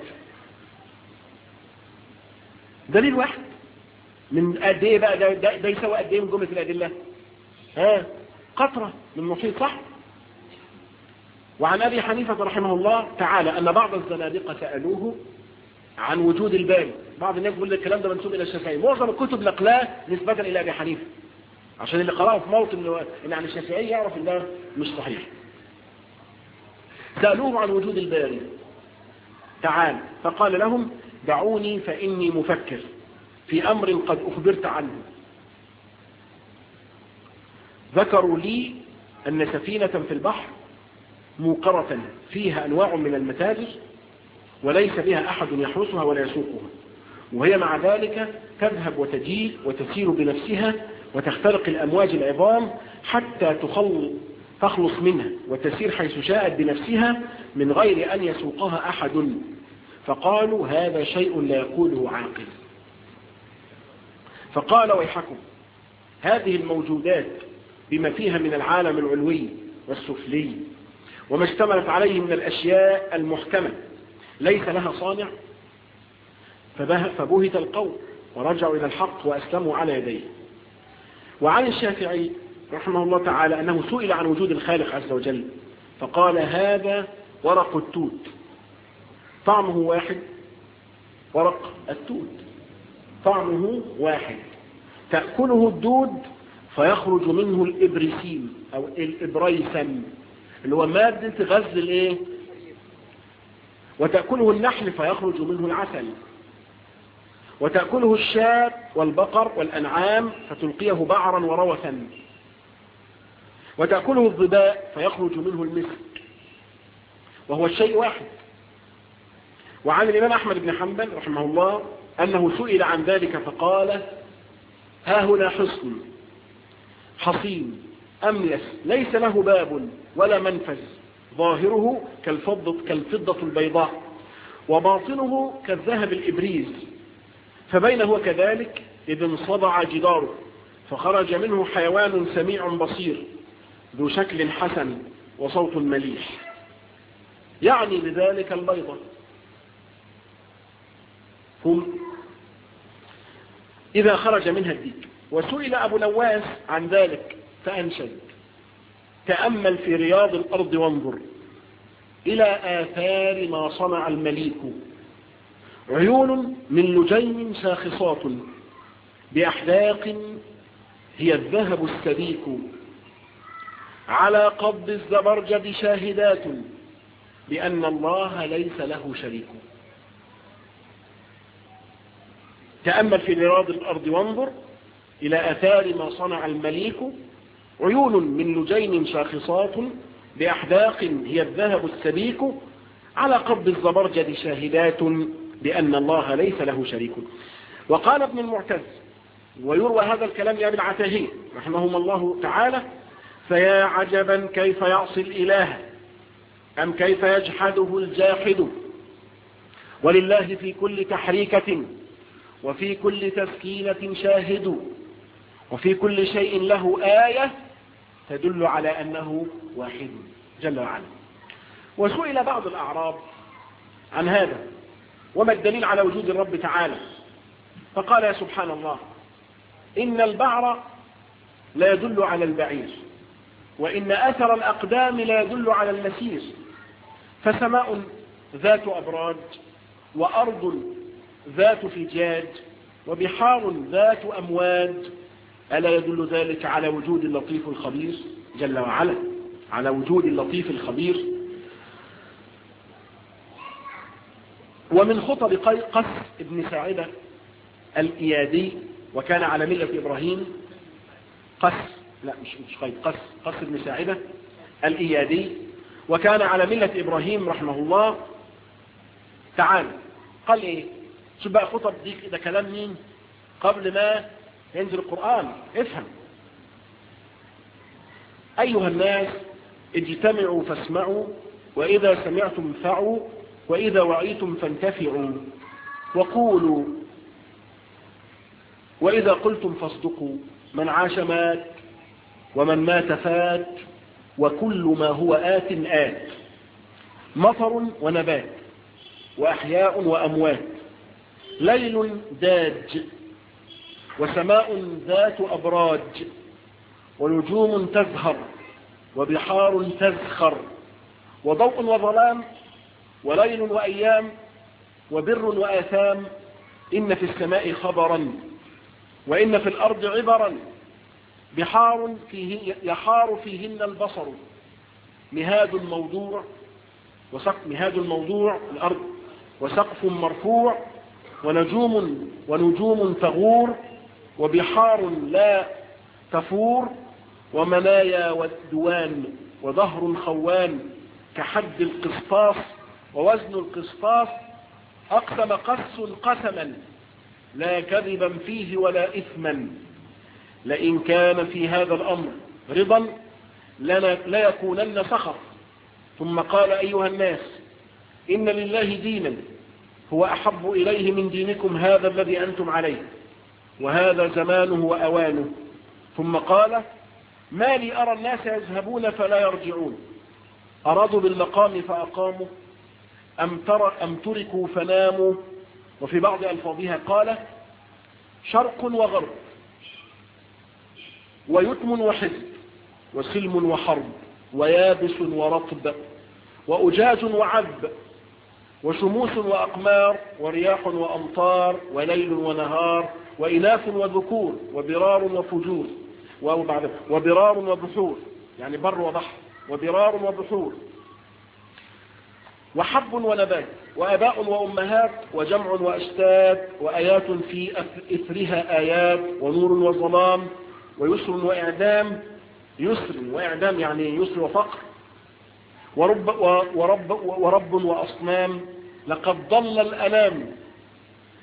دليل واحد من قد ايه بقى ده, ده, ده يسوي قد ايه من جملة الأدلة ها قطرة من محيط صح وعن أبي حنيفة رحمه الله تعالى أن بعض الزنادقة سألوه عن وجود الباب بعض الناس بيقول الكلام ده منسوب إلى الشافعي معظم الكتب نقلاه نسبة إلى أبي حنيفة عشان اللي قرأه في موطن إن عن الشافعي يعرف إن ده مش صحيح سألوه عن وجود الباري تعال فقال لهم دعوني فإني مفكر في أمر قد أخبرت عنه ذكروا لي أن سفينة في البحر موقرة فيها أنواع من المتاجر وليس بها أحد يحرسها ولا يسوقها وهي مع ذلك تذهب وتجيء وتسير بنفسها وتخترق الأمواج العظام حتى تخل تخلص منها وتسير حيث شاءت بنفسها من غير أن يسوقها أحد فقالوا هذا شيء لا يقوله عاقل فقال ويحكم هذه الموجودات بما فيها من العالم العلوي والسفلي وما اشتملت عليه من الأشياء المحكمة ليس لها صانع فبهت القوم ورجعوا إلى الحق وأسلموا على يديه وعن الشافعي رحمه الله تعالى أنه سئل عن وجود الخالق عز وجل فقال هذا ورق التوت طعمه واحد ورق التوت طعمه واحد تأكله الدود فيخرج منه الإبرسيم أو الإبريسم اللي هو مادة غزل الايه وتأكله النحل فيخرج منه العسل وتأكله الشاة والبقر والأنعام فتلقيه بعرا وروثا وتأكله الظباء فيخرج منه المسك وهو الشيء واحد وعن الإمام أحمد بن حنبل رحمه الله أنه سئل عن ذلك فقال ها هنا حصن حصين أملس ليس له باب ولا منفذ ظاهره كالفضة, كالفضة البيضاء وباطنه كالذهب الإبريز فبينه وكذلك إذ انصدع جداره فخرج منه حيوان سميع بصير ذو شكل حسن وصوت مليح يعني بذلك البيضة هم إذا خرج منها الديك وسئل أبو نواس عن ذلك فأنشد تأمل في رياض الأرض وانظر إلى آثار ما صنع المليك عيون من لجين شاخصات بأحداق هي الذهب السبيك على قبض الزبرجد شاهدات بأن الله ليس له شريك تأمل في رياض الأرض وانظر إلى أثار ما صنع المليك عيون من لجين شاخصات بأحداق هي الذهب السبيك على قبض الزبرجد شاهدات بأن الله ليس له شريك وقال ابن المعتز ويروى هذا الكلام لأبي العتاهي رحمهم الله تعالى فيا عجبا كيف يعصي الإله أم كيف يجحده الجاحد ولله في كل تحريكة وفي كل تسكينة شاهد وفي كل شيء له آية تدل على أنه واحد جل وعلا وسئل بعض الأعراب عن هذا وما الدليل على وجود الرب تعالى فقال يا سبحان الله إن البعر لا يدل على البعير وإن أثر الأقدام لا يدل على المسير فسماء ذات أبراج وأرض ذات فجاج وبحار ذات أمواج ألا يدل ذلك على وجود اللطيف الخبير جل وعلا على وجود اللطيف الخبير ومن خطب قس ابن ساعدة الإيادي وكان على ملة إبراهيم قس لا مش مش قيد قس قس ابن ساعدة الإيادي وكان على ملة إبراهيم رحمه الله تعالى قال إيه شو بقى خطب دي ده كلام مين قبل ما ينزل القرآن افهم أيها الناس اجتمعوا فاسمعوا وإذا سمعتم فعوا وإذا وعيتم فانتفعوا وقولوا وإذا قلتم فاصدقوا من عاش مات ومن مات فات وكل ما هو آت آت مطر ونبات وأحياء وأموات ليل داج وسماء ذات أبراج ونجوم تزهر وبحار تزخر وضوء وظلام وليل وأيام وبر وآثام إن في السماء خبرا وإن في الأرض عبرا بحار فيه يحار فيهن البصر مهاد الموضوع وسقف مهاد الموضوع الأرض وسقف مرفوع ونجوم ونجوم تغور وبحار لا تفور ومنايا والدوان وظهر خوان كحد القسطاس ووزن القسطاس أقسم قس قسما لا كذبا فيه ولا إثما لئن كان في هذا الأمر رضا لا يكونن سخط ثم قال أيها الناس إن لله دينا هو أحب إليه من دينكم هذا الذي أنتم عليه وهذا زمانه وأوانه ثم قال ما لي أرى الناس يذهبون فلا يرجعون أرادوا بالمقام فأقاموا أم, تر أم تركوا فناموا وفي بعض ألفاظها قال شرق وغرب ويتم وحزب وسلم وحرب ويابس ورطب وأجاج وعذب وشموس وأقمار ورياح وأمطار وليل ونهار وإناث وذكور وبرار وفجور وبرار وبحور يعني بر وبحر وبرار وبحور وحب ونبات وأباء وأمهات وجمع وأشتات وآيات في إثرها آيات ونور وظلام ويسر وإعدام يسر وإعدام يعني يسر وفقر ورب, ورب, ورب وأصنام لقد ضل الأنام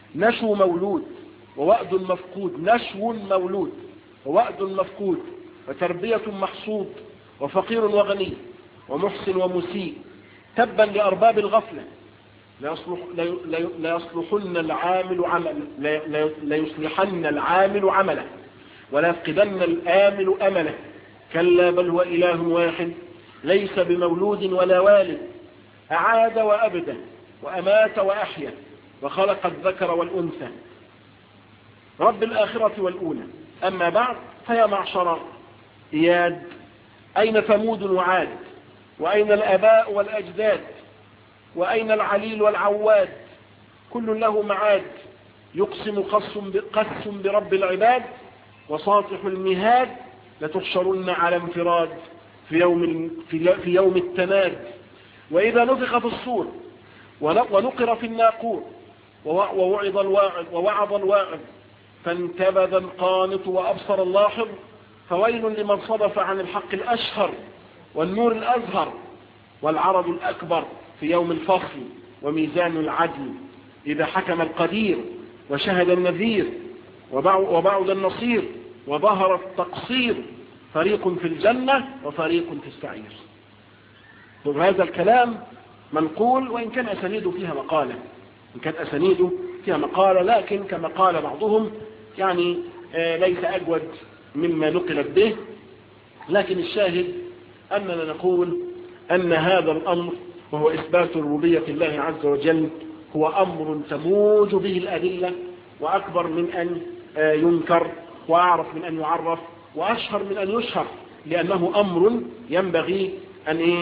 نشو مولود ووأد مفقود نشو مولود ووأد مفقود وتربية محصود وفقير وغني ومحسن ومسيء تبا لأرباب الغفلة لا, يصلح لا يصلحن العامل عمل لا يصلحن العامل عمله ولا يفقدن الآمل أمله كلا بل هو إله واحد ليس بمولود ولا والد أعاد وأبدى وأمات وأحيا وخلق الذكر والأنثى رب الآخرة والأولى أما بعد فيا معشر إياد أين ثمود وعاد وأين الأباء والأجداد وأين العليل والعواد كل له معاد يقسم قس برب العباد وساطح المهاد لتحشرن على انفراد في يوم, في يوم التناد وإذا نفخ في الصور ونقر في الناقور ووعظ الواعظ ووعظ الواعظ فانتبذ القانط وأبصر اللاحظ فويل لمن صدف عن الحق الأشهر والنور الأزهر والعرض الأكبر في يوم الفصل وميزان العدل إذا حكم القدير وشهد النذير وبعد النصير وظهر التقصير فريق في الجنة وفريق في السعير هذا الكلام منقول وإن كان أسانيده فيها مقالة إن كان أسانيده فيها مقالة لكن كما قال بعضهم يعني ليس أجود مما نقلت به لكن الشاهد أننا نقول أن هذا الأمر وهو إثبات ربوبية الله عز وجل هو أمر تموج به الأدلة وأكبر من أن ينكر وأعرف من أن يعرف وأشهر من أن يشهر لأنه أمر ينبغي أن إيه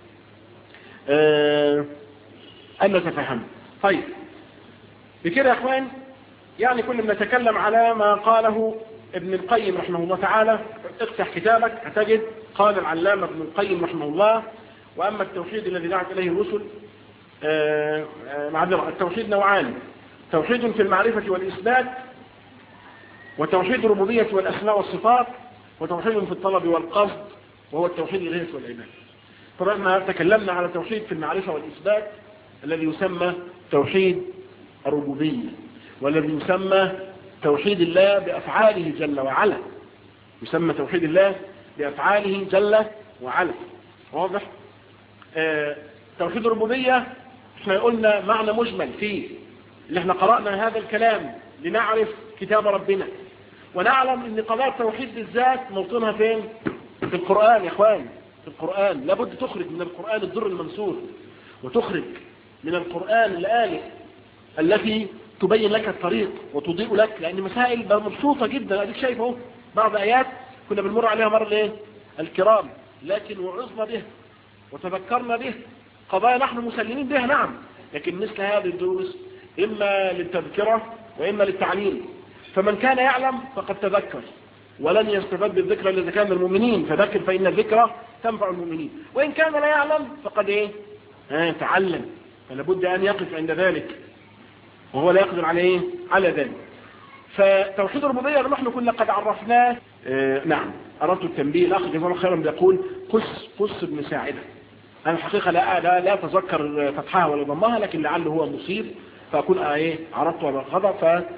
آه أن نتفهم طيب بكده يا أخوان يعني كل ما نتكلم على ما قاله ابن القيم رحمه الله تعالى افتح كتابك هتجد قال العلامة ابن القيم رحمه الله وأما التوحيد الذي دعت إليه الرسل آه معذرة التوحيد نوعان توحيد في المعرفة والإثبات وتوحيد الربوبية والأسماء والصفات وتوحيد في الطلب والقصد وهو التوحيد الإلهي والعباد طبعا ما تكلمنا على توحيد في المعرفة والإثبات الذي يسمى توحيد الربوبية والذي يسمى توحيد الله بأفعاله جل وعلا يسمى توحيد الله بأفعاله جل وعلا واضح آه توحيد الربوبية احنا قلنا معنى مجمل فيه اللي احنا قرأنا هذا الكلام لنعرف كتاب ربنا ونعلم ان قضايا التوحيد بالذات موطنها فين في القرآن يا اخوان في القرآن لابد تخرج من القرآن الدر المنصور وتخرج من القرآن الآية التي تبين لك الطريق وتضيء لك لأن مسائل مبسوطة جدا أديك شايف اهو بعض آيات كنا بنمر عليها مرة الايه الكرام لكن وعظنا به وتذكرنا به قضايا نحن مسلمين بها نعم لكن مثل هذه الدروس إما للتذكرة وإما للتعليم فمن كان يعلم فقد تذكر ولن يستفاد بالذكرى إلا إذا كان المؤمنين فذكر فإن الذكرى تنفع المؤمنين وإن كان لا يعلم فقد إيه آه تعلم فلابد أن يقف عند ذلك وهو لا يقدر على إيه على ذلك فتوحيد الربوبية نحن كنا قد عرفناه آه نعم أردت التنبيه الأخ جزاه الله خيرا بيقول قس قس ابن ساعدة أنا الحقيقة لا, لا, لا أتذكر فتحها ولا ضمها لكن لعله هو مصيب فأكون ايه عرضت وبالغضب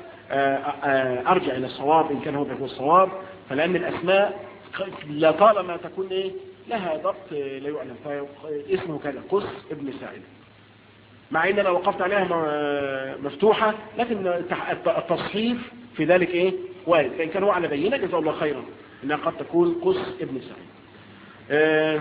فأرجع إلى الصواب إن كان هو هو الصواب فلأن الأسماء لطالما تكون إيه لها ضبط لا يعلم فاسمه كذا قس ابن سعيد مع ان انا وقفت عليها مفتوحة لكن التصحيف في ذلك ايه وارد فان كان هو على بينة جزاه الله خيرا انها قد تكون قس ابن سعيد آه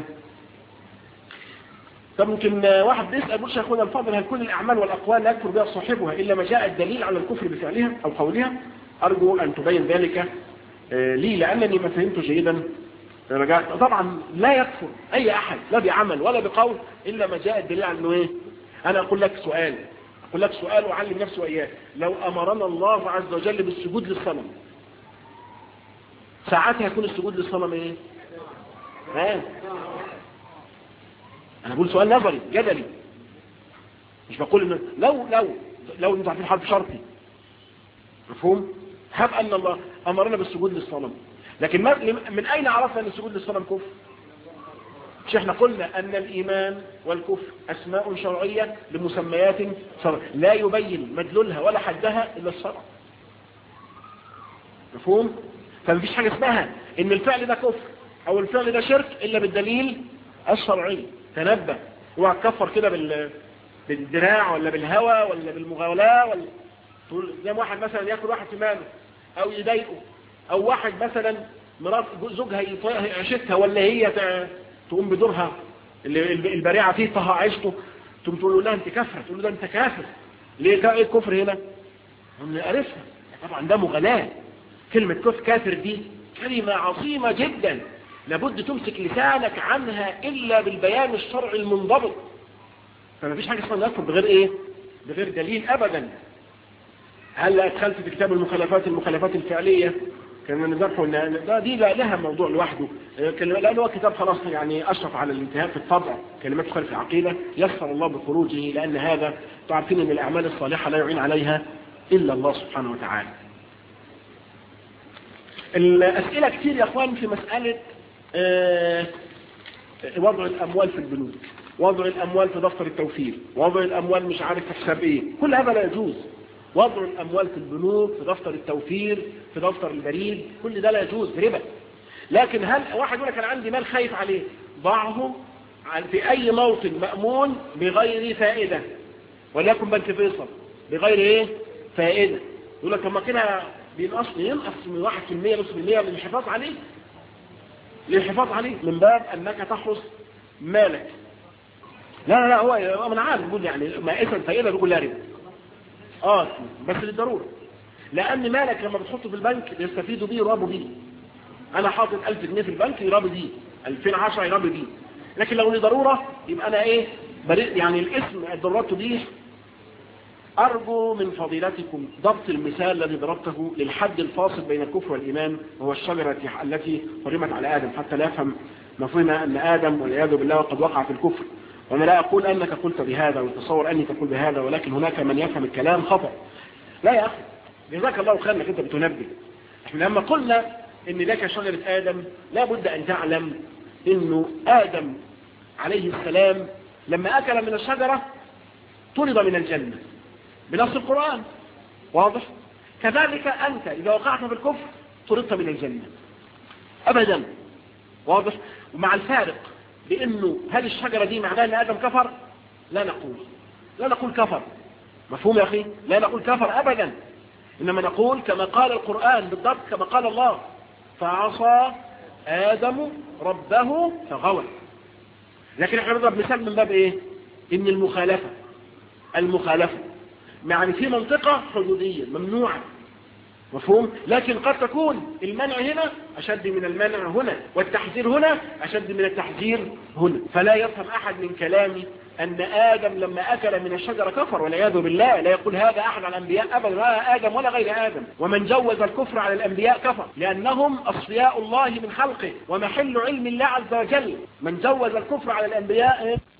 طب ممكن واحد بيسأل بيقول شيخنا الفاضل هل كل الأعمال والأقوال لا يكفر بها صاحبها إلا ما جاء الدليل على الكفر بفعلها أو قولها أرجو أن تبين ذلك لي لأنني ما فهمت جيدا رجعت طبعا لا يكفر أي أحد لا بعمل ولا بقول إلا ما جاء الدليل على أنه إيه أنا أقول لك سؤال أقول لك سؤال وأعلم نفسي وإياك لو أمرنا الله عز وجل بالسجود للصنم ساعتها يكون السجود للصنم إيه ها انا بقول سؤال نظري جدلي مش بقول ان لو لو لو انتوا عارفين حرف شرطي مفهوم هب ان الله امرنا بالسجود للصنم لكن ما من اين عرفنا ان السجود للصنم كفر مش احنا قلنا ان الايمان والكفر اسماء شرعية لمسميات شرعية لا يبين مدلولها ولا حدها الا الشرع مفهوم فمفيش حاجة اسمها ان الفعل ده كفر او الفعل ده شرك الا بالدليل الشرعي تنبه اوعى تكفر كده بال بالدراع ولا بالهوى ولا بالمغاولاة ولا تقول زي ما واحد مثلا ياكل واحد في ماله او يضايقه او واحد مثلا مرات زوجها يعشتها ولا هي تقوم بدورها البريعة فيه طه عشته تقوم تقول له لا انت كافر تقول له ده انت كافر ليه ايه الكفر هنا هم عرفها طبعا ده مغالاة كلمة كف كافر دي كلمة عظيمة جدا لابد تمسك لسانك عنها إلا بالبيان الشرعي المنضبط فما فيش حاجة اسمها نكفر بغير ايه بغير دليل ابدا هل ادخلت في كتاب المخالفات المخالفات الفعلية كان نزرحه ان ده دي لها موضوع لوحده لانه هو كتاب خلاص يعني اشرف على الانتهاء في الطبع كلمات خلف العقيدة يسر الله بخروجه لان هذا تعرفين ان الاعمال الصالحة لا يعين عليها الا الله سبحانه وتعالى الاسئلة كتير يا اخوان في مسألة وضع الاموال في البنوك وضع الاموال في دفتر التوفير وضع الاموال مش عارف في حساب ايه كل هذا لا يجوز وضع الاموال في البنوك في دفتر التوفير في دفتر البريد كل ده لا يجوز ربا لكن هل واحد يقول لك انا عندي مال خايف عليه ضعه في اي موطن مأمون بغير فائدة وليكن بنك فيصل بغير ايه فائدة يقول لك طب ما كده بينقصني ينقص من 1% نص بالمية للحفاظ عليه للحفاظ عليه من باب انك تحرص مالك لا لا لا هو انا عارف بقول يعني ما اسم فائده بيقول لا ربا اه بس للضروره لان مالك لما بتحطه في البنك يستفيدوا بيه يرابوا بيه انا حاطط 1000 جنيه في البنك يرابوا بيه 2010 يرابوا بيه لكن لو لضروره يبقى انا ايه يعني الاسم الضرورات تبيح أرجو من فضيلتكم ضبط المثال الذي ضربته للحد الفاصل بين الكفر والإيمان وهو الشجرة التي حرمت على آدم حتى لا يفهم مفهوم أن آدم والعياذ بالله قد وقع في الكفر وأنا لا أقول أنك قلت بهذا وتصور أني تقول بهذا ولكن هناك من يفهم الكلام خطأ لا يا أخي جزاك الله خير أنك أنت بتنبه احنا لما قلنا ان لك شجرة آدم لا بد أن تعلم أنه آدم عليه السلام لما أكل من الشجرة طرد من الجنة بنص القرآن واضح كذلك أنت إذا وقعت في الكفر طردت من الجنة أبدا واضح ومع الفارق بأنه هل الشجرة دي معناها أن آدم كفر لا نقول لا نقول كفر مفهوم يا أخي لا نقول كفر أبدا إنما نقول كما قال القرآن بالضبط كما قال الله فعصى آدم ربه فغوى لكن احنا نضرب مثال من باب ايه ان المخالفة المخالفة يعني في منطقة حدودية ممنوعة مفهوم لكن قد تكون المنع هنا أشد من المنع هنا والتحذير هنا أشد من التحذير هنا فلا يفهم أحد من كلامي أن آدم لما أكل من الشجرة كفر والعياذ بالله لا يقول هذا أحد على الأنبياء أبدا لا آدم ولا غير آدم ومن جوز الكفر على الأنبياء كفر لأنهم أصفياء الله من خلقه ومحل علم الله عز وجل من جوز الكفر على الأنبياء